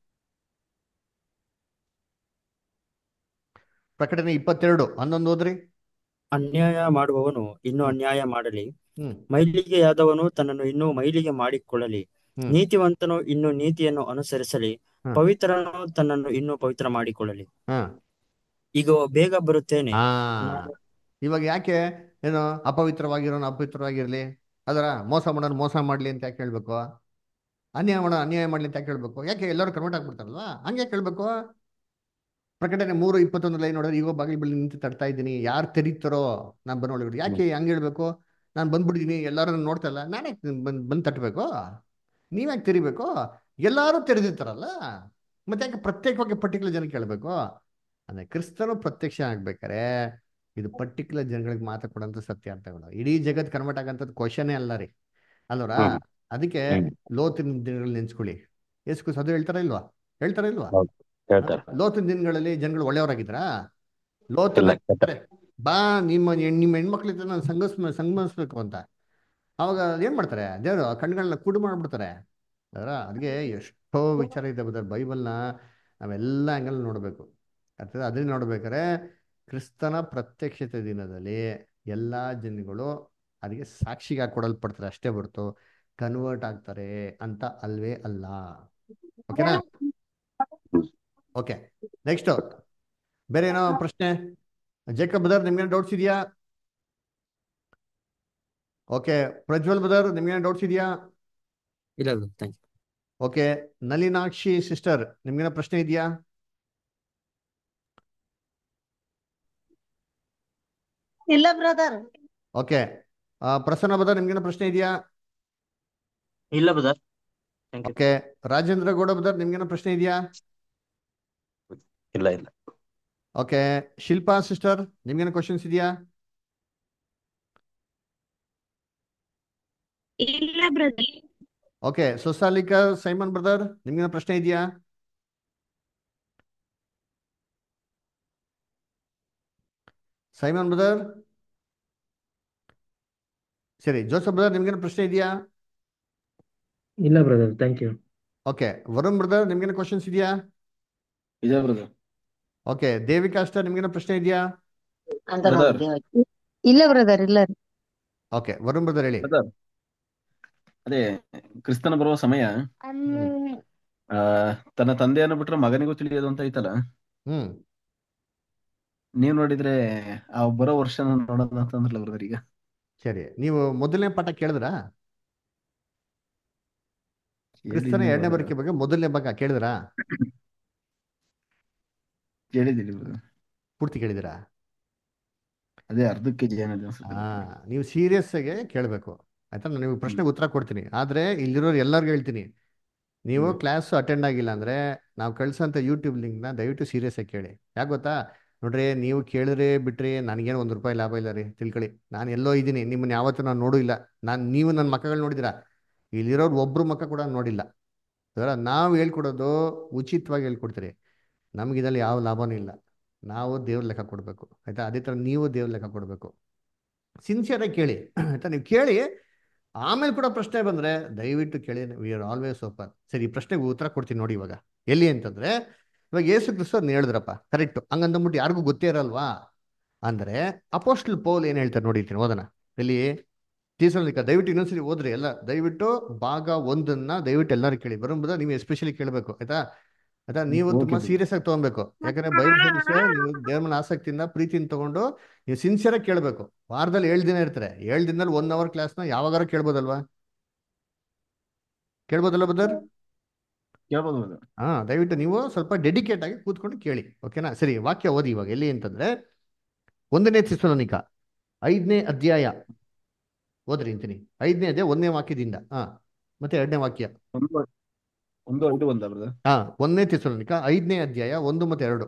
ಪ್ರಕಟಣೆ ಇಪ್ಪತ್ತೆರಡು ಹನ್ನೊಂದು ಓದ್ರಿ ಅನ್ಯಾಯ ಮಾಡುವವನು ಇನ್ನೂ ಅನ್ಯಾಯ ಮಾಡಲಿ ಹ್ಮ್ ಮೈಲಿಗೆಯಾದವನು ತನ್ನನ್ನು ಇನ್ನೂ ಮೈಲಿಗೆ ಮಾಡಿಕೊಳ್ಳಲಿ ಹ್ಮ್ ನೀತಿವಂತನು ಇನ್ನೂ ನೀತಿಯನ್ನು ಅನುಸರಿಸಲಿ ಹ್ಮ್. ಪವಿತ್ರನು ತನ್ನನ್ನು ಇನ್ನೂ ಪವಿತ್ರ ಮಾಡಿಕೊಳ್ಳಲಿ ಹಾ ಈಗ ಬೇಗ ಬರುತ್ತೇನೆ ಆ ಇವಾಗ ಯಾಕೆ ಏನು ಅಪವಿತ್ರವಾಗಿರೋನು ಅಪವಿತ್ರವಾಗಿರ್ಲಿ ಅದರ ಮೋಸ ಮಾಡೋನು ಮೋಸ ಮಾಡ್ಲಿ ಅಂತ ಯಾಕೆ ಹೇಳ್ಬೇಕು ಅನ್ಯಾಯ ಮಾಡೋ ಅನ್ಯಾಯ ಮಾಡ್ಲಿ ಅಂತ ಯಾಕೆ ಹೇಳ್ಬೇಕು ಯಾಕೆ ಎಲ್ಲರೂ ಕನ್ವರ್ಟ್ ಆಗ್ಬಿಡ್ತಾರಲ್ವಾ ಹಂಗೆ ಯಾಕೆ ಹೇಳ್ಬೇಕು ಪ್ರಕಟಣೆ ಮೂರು ಇಪ್ಪತ್ತೊಂದು ಲೈನ್ ನೋಡಿದ್ರೆ ಈಗ ಬಾಗಿಲು ಬಳಿ ನಿಂತು ತಡ್ತಾ ಇದ್ದೀನಿ ಯಾರು ತೆರೀತಾರೋ ನಾನು ಬಂದು ಒಳಗಡೆ ಯಾಕೆ ಹಂಗೆ ಹೇಳ್ಬೇಕು ನಾನು ಬಂದ್ಬಿಟ್ಟಿದ್ದೀನಿ ಎಲ್ಲರೂ ನನ್ನ ನೋಡ್ತಾ ಇಲ್ಲ ನಾನೇ ಬಂದು ಬಂದು ತಟ್ಟಬೇಕು ನೀವ್ಯಾಕೆ ತೆರಿಬೇಕು ಎಲ್ಲರೂ ತೆರೆದಿರ್ತಾರಲ್ಲ ಮತ್ತೆ ಯಾಕೆ ಪ್ರತ್ಯೇಕವಾಗಿ ಪರ್ಟಿಕ್ಯುಲರ್ ಜನಕ್ಕೆ ಹೇಳ್ಬೇಕು ಅಂದ್ರೆ ಕ್ರಿಸ್ತನು ಪ್ರತ್ಯಕ್ಷ ಆಗ್ಬೇಕಾರೆ ಇದು ಪರ್ಟಿಕ್ಯುಲರ್ ಜನಗಳಿಗೆ ಮಾತ್ರ ಕೊಡೋಂಥ ಸತ್ಯಾರ್ಥಗಳು ಇಡೀ ಜಗತ್ ಕನ್ವರ್ಟ್ ಆಗಂತದ್ದು ಕ್ವಶನೇ ಅಲ್ಲ ರೀ ಅಲ್ವರ ಹ್ಮ್. ಅದಕ್ಕೆ ಹ್ಮ್. ಲೋತಿನ ದಿನಗಳಲ್ಲಿ ನೆನ್ಸ್ಕೊಳ್ಳಿ ಯೇಸು ಕ್ರಿಸ್ತ ಅದು ಹೇಳ್ತಾರ ಇಲ್ವಾ ಹೇಳ್ತಾರ ಇಲ್ವಾ ಹೌದು. ಹೇಳ್ತಾರೆ ಲೋತಿನ ದಿನಗಳಲ್ಲಿ ಜನಗಳು ಒಳ್ಳೆಯವರಾಗಿದ್ರಾ ಇಲ್ಲ ಲೋತನ ಕೆಟ್ಟ ಬಾ ನಿಮ್ಮ ಹೆಣ್- ನಿಮ್ಮ ಹೆಣ್ಮಕ್ಳ ಜೊತೆ ನಾನು ಸಂಗಸ್ ಸಂಗಮಿಸ್ಬೇಕು ಅಂತ ಅವಾಗ ಏನು ಮಾಡ್ತಾರೆ ದೇವರು ಆ ಕಣ್ಗಳನ್ನ ಕುಡು ಮಾಡ್ಬಿಡ್ತಾರೆ ಅದರ ಅದಕ್ಕೆ ಎಷ್ಟೋ ವಿಚಾರ ಇದೆ ಬದರ್ ಬೈಬಲ್ನ ನಾವೆಲ್ಲ ಆ್ಯಂಗಲ್ ನೋಡಬೇಕು ಅರ್ಥದ ಅದನ್ನ ನೋಡ್ಬೇಕಾದ್ರೆ ಕ್ರಿಸ್ತನ ಪ್ರತ್ಯಕ್ಷತೆ ದಿನದಲ್ಲಿ ಎಲ್ಲ ಜನಗಳು ಅದಕ್ಕೆ ಸಾಕ್ಷಿಗೆ ಕೊಡಲ್ಪಡ್ತಾರೆ ಅಷ್ಟೇ ಹೊರತು ಕನ್ವರ್ಟ್ ಆಗ್ತಾರೆ ಅಂತ ಅಲ್ವೇ ಅಲ್ಲ ಓಕೆನಾ ಓಕೆ ನೆಕ್ಸ್ಟು ಬೇರೆ ಏನೋ ಪ್ರಶ್ನೆ ಜೇಕಬ್ ಬದರ್ ನಿಮ್ಗೇನು ಡೌಟ್ಸ್ ಇದೆಯಾ ಓಕೆ ಪ್ರಜ್ವಲ್ ಬದರ್ ನಿಮ್ಗೇನು ಡೌಟ್ಸ್ ಇದೆಯಾ ಇಲ್ಲ thank you okay Nalinakshi sister ನಿಮ್ಗೇನೋ ಪ್ರಶ್ನೆ ಇದೆಯಾ ಇಲ್ಲ ಬ್ರದರ್ ಓಕೆ ಪ್ರಸನ್ನ ಬದರ್ ನಿಮ್ಗೇನೋ ಪ್ರಶ್ನೆ ಇದೆಯಾ ಇಲ್ಲ brother thank you okay Rajendra Gowda brother ನಿಮ್ಗೇನೋ ಪ್ರಶ್ನೆ ಇದೆಯಾ ಇಲ್ಲ ಇಲ್ಲ ಓಕೆ ಶಿಲ್ಪಾ ಸಿಸ್ಟರ್ ನಿಮ್ಗೇನೋ ಕ್ವಶನ್ಸ್ ಇದೆಯಾ ಇಲ್ಲ ಬ್ರದರ್ ಓಕೆ ಸೊಸಾಲಿಕಾ ಸೈಮನ್ ಬ್ರದರ್ ನಿಮ್ಗೇನೋ ಪ್ರಶ್ನೆ ಇದೆಯಾ ಸೈಮನ್ ಬ್ರದರ್ ಸರಿ ಜೋಸಫ್ ಬ್ರದರ್ ನಿಮ್ಗೇನೋ ಪ್ರಶ್ನೆ ಇದೆಯಾ ಇಲ್ಲ brother thank you okay Varun brother ನಿಮ್ಗೇನೋ ಕ್ವಶನ್ಸ್ ಇದೆಯಾ ಇದೆ ಬ್ರದರ್ ಓಕೆ ದೇವಿಕಾ ಅಷ್ಟರ್ ನಿಮ್ಗೇನೋ ಪ್ರಶ್ನೆ ಇದೆಯಾ Brother. ಇಲ್ಲ ಬ್ರದರ್ ಇಲ್ಲ ಓಕೆ ವರುಣ್ ಬ್ರದರ್ ಹೇಳಿ ಬ್ರದರ್ ಅದೇ ಕ್ರಿಸ್ತನ ಬರುವ ಸಮಯ ಆ ತನ್ನ ತಂದೆಯನ್ನು ಬಿಟ್ರೆ ಮಗನಿಗೂ ತಿಳಿಯೋದು ಅಂತ ಐತಲ್ಲ ಹ್ಮ್ ನೀವ್ ನೋಡಿದ್ರೆ ಆ ಬರೋ ವರ್ಷ ನೋಡೋಣ ಅಂತಂದ್ರಲ್ಲ ಬ್ರದರ್ ಈಗ ಸರಿ ನೀವು ಮೊದಲನೇ ಪಾಠ ಕೇಳಿದ್ರಾ ಕ್ರಿಸ್ತನ ಎರಡನೇ ಬರಕೆ ಬಗ್ಗೆ ಮೊದಲನೇ ಭಾಗ ಕೇಳಿದ್ರಾ ಕೇಳಿದ್ದೀನಿ ಬ್ರದರ್ ಪೂರ್ತಿ ಕೇಳಿದಿರಾ ಅದೇ ಅರ್ಧಕ್ಕೆ ಏನಿದೆ ಅನ್ಸುತ್ತೆ ಹಾ ನೀವು ಸೀರಿಯಸ್ ಆಗಿ ಕೇಳಬೇಕು ಆಯ್ತಾ ನಾನು ನಿಮಗೆ ಪ್ರಶ್ನೆಗೆ ಉತ್ತರ ಕೊಡ್ತೀನಿ ಆದ್ರೆ ಇಲ್ಲಿರೋರು ಎಲ್ಲರಿಗೂ ಹೇಳ್ತೀನಿ ನೀವು ಕ್ಲಾಸ್ ಅಟೆಂಡ್ ಆಗಿಲ್ಲ ಅಂದ್ರೆ ನಾವು ಕಳ್ಸೋಂಥ ಯೂಟ್ಯೂಬ್ ಲಿಂಕ್ನ ದಯವಿಟ್ಟು ಸೀರಿಯಸ್ ಆಗಿ ಕೇಳಿ ಯಾಕೆ ಗೊತ್ತಾ ನೋಡ್ರಿ ನೀವು ಕೇಳಿದ್ರೆ ಬಿಟ್ರಿ ನನಗೇನು ಒಂದು ರೂಪಾಯಿ ಲಾಭ ಇಲ್ಲ ರೀ ತಿಳ್ಕೊಳ್ಳಿ ನಾನು ಎಲ್ಲೋ ಇದ್ದೀನಿ ನಿಮ್ಮನ್ನ ಯಾವತ್ತೂ ನಾನು ನೋಡೂ ಇಲ್ಲ ನಾನು ನೀವು ನನ್ನ ಮಕ್ಕಳು ನೋಡಿದಿರಾ ಇಲ್ಲಿರೋರು ಒಬ್ರು ಮಕ್ಕ ಕೂಡ ನೋಡಿಲ್ಲ ಅದರ ನಾವು ಹೇಳ್ಕೊಡೋದು ಉಚಿತವಾಗಿ ಹೇಳ್ಕೊಡ್ತೀರಿ ನಮ್ಗೆ ಇದರಲ್ಲಿ ಯಾವ ಲಾಭನೂ ಇಲ್ಲ ನಾವು ದೇವ್ರ ಲೆಕ್ಕ ಕೊಡಬೇಕು ಆಯ್ತಾ ಅದೇ ಥರ ನೀವು ದೇವ್ರ ಲೆಕ್ಕ ಕೊಡಬೇಕು ಸಿನ್ಸಿಯರಾಗಿ ಕೇಳಿ ಆಯ್ತಾ ನೀವು ಕೇಳಿ ಆಮೇಲೆ ಕೂಡ ಪ್ರಶ್ನೆ ಬಂದರೆ ದಯವಿಟ್ಟು ಕೇಳಿ ವಿ ಆರ್ ಆಲ್ವೇಸ್ ಓಪನ್ ಸರಿ ಈ ಪ್ರಶ್ನೆಗೆ ಉತ್ತರ ಕೊಡ್ತೀನಿ ನೋಡಿ ಇವಾಗ ಎಲ್ಲಿ ಅಂತಂದರೆ ಇವಾಗ ಏಸು ಕ್ರಿಸ್ತು ಅದನ್ನ ಹೇಳಿದ್ರಪ್ಪ ಕರೆಕ್ಟು ಹಂಗಂದ್ಬಿಟ್ಟು ಯಾರಿಗೂ ಗೊತ್ತೇ ಇರಲ್ವಾ ಅಂದರೆ ಅಪೋಸ್ಟಲ್ ಪೌಲ್ ಏನು ಹೇಳ್ತಾರೆ ನೋಡಿರ್ತೀನಿ ಓದೋಣ ಎಲ್ಲಿ ತೀಸಲಿಕ ದಯವಿಟ್ಟು ಇನ್ನೊಂದ್ಸರಿ ಓದ್ರಿ ಎಲ್ಲ ದಯವಿಟ್ಟು ಭಾಗ ಒಂದನ್ನ ದಯವಿಟ್ಟು ಎಲ್ಲರೂ ಕೇಳಿ ಬರೋಂಬುದ ನೀವು ಎಸ್ಪೆಷಲಿ ಕೇಳಬೇಕು ಆಯ್ತಾ ಆಯ್ತಾ ನೀವು Okay, ತುಂಬಾ brother. ಸೀರಿಯಸ್ ಆಗಿ ತಗೊಬೇಕು ಯಾಕಂದ್ರೆ ಬೈಬಲ್ ಸ್ಟಡೀಸ್ ನೀವು ದೇವ್ರ ಮೇಲೆ ಆಸಕ್ತಿಯಿಂದ ಪ್ರೀತಿಯಿಂದ ತಗೊಂಡು ನೀವು ಸಿನ್ಸಿಯರ್ ಆಗಿ ಕೇಳಬೇಕು ವಾರದಲ್ಲಿ ಏಳು ದಿನ ಇರ್ತಾರೆ ಏಳು ದಿನದಲ್ಲಿ ಒನ್ ಅವರ್ ಕ್ಲಾಸ್ನ ಯಾವಾಗಾರ ಕೇಳ್ಬೋದಲ್ವಾ ಕೇಳ್ಬೋದಲ್ಲ ಬದರ್ ಕೇಳ್ಬೋದು brother. ಹಾ ದಯವಿಟ್ಟು ನೀವು ಸ್ವಲ್ಪ ಡೆಡಿಕೇಟ್ ಆಗಿ ಕೂತ್ಕೊಂಡು ಕೇಳಿ ಓಕೆನಾ ಸರಿ ವಾಕ್ಯ ಓದಿ ಇವಾಗ ಎಲ್ಲಿ ಅಂತಂದ್ರೆ ಒಂದನೇ ತಿಸ್ಸಲೋನಿಕ ಐದನೇ ಅಧ್ಯಾಯ ಓದ್ರಿ ಅಂತೀನಿ ಐದನೇ ಅಧ್ಯಾಯ ಒಂದನೇ ವಾಕ್ಯದಿಂದ ಹಾ ಮತ್ತೆ ಎರಡನೇ ವಾಕ್ಯ ಒಂದು ಒಂದು ಐದು ಒಂದ ಬ್ರದರ್ ಹಾ ಒಂದನೇ ತಿಸ್ಸಲೋನಿಕ ಐದನೇ ಅಧ್ಯಾಯ ಒಂದು ಮತ್ತೆ ಎರಡು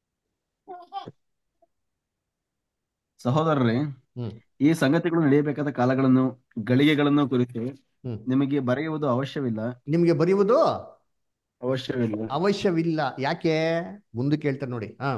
ಸಹೋದರರೇ ಹ್ಮ್ ಈ ಸಂಗತಿಗಳು ನಡೆಯಬೇಕಾದ ಕಾಲಗಳನ್ನು ಗಳಿಗೆಗಳನ್ನು ಕುರಿತು ಹ್ಮ್ ನಿಮಗೆ ಬರೆಯುವುದು ಅವಶ್ಯವಿಲ್ಲ ನಿಮ್ಗೆ ಬರೆಯುವುದು ಅವಶ್ಯವಿಲ್ಲ ಅವಶ್ಯವಿಲ್ಲ ಯಾಕೆ ಮುಂದಕ್ಕೆ ಹೇಳ್ತಾರೆ ನೋಡಿ ಹಾ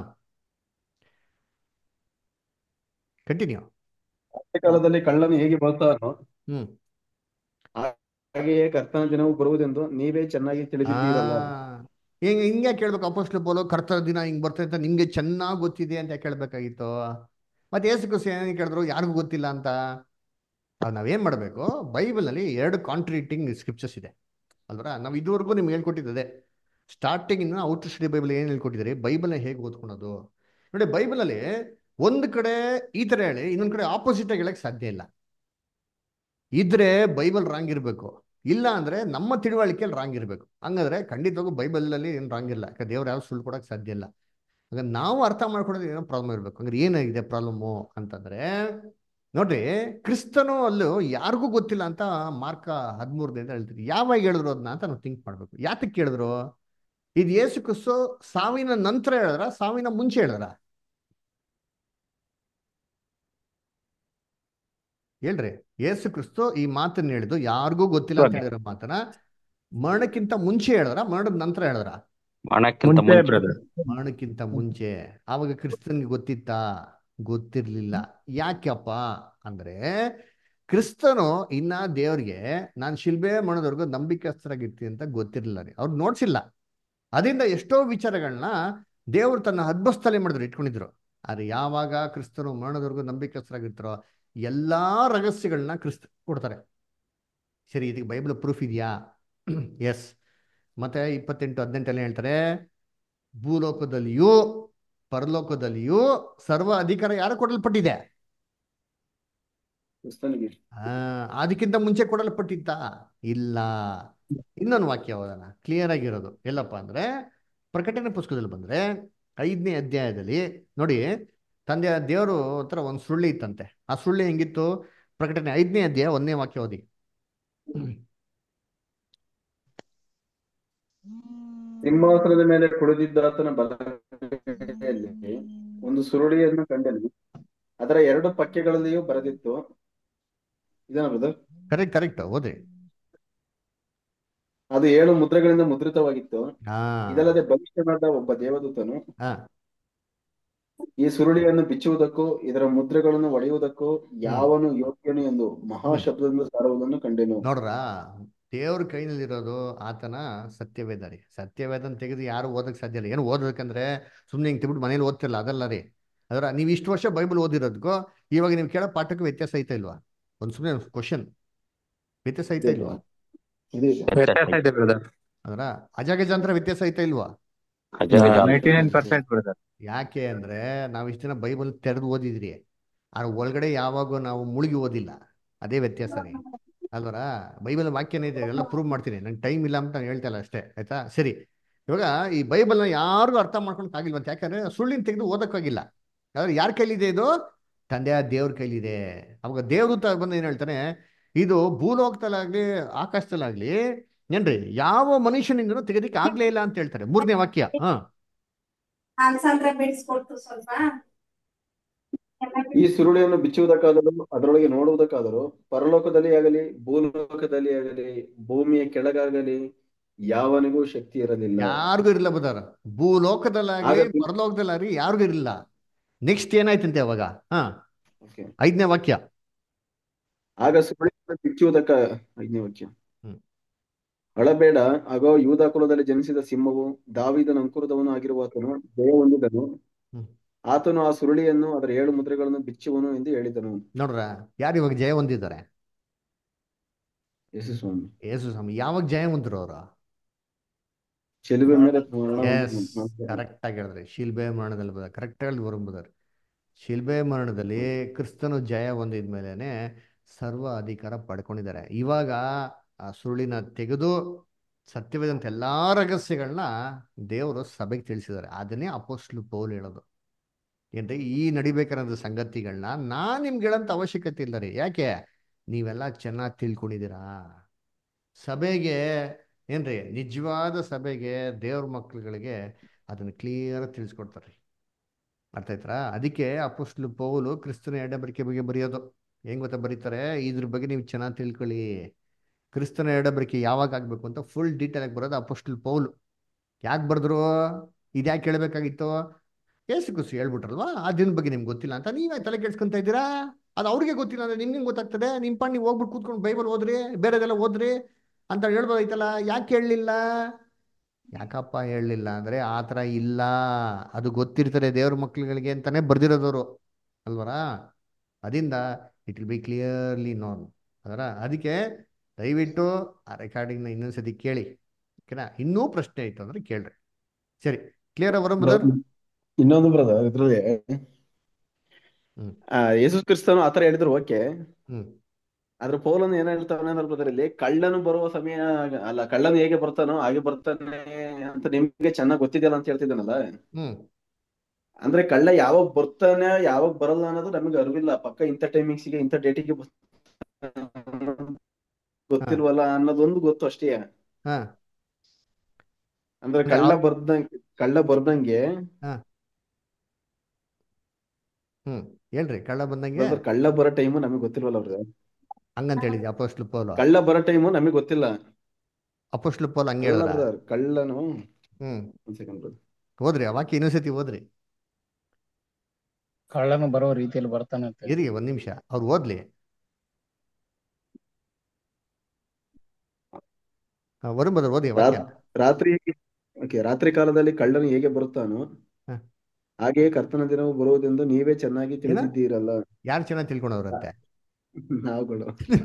ಕಂಟಿನ್ಯೂ ಅಂತ್ಯ ಕಾಲದಲ್ಲಿ ಕಳ್ಳನು ಹೇಗೆ ಬರ್ತಾನೋ ಹ್ಮ್ ಹಾಗೆಯೇ ಕರ್ತನ ದಿನವು ಬರುವುದೆಂದು ನೀವೇ ಚೆನ್ನಾಗಿ ತಿಳಿದಿದ್ದೀರಲ್ಲ ಹಿಂಗ ಹಿಂಗೆ ಕೇಳ್ಬೇಕು ಅಪೋಸ್ಟ್ಲ ಪೋಲೋ ಕರ್ತರ ದಿನ ಹಿಂಗ್ ಬರ್ತದೆ ಅಂತ ನಿಮ್ಗೆ ಚೆನ್ನಾಗಿ ಗೊತ್ತಿದೆ ಅಂತ ಯಾಕೆ ಕೇಳ್ಬೇಕಾಗಿತ್ತು ಮತ್ತೆ ಏಸು ಕ್ರಿಸ್ತು ಏನೇನು ಕೇಳಿದ್ರು ಯಾರಿಗೂ ಗೊತ್ತಿಲ್ಲ ಅಂತ ಅದು ನಾವೇನ್ ಮಾಡಬೇಕು ಬೈಬಲಲ್ಲಿ ಎರಡು ಕಾಂಟ್ರಿಟಿಂಗ್ ಸ್ಕ್ರಿಪ್ಚರ್ಸ್ ಇದೆ ಅಲ್ವರ ನಾವು ಇದುವರೆಗೂ ನಿಮ್ಗೆ ಹೇಳ್ಕೊಟ್ಟಿದ್ದೆ ಸ್ಟಾರ್ಟಿಂಗ್ ಇಂದ ಔಟ್ ಸ್ಟಡಿ ಬೈಬಲ್ ಏನು ಹೇಳ್ಕೊಟ್ಟಿದ್ದೀರಿ ಬೈಬಲ್ನ ಹೇಗೆ ಓದ್ಕೊಳೋದು ನೋಡಿ ಬೈಬಲಲ್ಲಿ ಒಂದು ಕಡೆ ಈ ಥರ ಹೇಳಿ ಇನ್ನೊಂದು ಕಡೆ ಆಪೋಸಿಟ್ ಆಗಿ ಹೇಳಕ್ ಸಾಧ್ಯ ಇಲ್ಲ ಇದ್ರೆ ಬೈಬಲ್ ರಾಂಗ್ ಇರಬೇಕು ಇಲ್ಲ ಅಂದ್ರೆ ನಮ್ಮ ತಿಳುವಳಿಕೆಯಲ್ಲಿ ರಾಂಗ್ ಇರಬೇಕು ಹಂಗಂದ್ರೆ ಖಂಡಿತವಾಗೂ ಬೈಬಲಲ್ಲಿ ಏನು ರಾಂಗ್ ಇಲ್ಲ ಯಾಕಂದ್ರೆ ದೇವ್ರು ಯಾವ ಸುಳ್ಳು ಕೊಡಕ್ಕೆ ಸಾಧ್ಯ ಇಲ್ಲ ಹಾಗೆ ನಾವು ಅರ್ಥ ಮಾಡ್ಕೊಡೋದು ಏನೋ ಪ್ರಾಬ್ಲಮ್ ಇರಬೇಕು ಹಂಗಾರೆ ಏನಾಗಿದೆ ಪ್ರಾಬ್ಲಮ್ಮು ಅಂತಂದ್ರೆ ನೋಡ್ರಿ ಕ್ರಿಸ್ತನು ಅಲ್ಲೂ ಯಾರಿಗೂ ಗೊತ್ತಿಲ್ಲ ಅಂತ ಮಾರ್ಕ ಹದಿಮೂರದಿಂದ ಹೇಳ್ತೀರಿ ಯಾವಾಗ ಹೇಳಿದ್ರು ಅದನ್ನ ಅಂತ ನಾವು ಥಿಂಕ್ ಮಾಡ್ಬೇಕು ಯಾತಕ್ಕೆ ಕೇಳಿದ್ರು ಇದು ಏಸು ಕ್ರಿಸ್ತು ಸಾವಿನ ನಂತರ ಹೇಳಿದ್ರ ಸಾವಿನ ಮುಂಚೆ ಹೇಳಿದ್ರ ಹೇಳ್ರಿ ಏಸು ಕ್ರಿಸ್ತು ಈ ಮಾತನ್ನ ಹೇಳಿದ್ದು ಯಾರಿಗೂ ಗೊತ್ತಿಲ್ಲ ಅಂತ ಹೇಳಿರೋ ಮಾತನ್ನ ಮರಣಕ್ಕಿಂತ ಮುಂಚೆ ಹೇಳಿದ್ರ ಮರಣದ ನಂತರ ಹೇಳಿದ್ರ ಮರಣಕ್ಕಿಂತ ಮುಂಚೆ ಮುಂಚೆ ಬ್ರದರ್ ಮರಣಕ್ಕಿಂತ ಮುಂಚೆ ಆವಾಗ ಕ್ರಿಸ್ತನ್ಗೆ ಗೊತ್ತಿತ್ತಾ ಗೊತ್ತಿರ್ಲಿಲ್ಲ ಯಾಕೆಪ್ಪ ಅಂದ್ರೆ ಕ್ರಿಸ್ತನು ಇನ್ನ ದೇವ್ರಿಗೆ ನಾನು ಶಿಲ್ಬೆ ಮಾಡೋದವರೆಗೂ ನಂಬಿಕಸ್ಥರಾಗಿರ್ತೀನಿ ಅಂತ ಗೊತ್ತಿರಲಿಲ್ಲ ರೀ ಅವ್ರು ನೋಡ್ಸಿಲ್ಲ ಅದರಿಂದ ಎಷ್ಟೋ ವಿಚಾರಗಳನ್ನ ದೇವರು ತನ್ನ ಹದ್ಬಸ್ತಲೆ ಮಾಡಿದ್ರು ಇಟ್ಕೊಂಡಿದ್ರು ಆದ್ರೆ ಯಾವಾಗ ಕ್ರಿಸ್ತನು ಮರಣದವರೆಗೂ ನಂಬಿಕಸ್ಥರಾಗಿರ್ತಾರೋ ಎಲ್ಲಾ ರಹಸ್ಯಗಳನ್ನ ಕ್ರಿಸ್ತ ಕೊಡ್ತಾರೆ ಸರಿ ಇದಕ್ಕೆ ಬೈಬಲ್ ಪ್ರೂಫ್ ಇದೆಯಾ ಎಸ್ ಮತ್ತೆ ಇಪ್ಪತ್ತೆಂಟು ಹದಿನೆಂಟಲ್ಲಿ ಹೇಳ್ತಾರೆ ಭೂಲೋಕದಲ್ಲಿಯೂ ಪರಲೋಕದಲ್ಲಿಯೂ ಸರ್ವ ಅಧಿಕಾರ ಯಾರು ಕೊಡಲ್ಪಟ್ಟಿದೆ ಕ್ರಿಸ್ತನಿಗೆ ಆ ಅದಕ್ಕಿಂತ ಮುಂಚೆ ಕೊಡಲ್ಪಟ್ಟಿತ್ತ ಇಲ್ಲ ಇನ್ನೊಂದು ವಾಕ್ಯ ಓದೋಣ ಕ್ಲಿಯರ್ ಆಗಿರೋದು ಎಲ್ಲಪ್ಪ ಅಂದ್ರೆ ಪ್ರಕಟಣೆ ಪುಸ್ತಕದಲ್ಲಿ ಬಂದ್ರೆ ಐದನೇ ಅಧ್ಯಾಯದಲ್ಲಿ ನೋಡಿ ತಂದೆ ದೇವರು ಹತ್ರ ಒಂದು ಸುಳ್ಳಿ ಇತ್ತಂತೆ ಆ ಸುಳ್ಳಿ ಹೆಂಗಿತ್ತು ಪ್ರಕಟಣೆ ಐದನೇ ಅಧ್ಯಾಯ ಒಂದನೇ ವಾಕ್ಯ ಓದಿ ಸಿಂಹಾಸನದ ಮೇಲೆ ಕುಳಿತಿದ್ದಾತನ ಬಲಗಡೆಯಲ್ಲಿ ಒಂದು ಸುರುಳಿಯನ್ನು ಕಂಡೆನು ಅದರ ಎರಡು ಪಕ್ಕೆಗಳಲ್ಲಿಯೂ ಬರೆದಿತ್ತು ಇದೇನ ಬ್ರದರ್ ಕರೆಕ್ಟ್ ಕರೆಕ್ಟ್ ಓದಿ ಅದು ಏಳು ಮುದ್ರೆಗಳಿಂದ ಮುದ್ರಿತವಾಗಿತ್ತು ಹಾ ಇದಲ್ಲದೆ ಭವಿಷ್ಯನಾದ ಒಬ್ಬ ದೇವದೂತನು ಹಾ ಈ ಸುರುಳಿಯನ್ನು ಬಿಚ್ಚುವುದಕ್ಕೂ ಇದರ ಮುದ್ರೆಗಳನ್ನು ಒಡೆಯುವುದಕ್ಕೂ ಯಾವನು ಯೋಗ್ಯನು ಎಂದು ಮಹಾಶಬ್ದದಿಂದ ಸಾರುವುದನ್ನು ಕಂಡೆನು ನೋಡ್ರ ದೇವ್ರ ಕೈನಲ್ಲಿರೋದು ಆತನ ಸತ್ಯವೇದ ರೀ ಸತ್ಯವೇದನ ತೆಗೆದು ಯಾರು ಓದಕ್ಕೆ ಸಾಧ್ಯ ಇಲ್ಲ ಏನು ಓದಬೇಕಂದ್ರೆ ಸುಮ್ಮನೆ ಹಿಂಗೆ ತಿಬಿಟ್ಟು ಮನೇಲಿ ಓದ್ತಿಲ್ಲ ಅದಲ್ಲ ರೀ ಅದರ ನೀವು ಇಷ್ಟು ವರ್ಷ ಬೈಬಲ್ ಓದಿರೋದಕ್ಕೂ ಇವಾಗ ನೀವು ಕೇಳೋ ಪಾಠಕ್ಕೂ ವ್ಯತ್ಯಾಸ ಐತಾ ಇಲ್ವಾ ಒಂದು ಸುಮ್ಮನೆ ಕ್ವಶನ್ ವ್ಯತ್ಯಾಸ ಐತಾ ಇಲ್ವಾ ಇದೆ ವ್ಯತ್ಯಾಸ ಇದೆ ಬ್ರದರ್ ಅದರ ಅಜಗಜಾಂತರ ವ್ಯತ್ಯಾಸ ಐತಾ ಇಲ್ವಾ ನೈಂಟಿ ನೈನ್ ಪರ್ಸೆಂಟ್ ಬ್ರದರ್ ಯಾಕೆ ಅಂದ್ರೆ ನಾವು ಇಷ್ಟು ದಿನ ಬೈಬಲ್ ತೆರೆದು ಓದಿದ್ರಿ ಅದ್ರ ಒಳಗಡೆ ಯಾವಾಗೂ ನಾವು ಮುಳುಗಿ ಓದಿಲ್ಲ ಅದೇ ವ್ಯತ್ಯಾಸ ರೀ ಅಲ್ವರ ಬೈಬಲ್ ವಾಕ್ಯನೇ ಇದೆ ಎಲ್ಲ ಪ್ರೂವ್ ಮಾಡ್ತೀನಿ ನಂಗೆ ಟೈಮ್ ಇಲ್ಲ ಅಂತ ನಾನು ಹೇಳ್ತಾ ಇಲ್ಲ ಅಷ್ಟೇ ಆಯ್ತಾ ಸರಿ ಇವಾಗ ಈ ಬೈಬಲ್ನ ಯಾರಿಗೂ ಅರ್ಥ ಮಾಡ್ಕೊಳಕ್ ಆಗಿಲ್ವಂತ ಯಾಕಂದ್ರೆ ಸುಳ್ಳಿನ ತೆಗೆದು ಓದಕ್ಕಾಗಿಲ್ಲ ಆದ್ರೆ ಯಾರ ಕೈಲಿದೆ ಇದು ತಂದೆಯ ದೇವ್ರ ಕೈಲಿದೆ ಅವಾಗ ದೇವದೂತ ಬಂದು ಏನ್ ಹೇಳ್ತಾನೆ ಇದು ಭೂಲೋಕದಲ್ಲಾಗ್ಲಿ ಆಕಾಶದಲ್ಲಾಗ್ಲಿ ಏನ್ರಿ ಯಾವ ಮನುಷ್ಯನಿಂದನೂ ತೆಗೆದಕ್ಕೆ ಆಗ್ಲೇ ಇಲ್ಲ ಅಂತ ಹೇಳ್ತಾರೆ ಮೂರನೇ ವಾಕ್ಯ ಹಾ ಅನ್ಸಂದ್ರೆ ಬಿಡಿಸ್ಕೊಡ್ತು ಸ್ವಲ್ಪ ಈ ಸುರುಳಿಯನ್ನು ಬಿಚ್ಚುವುದಕ್ಕಾದರೂ ಅದರೊಳಗೆ ನೋಡುವುದಕ್ಕಾದರೂ ಪರಲೋಕದಲ್ಲಿ ಆಗಲಿ ಭೂಲೋಕದಲ್ಲಿ ಆಗಲಿ ಭೂಮಿಯ ಕೆಳಗಾಗಲಿ ಯಾವನಿಗೂ ಶಕ್ತಿ ಇರಲಿಲ್ಲ ಯಾರಿಗೂ ಇರಲಿಲ್ಲ ಬದಾರ ಭೂಲೋಕದಲ್ಲಾಗ್ಲಿ ಆಗ- ಪರಲೋಕದಲ್ಲಾಗ್ಲಿ ಯಾರಿಗೂ ಇರಲಿಲ್ಲ ನೆಕ್ಸ್ಟ್ ಏನಾಯ್ತಂತೆ ಅವಾಗ ಹಾ Okay. ಐದನೇ ವಾಕ್ಯ ಆಗ ಸುರುಳಿಯನ್ನು ಬಿಚ್ಚುವುದಕ್ಕ ಐದನೇ ವಾಕ್ಯ ಹ್ಮ್. ಅಳಬೇಡ ಆಗೋ ಯೂದ ಕುಲದಲ್ಲಿ ಜನಿಸಿದ ಸಿಂಹವು ದಾವಿದನ ಅಂಕುರದವನು ಆಗಿರುವ ಆತನು ಜಯ ಹೊಂದಿದನು ಹ್ಮ್. ಆತನು ಆ ಸುರುಳಿಯನ್ನು ಅದರ ಏಳು ಮುದ್ರೆಗಳನ್ನು ಬಿಚ್ಚುವನು ಎಂದು ಹೇಳಿದನು ನೋಡ್ರ ಯಾರು ಇವಾಗ ಜಯ ಹೊಂದಿದ್ದಾರೆ ಯೇಸು ಸ್ವಾಮಿ ಯೇಸು ಸ್ವಾಮಿ ಯಾವಾಗ ಜಯ ಹೊಂದ್ರು ಅವರು ಚೆಲುವೆ ಮೇಲೆ ಮರಣ ಎಸ್ ಹೊಂದಿದನು. ಕರೆಕ್ಟ್ ಆಗಿ ಹೇಳಿದ್ರಿ ಶಿಲ್ಬೆ ಮರಣದಲ್ಲಿ ಬದ ಕರೆಕ್ಟ್ ಆಗಿ ಬರಂಬುದಾರೆ ಶಿಲ್ಬೆ ಮರಣದಲ್ಲಿ ಕ್ರಿಸ್ತನು ಜಯ ಹೊಂದಿದ ಮೇಲೇನೆ ಸರ್ವ ಅಧಿಕಾರ ಪಡ್ಕೊಂಡಿದ್ದಾರೆ ಇವಾಗ ಆ ಸುರುಳಿನ ತೆಗೆದು ಸತ್ಯವೇದಂತ ಎಲ್ಲಾ ರಹಸ್ಯಗಳನ್ನ ದೇವರು ಸಭೆಗೆ ತಿಳಿಸಿದ್ದಾರೆ ಅದನ್ನೇ ಅಪೋಸ್ಟ್ಲು ಪೌಲ್ ಹೇಳೋದು ಏನ್ರಿ ಈ ನಡಿಬೇಕಾದ ಸಂಗತಿಗಳನ್ನ ನಾನ್ ನಿಮ್ಗೆ ಹೇಳೋಂಥ ಅವಶ್ಯಕತೆ ಇಲ್ಲ ರೀ ಯಾಕೆ ನೀವೆಲ್ಲ ಚೆನ್ನಾಗಿ ತಿಳ್ಕೊಂಡಿದ್ದೀರಾ ಸಭೆಗೆ ಏನ್ರಿ ನಿಜವಾದ ಸಭೆಗೆ ದೇವ್ರ ಮಕ್ಳುಗಳಿಗೆ ಅದನ್ನ ಕ್ಲಿಯರ್ ತಿಳಿಸ್ಕೊಡ್ತಾರೆ ಅರ್ಥ ಆಯ್ತಾ ಅದಕ್ಕೆ ಅಪೋಸ್ಟ್ಲು ಪೌಲು ಕ್ರಿಸ್ತನ ಎಡಬರಿಕೆ ಬಗ್ಗೆ ಬರೆಯೋದು ಹೆಂಗ್ ಗೊತ್ತಾ ಬರೀತಾರೆ ಇದ್ರ ಬಗ್ಗೆ ನೀವು ಚೆನ್ನಾಗಿ ತಿಳ್ಕೊಳ್ಳಿ ಕ್ರಿಸ್ತನ ಎಡಬರಿಕೆ ಯಾವಾಗ ಆಗ್ಬೇಕು ಅಂತ ಫುಲ್ ಡೀಟೇಲ್ ಆಗಿ ಬರೋದು ಅಪೋಸ್ಟ್ಲ್ ಪೌಲು ಯಾಕೆ ಬರೆದ್ರು ಇದ್ಯಾಕೆ ಕೇಳಬೇಕಾಗಿತ್ತು ಏಸು ಕುಸು ಹೇಳ್ಬಿಟ್ರಲ್ವಾ ಆ ದಿನದ ಬಗ್ಗೆ ನಿಮ್ಗೆ ಗೊತ್ತಿಲ್ಲ ಅಂತ ನೀವೇ ತಲೆ ಕೆಡ್ಸ್ಕೊಂತ ಇದ್ದೀರಾ ಅದು ಅವ್ರಿಗೆ ಗೊತ್ತಿಲ್ಲ ಅಂದ್ರೆ ನಿಮ್ಗೆ ಗೊತ್ತಾಗ್ತದೆ ನಿಮ್ಮ ಪಾಡ್ ನೀವು ಹೋಗ್ಬಿಟ್ಟು ಕೂತ್ಕೊಂಡು ಬೈಬಲ್ ಓದ್ರಿ ಬೇರೆದೆಲ್ಲ ಓದ್ರಿ ಅಂತ ಹೇಳ್ಬೋದೈತಲ್ಲ ಯಾಕೆ ಹೇಳಲಿಲ್ಲ ಯಾಕಪ್ಪ ಹೇಳಲಿಲ್ಲ ಅಂದ್ರೆ ಆ ಥರ ಇಲ್ಲ ಅದು ಗೊತ್ತಿರ್ತಾರೆ ದೇವ್ರ ಮಕ್ಳುಗಳಿಗೆ ಅಂತಾನೆ ಬರ್ದಿರೋದವರು ಅಲ್ವರಾ ಅದರಿಂದ it will be clearly known ಅದರ ಅದಕ್ಕೆ ದಯವಿಟ್ಟು ಆ ರೆಕಾರ್ಡಿಂಗ್ನ ಇನ್ನೊಂದ್ಸತಿ ಕೇಳಿ ಓಕೆನಾ ಇನ್ನೂ ಪ್ರಶ್ನೆ ಇತ್ತು ಅಂದ್ರೆ ಕೇಳ್ರಿ ಸರಿ ಕ್ಲಿಯರ್ ಅವರ ಬ್ರದರ್ ಇನ್ನೊಂದು ಬ್ರದರ್ ಇದ್ರಲ್ಲಿ ಹ್ಮ್. ಆ ಯೇಸು ಕ್ರಿಸ್ತನು ಆತರ ಹೇಳಿದ್ರು ಓಕೆ ಹ್ಮ್ ಆದ್ರೆ ಪೌಲನು ಏನ್ ಹೇಳ್ತಾನೆ ಅಂದ್ರೆ ಬ್ರದರ್ ಇಲ್ಲಿ ಕಳ್ಳನು ಬರುವ ಸಮಯ ಅಲ್ಲ ಕಳ್ಳನು ಹೇಗೆ ಬರ್ತಾನೋ ಹಾಗೆ ಬರ್ತಾನೆ ಅಂತ ನಿಮ್ಗೆ ಚೆನ್ನಾಗಿ ಗೊತ್ತಿದೆಯಲ್ಲ ಅಂತ ಹೇಳ್ತಿದ್ದಾನಲ್ಲ ಹ್ಮ್ ಅಂದ್ರೆ ಕಳ್ಳ ಯಾವಾಗ ಬರ್ತಾನೆ ಯಾವಾಗ ಬರಲ್ಲ ಅನ್ನೋದು ನಮಗೆ ಅರಿವಿಲ್ಲ ಪಕ್ಕ ಇಂಥ ಟೈಮಿಂಗ್ಸಿಗೆ ಇಂಥ ಡೇಟಿಗೆ ಗೊತ್ತಿಲ್ವಲ್ಲ ಅನ್ನೋದೊಂದು ಗೊತ್ತು ಅಷ್ಟೇ ಹಾ ಅಂದ್ರೆ ಅಂದ್ರೆ ಕಳ್ಳ ಆ- ಬರ್ದಂಗೆ ಕಳ್ಳ ಬರ್ದಂಗೆ ಹಾ ಹ್ಮ್ ಹೇಳ್ರಿ ಕಳ್ಳ ಬಂದಂಗೆ brother, ಕಳ್ಳ ಬರೋ ಟೈಮು ನಮಗೆ ಗೊತ್ತಿಲ್ವಲ್ಲ ಅವ್ರ ಹಂಗಂತ ಹೇಳಿದ್ದೆ ಅಪೋಸ್ಟ್ಲು ಪೌಲು ಕಳ್ಳ ಬರೋ ಟೈಮು ನಮಗೆ ಗೊತ್ತಿಲ್ಲ ಅಪೋಸ್ಟ್ಲು ಪೌಲ್ ಹಂಗೆ ಅಲ್ಲ ಹೇಳಿದ್ರ brother, ಕಳ್ಳನು ಹ್ಮ್ ಒಂದ್ ಸೆಕೆಂಡ್ brother. ಓದ್ರಿ ಆ ವಾಕ್ಯ ಇನ್ನೊಂದ್ಸತಿ ಓದ್ರಿ ಕಳ್ಳನು ಬರೋ ರೀತಿಯಲ್ಲಿ ಬರ್ತಾನೆ ಅಂತ ಇರಿ ಒಂದ್ ನಿಮಿಷ ಅವ್ರು ಓದ್ಲಿ ಆ, ವರುಣ್ ಬದರ್ ಓದಿ ವಾಕ್ಯ ರಾತ್- ರಾತ್ರಿ ಓಕೆ ರಾತ್ರಿ ಕಾಲದಲ್ಲಿ ಕಳ್ಳನು ಹೇಗೆ ಬರುತ್ತಾನೋ ಹ. ಹಾಗೆಯೇ ಕರ್ತನ ದಿನವು ಬರುವುದೆಂದು ನೀವೇ ಚೆನ್ನಾಗಿ ತಿಳಿದಿದ್ದೀರಲ್ಲ ಯಾರು ಚೆನ್ನಾಗಿ ತಿಳ್ಕೊಂಡವ್ರಂತೆ ನಾವುಗಳು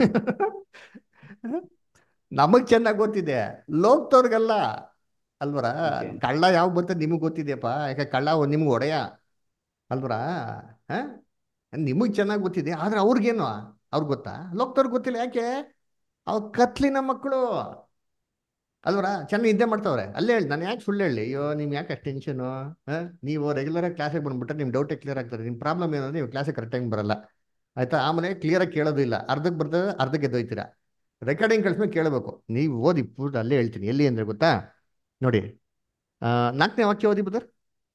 ನಮಗ್ ಚೆನ್ನಾಗಿ ಗೊತ್ತಿದೆ ಲೋಕ್ತವ್ರಿಗಲ್ಲ ಅಲ್ವರ ಕಳ್ಳ ಯಾವ ಬರ್ತದೆ ನಿಮಗೆ ಗೊತ್ತಿದೆಯಪ್ಪ ಯಾಕೆ ಕಳ್ಳ ನಿಮ್ಗೆ ಒಡೆಯ ಅಲ್ವರ ಹ ನಿಮಗೆ ಚೆನ್ನಾಗಿ ಗೊತ್ತಿದೆ ಆದ್ರೆ ಅವ್ರಿಗೇನು ಅವ್ರಿಗೆ ಗೊತ್ತಾ ಲೋಕ್ತವ್ರಿಗೆ ಗೊತ್ತಿಲ್ಲ ಯಾಕೆ ಅವ್ರು ಕತ್ಲಿನ ಮಕ್ಕಳು ಅಲ್ವರ ಚೆನ್ನಾಗಿ ನಿದ್ದೆ ಮಾಡ್ತಾವ್ರೆ ಅಲ್ಲೇ ಹೇಳಿ ನಾನು ಯಾಕೆ ಸುಳ್ಳು ಹೇಳಿ ಅಯ್ಯೋ ನಿಮ್ ಯಾಕೆ ಅಷ್ಟು ಟೆನ್ಷನು ನೀವು ರೆಗ್ಯುಲರಾಗಿ ಕ್ಲಾಸಿಗೆ ಬಂದ್ಬಿಟ್ರೆ ನಿಮ್ಮ ಡೌಟೇ ಕ್ಲಿಯರ್ ಆಗ್ತದೆ ನಿಮ್ಮ ಪ್ರಾಬ್ಲಮ್ ಏನಂದ್ರೆ ನೀವು ಕ್ಲಾಸಿಗೆ ಕರೆಕ್ಟಾಗಿ ಬರಲ್ಲ ಆಯ್ತಾ ಆಮೇಲೆ ಕ್ಲಿಯರಾಗಿ ಕೇಳೋದಿಲ್ಲ ಅರ್ಧಕ್ಕೆ ಬರ್ತದೆ ಅರ್ಧಕ್ಕೆ ಎದ್ದೋಯ್ತೀರಾ ರೆಕಾರ್ಡಿಂಗ್ ಕಳಿಸ್ಮೇಲೆ ಕೇಳಬೇಕು ನೀವು ಓದಿ ಪೂರ್ತಿ ಅಲ್ಲೇ ಹೇಳ್ತೀನಿ ಎಲ್ಲಿ ಅಂದ್ರೆ ಗೊತ್ತಾ ನೋಡಿ ಆ, ನಾಲ್ಕನೇ ವಾಕ್ಯ ಓದಿ ಬದರ್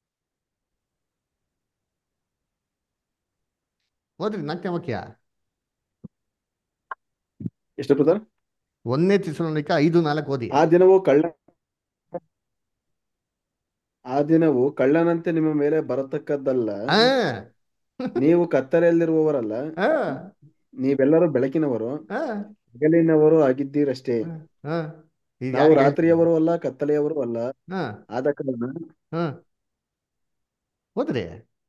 ಓದ್ರಿ ನಾಲ್ಕನೇ ವಾಕ್ಯ ಎಷ್ಟು ಬ್ರದರ್ ಒಂದನೇ ತಿಸಲೋನಿಕ ಐದು ನಾಲ್ಕು ಓದಿ ಆ ದಿನವು ಕಳ್ಳ ಆ ದಿನವು ಕಳ್ಳನಂತೆ ನಿಮ್ಮ ಮೇಲೆ ಬರತಕ್ಕದ್ದಲ್ಲ ಆ, ನೀವು ಕತ್ತಲೆಯಲ್ಲಿರುವವರಲ್ಲ ಆ, ನೀವೆಲ್ಲರೂ ಬೆಳಕಿನವರು ಆ, ಹಗಲಿನವರು ಆಗಿದ್ದೀರಷ್ಟೇ ಆ. ಈಗ ನಾವು ಯಾರು ರಾತ್ರಿಯವರು ಅಲ್ಲ ಕತ್ತಲೆಯವರು ಅಲ್ಲ ಹಾ ಆದ ಕಾರಣ ಹಾ ಓದ್ರಿ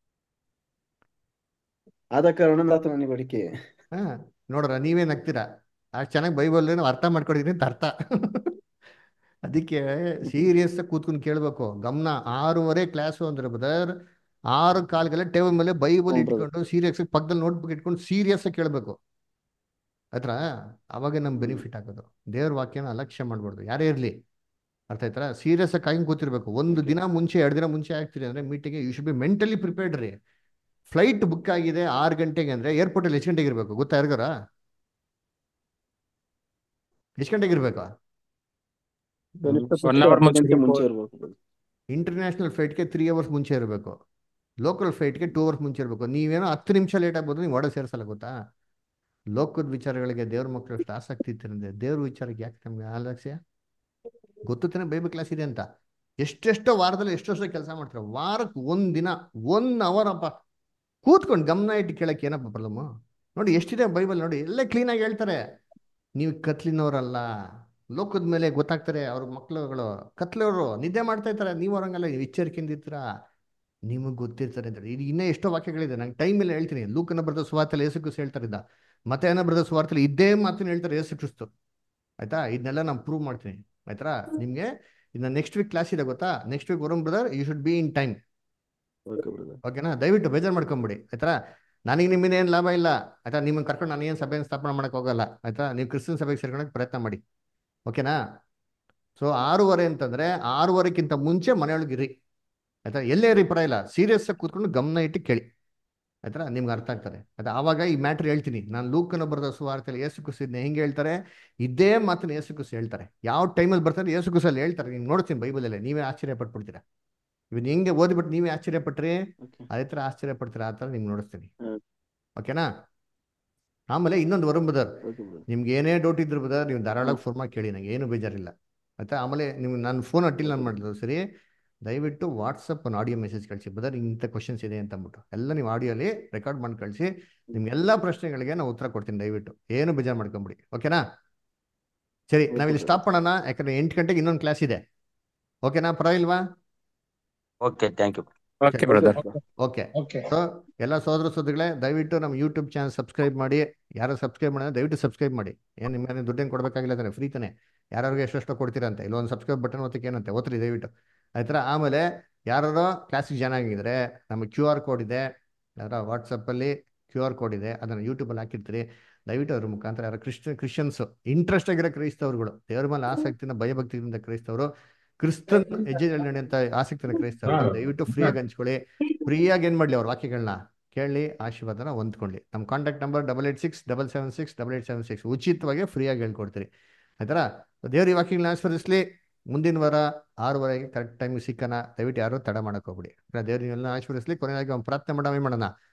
ಆದ ಕಾರಣ ಆತನ ನಿಬಡಿಕೆ ಹಾ ನೋಡ್ರ ನೀವೇ ನಗ್ತೀರಾ ಅಷ್ಟು ಚೆನ್ನಾಗಿ ಬೈಬಲ್ ನಾವು ಅರ್ಥ ಮಾಡ್ಕೊಂಡಿದ್ರಿ ಅಂತ ಅರ್ಥ ಅದಕ್ಕೆ ಸೀರಿಯಸ್ ಕೂತ್ಕೊಂಡು ಕೇಳಬೇಕು ಗಮನ ಆರೂವರೆ ಕ್ಲಾಸು ಅಂದ್ರೆ ಬ್ರದರ್ ಆರು ಕಾಲ್ಗೆಲ್ಲ ಟೇಬಲ್ ಮೇಲೆ ಬೈಬಲ್ ಹ್ಞೂ brother. ಇಟ್ಕೊಂಡು ಸೀರಿಯಸ್ ಪಕ್ಕದಲ್ಲಿ ನೋಟ್ಬುಕ್ ಇಟ್ಕೊಂಡು ಸೀರಿಯಸ್ ಕೇಳಬೇಕು ಆಯ್ತಾ ಅವಾಗ ನಮ್ ಬೆನಿಫಿಟ್ ಆಗೋದು ದೇವ್ರ ವಾಕ್ಯನ ಅಲಕ್ಷ್ಯ ಮಾಡ್ಬಾರ್ದು ಯಾರೇ ಇರಲಿ ಅರ್ಥ ಆಯ್ತಾ ಸೀರಿಯಸ್ ಆಗಿ ಕಾಯ್ಕೊಂಡು ಕೂತಿರ್ಬೇಕು ಒಂದು ದಿನ ಮುಂಚೆ ಎರಡು ದಿನ ಮುಂಚೆ ಆಗ್ತೀರಿ ಅಂದ್ರೆ meeting you should be mentally prepared ರೀ ಫ್ಲೈಟ್ ಬುಕ್ ಆಗಿದೆ ಆರು ಗಂಟೆಗೆ ಅಂದ್ರೆ ಏರ್ಪೋರ್ಟಲ್ಲಿ ಎಷ್ಟು ಗಂಟೆಗೆ ಇರಬೇಕು ಗೊತ್ತಾ ಯಾರಿಗಾರ ಎಷ್ಟು ಗಂಟೆಗೆ ಇರಬೇಕು ಕನಿಷ್ಠ ಒನ್ ಪಕ್ಷ ಅವರ್ ಅರ್ಧ ಮುಂಚೆ ಗಂಟೆ ಮುಂಚೆ ಇರ್ಬೇಕು brother. ಇಂಟರ್ನ್ಯಾಷನಲ್ ಫ್ಲೈಟ್ಗೆ ತ್ರೀ ಅವರ್ಸ್ ಮುಂಚೆ ಇರಬೇಕು ಲೋಕಲ್ ಫ್ಲೈಟ್ಗೆ ಟೂ ಅವರ್ಸ್ ಮುಂಚೆ ಇರಬೇಕು ನೀವೇನೋ ಹತ್ತು ನಿಮಿಷ ಲೇಟ್ ಆಗ್ಬೋದು ನೀವು ಒಡೆ ಸೇರಿಸಲ್ಲ ಗೊತ್ತಾ ಲೋಕದ ವಿಚಾರಗಳಿಗೆ ದೇವ್ರ ಮಕ್ಕಳು ಅಷ್ಟು ಆಸಕ್ತಿ ಇರ್ತಿರಂದ್ರೆ ದೇವ್ರ ವಿಚಾರಕ್ಕೆ ಯಾಕೆ ನಮ್ಗೆ ಆಲಸ್ಯ ಗೊತ್ತುತ್ತಾನೆ ಬೈಬಲ್ ಕ್ಲಾಸ್ ಇದೆ ಅಂತ ಎಷ್ಟೆಷ್ಟೋ ವಾರದಲ್ಲಿ ಎಷ್ಟೆಷ್ಟೋ ಕೆಲಸ ಮಾಡ್ತಾರೆ ವಾರಕ್ಕೆ ಒಂದ್ ದಿನ ಒನ್ ಅವರ್ ಅಪ್ಪ ಕೂತ್ಕೊಂಡು ಗಮನ ಇಟ್ಟು ಕೇಳಕ್ಕೆ ಏನಪ್ಪ ಪ್ರಾಬ್ಲಮ್ ನೋಡಿ ಎಷ್ಟಿದೆ ಬೈಬಲ್ ನೋಡಿ ಎಲ್ಲ ಕ್ಲೀನಾಗಿ ಹೇಳ್ತಾರೆ ನೀವು ಕತ್ಲಿನವರಲ್ಲ ಲೋಕದ ಮೇಲೆ ಗೊತ್ತಾಗ್ತಾರೆ ಅವ್ರ ಮಕ್ಕಳುಗಳು ಕತ್ಲವರು ನಿದ್ದೆ ಮಾಡ್ತಾ ಇರ್ತಾರೆ ನೀವು ಅವ್ರಂಗಲ್ಲ ನೀವು ಎಚ್ಚರಿಕೆಯಿಂದ ಇರ್ತೀರಾ ನಿಮಗೆ ಗೊತ್ತಿರ್ತಾರೆ ಅಂತ ಇದು ಇನ್ನೂ ಎಷ್ಟೋ ವಾಕ್ಯಗಳಿದೆ ನಂಗೆ ಟೈಮ್ ಇಲ್ಲ ಹೇಳ್ತೀನಿ ಲೂಕನ ಬರೆದ ಸುವಾರ್ತಲ್ಲಿ ಏಸು ಕ್ರಿಸ್ತು ಹೇಳ್ತಾರೆ ಇದ್ದ ಮತ್ತೆ ಏನೋ ಬರೆದ ಸುವಾರ್ತಲ್ಲಿ ಇದ್ದೇ ಮಾತನ್ನ ಹೇಳ್ತಾರೆ ಏಸು ಕ್ರಿಸ್ತು ಆಯ್ತಾ ಇದನ್ನೆಲ್ಲ ನಾನು ಪ್ರೂವ್ ಮಾಡ್ತೀನಿ ಆಯ್ತಾ ನಿಮಗೆ ಇನ್ನು ನೆಕ್ಸ್ಟ್ ವೀಕ್ ಕ್ಲಾಸ್ ಇದೆ ಗೊತ್ತಾ next week Varun brother you should be in time Okay, brother. ಓಕೆನಾ ದಯವಿಟ್ಟು ಬೇಜಾರು ಮಾಡ್ಕೊಂಬಿಡಿ ಆಯ್ತಾ ನನಗೆ ನಿಮ್ಮಿಂದ ಏನು ಲಾಭ ಇಲ್ಲ ಆಯ್ತಾ ನಿಮ್ಮನ್ನು ಕರ್ಕೊಂಡು ನಾನು ಏನು ಸಭೆಯನ್ನು ಸ್ಥಾಪನೆ ಮಾಡಕ್ಕೆ ಹೋಗಲ್ಲ ಆಯ್ತಾ ನೀವು ಕ್ರಿಶ್ಚಿಯನ್ ಸಭೆಗೆ ಸೇರ್ಕೊಳಕ್ಕೆ ಪ್ರಯತ್ನ ಮಾಡಿ ಓಕೆನಾ ಸೊ ಆರೂವರೆ ಅಂತಂದ್ರೆ ಆರೂವರೆಕ್ಕಿಂತ ಮುಂಚೆ ಮನೆಯೊಳಗಿರಿ ಆಯ್ತಾ ಎಲ್ಲೇ ಇರಿ ಪರ ಇಲ್ಲ ಸೀರಿಯಸ್ ಆಗಿ ಕೂತ್ಕೊಂಡು ಗಮನ ಇಟ್ಟು ಕೇಳಿ ಆಯ್ತಾ ನಿಮ್ಗೆ ಅರ್ಥ ಆಗ್ತದೆ ಆಯ್ತಾ ಆವಾಗ ಈ ಮ್ಯಾಟ್ರ್ ಹೇಳ್ತೀನಿ ನಾನು ಲೂಕನ ಬರೆದ ಸುವಾರ್ತೆಯಲ್ಲಿ ಏಸು ಕುಸಿದ್ನ ಹೆಂಗೆ ಹೇಳ್ತಾರೆ ಇದೇ ಮಾತನ್ನ ಏಸು ಕುಸಿ ಹೇಳ್ತಾರೆ ಯಾವ ಟೈಮಲ್ಲಿ ಬರ್ತಾರೆ ಏಸು ಕುಸಲ್ಲಿ ಹೇಳ್ತಾರೆ ನೀವು ನೋಡ್ತೀನಿ ಬೈಬಲಲ್ಲೇ ನೀವೇ ಆಶ್ಚರ್ಯ ಪಟ್ಬಿಡ್ತೀರಾ ಇವನ್ ಹೆಂಗೆ ಓದಿಬಿಟ್ಟು ನೀವೇ ಆಶ್ಚರ್ಯ ಪಟ್ರಿ Okay. ಅದೇ ಥರ ಆಶ್ಚರ್ಯ ಪಡ್ತೀರಾ ಆ ಥರ ನಿಮ್ಗೆ ನೋಡಿಸ್ತೀನಿ ಹ್ಮ್. ಓಕೆನಾ ಆಮೇಲೆ ಇನ್ನೊಂದು ವರುಣ್ ಬದರ್ Okay, brother. ನಿಮ್ಗೆ ಏನೇ ಡೌಟ್ ಇದ್ರು ಬದರ್ ನೀವು ಧಾರಾಳವಾಗಿ ಫೋನ್ ಮಾಡಿ ಕೇಳಿ ನಂಗೆ ಏನು ಬೇಜಾರಿಲ್ಲ ಆಯ್ತಾ ಆಮೇಲೆ ನೀವು ನಾನು ಫೋನ್ ಅಟ್ಟಿಲ್ಲ ನಾನು ಮಾಡಿದ್ರು ಸರಿ ದಯವಿಟ್ಟು ವಾಟ್ಸಪ್ ಒಂದು ಆಡಿಯೋ ಮೆಸೇಜ್ ಕಳಿಸಿ ಬದರ್ ಇಂಥ ಕ್ವಶನ್ಸ್ ಇದೆ ಅಂತ ಅಂದ್ಬಿಟ್ಟು ಎಲ್ಲ ನೀವು ಆಡಿಯೋಲಿ ರೆಕಾರ್ಡ್ ಮಾಡಿ ಕಳಿಸಿ ನಿಮ್ಗೆಲ್ಲ ಪ್ರಶ್ನೆಗಳಿಗೆ ನಾನು ಉತ್ತರ ಕೊಡ್ತೀನಿ ದಯವಿಟ್ಟು ಏನು ಬೇಜಾರು ಮಾಡ್ಕೊಂಬಿಡಿ ಓಕೆನಾ ಸರಿ Okay, ನಾವಿಲ್ಲಿ brother. ಸ್ಟಾಪ್ ಮಾಡೋಣ ಯಾಕಂದ್ರೆ ಎಂಟು ಗಂಟೆಗೆ ಇನ್ನೊಂದು ಕ್ಲಾಸ್ ಇದೆ ಓಕೆನಾ ಪರವಾಗಿಲ್ವಾ okay thank you okay brother okay okay so ಎಲ್ಲ ಸೋದರ ಸೋದರಿಗಳೇ ದಯವಿಟ್ಟು ನಮ್ಮ ಯೂಟ್ಯೂಬ್ ಚಾನಲ್ ಸಬ್ಸ್ಕ್ರೈಬ್ ಮಾಡಿ ಯಾರು ಸಬ್ಸ್ಕ್ರೈಬ್ ಮಾಡಿದ್ರೆ ದಯವಿಟ್ಟು ಸಬ್ಸ್ಕ್ರೈಬ್ ಮಾಡಿ ಏನು ನಿಮ್ಮನೆ ದುಡ್ಡೇನು ಕೊಡಬೇಕಾಗಿಲ್ಲ ತಾನೆ ಫ್ರೀ ತಾನೆ ಯಾರಿಗೆ ಎಷ್ಟೆಷ್ಟು ಕೊಡ್ತೀರಾ ಅಂತ ಇಲ್ಲೊಂದು ಸಬ್ಸ್ಕ್ರೈಬ್ ಬಟನ್ ಒತ್ತಕ್ಕೆ ಏನಂತೆ ಒತ್ತಿರಿ ದಯವಿಟ್ಟು ಆಯ್ತಾ ಆಮೇಲೆ ಯಾರು ಕ್ಲಾಸಿಗೆ ಜಾಯ್ನ್ ಆಗಿದ್ರೆ ನಮ್ಮ ಕ್ಯೂ ಆರ್ ಕೋಡ್ ಇದೆ ಯಾರ ವಾಟ್ಸಪ್ಪಲ್ಲಿ ಕ್ಯೂ ಆರ್ ಕೋಡ್ ಇದೆ ಅದನ್ನು ಯೂಟ್ಯೂಬಲ್ಲಿ ಹಾಕಿರ್ತೀರಿ ದಯವಿಟ್ಟು ಅದ್ರ ಮುಖಾಂತರ ಯಾರು ಕ್ರಿಶ್ಚಿಯನ್ ಕ್ರಿಶ್ಚಿಯನ್ಸ್ ಇಂಟ್ರೆಸ್ಟ್ ಆಗಿರೋ ಕ್ರೈಸ್ತವರುಗಳು ದೇವ್ರ ಮೇಲೆ ಆಸಕ್ತಿನ ಭಯಭಕ್ತಿಯಿಂದ ಕ್ರೈಸ್ತವರು ಕ್ರಿಸ್ತನ್ ಹೆಜ್ಜೆಯಲ್ಲಿ ನಡೆಯುವಂತ ಆಸಕ್ತಿನ ಕ್ರೈಸ್ತವರು ದಯವಿಟ್ಟು ಫ್ರೀಯಾಗಿ ಹಂಚ್ಕೊಳ್ಳಿ ಫ್ರೀಯಾಗಿ ಏನು ಮಾಡಲಿ ಅವ್ರ ವಾಕ್ಯಗಳನ್ನ ಕೇಳಿ ಆಶೀರ್ವಾದನ ಹೊಂದ್ಕೊಳ್ಳಿ ನಮ್ಮ contact number double eight six double seven six double eight seven six ಉಚಿತವಾಗಿ ಫ್ರೀಯಾಗಿ ಹೇಳ್ಕೊಡ್ತೀರಿ ಆಯ್ತಾ ದೇವ್ರ ಈ ವಾಕ್ಯಗಳನ್ನ ಆಸ್ವಾದಿಸ್ಲಿ ಮುಂದಿನ ವಾರ ಆರೂವರೆಗೆ ಕರೆಕ್ಟ್ ಟೈಮಿಗೆ ಸಿಕ್ಕನ ದಯವಿಟ್ಟು ಯಾರು ತಡ ಮಾಡಕ್ ಹೋಗ್ಬಿಡಿ ದೇವ್ರ ನೀವೆಲ್ಲ ಆಶೀರ್ವದಿಸ್ಲಿ ಕೊನೆಯಾಗಿ ಒಂದು ಪ್ರಾರ್ಥನೆ ಮಾಡೋಣ ಮಾಡೋಣ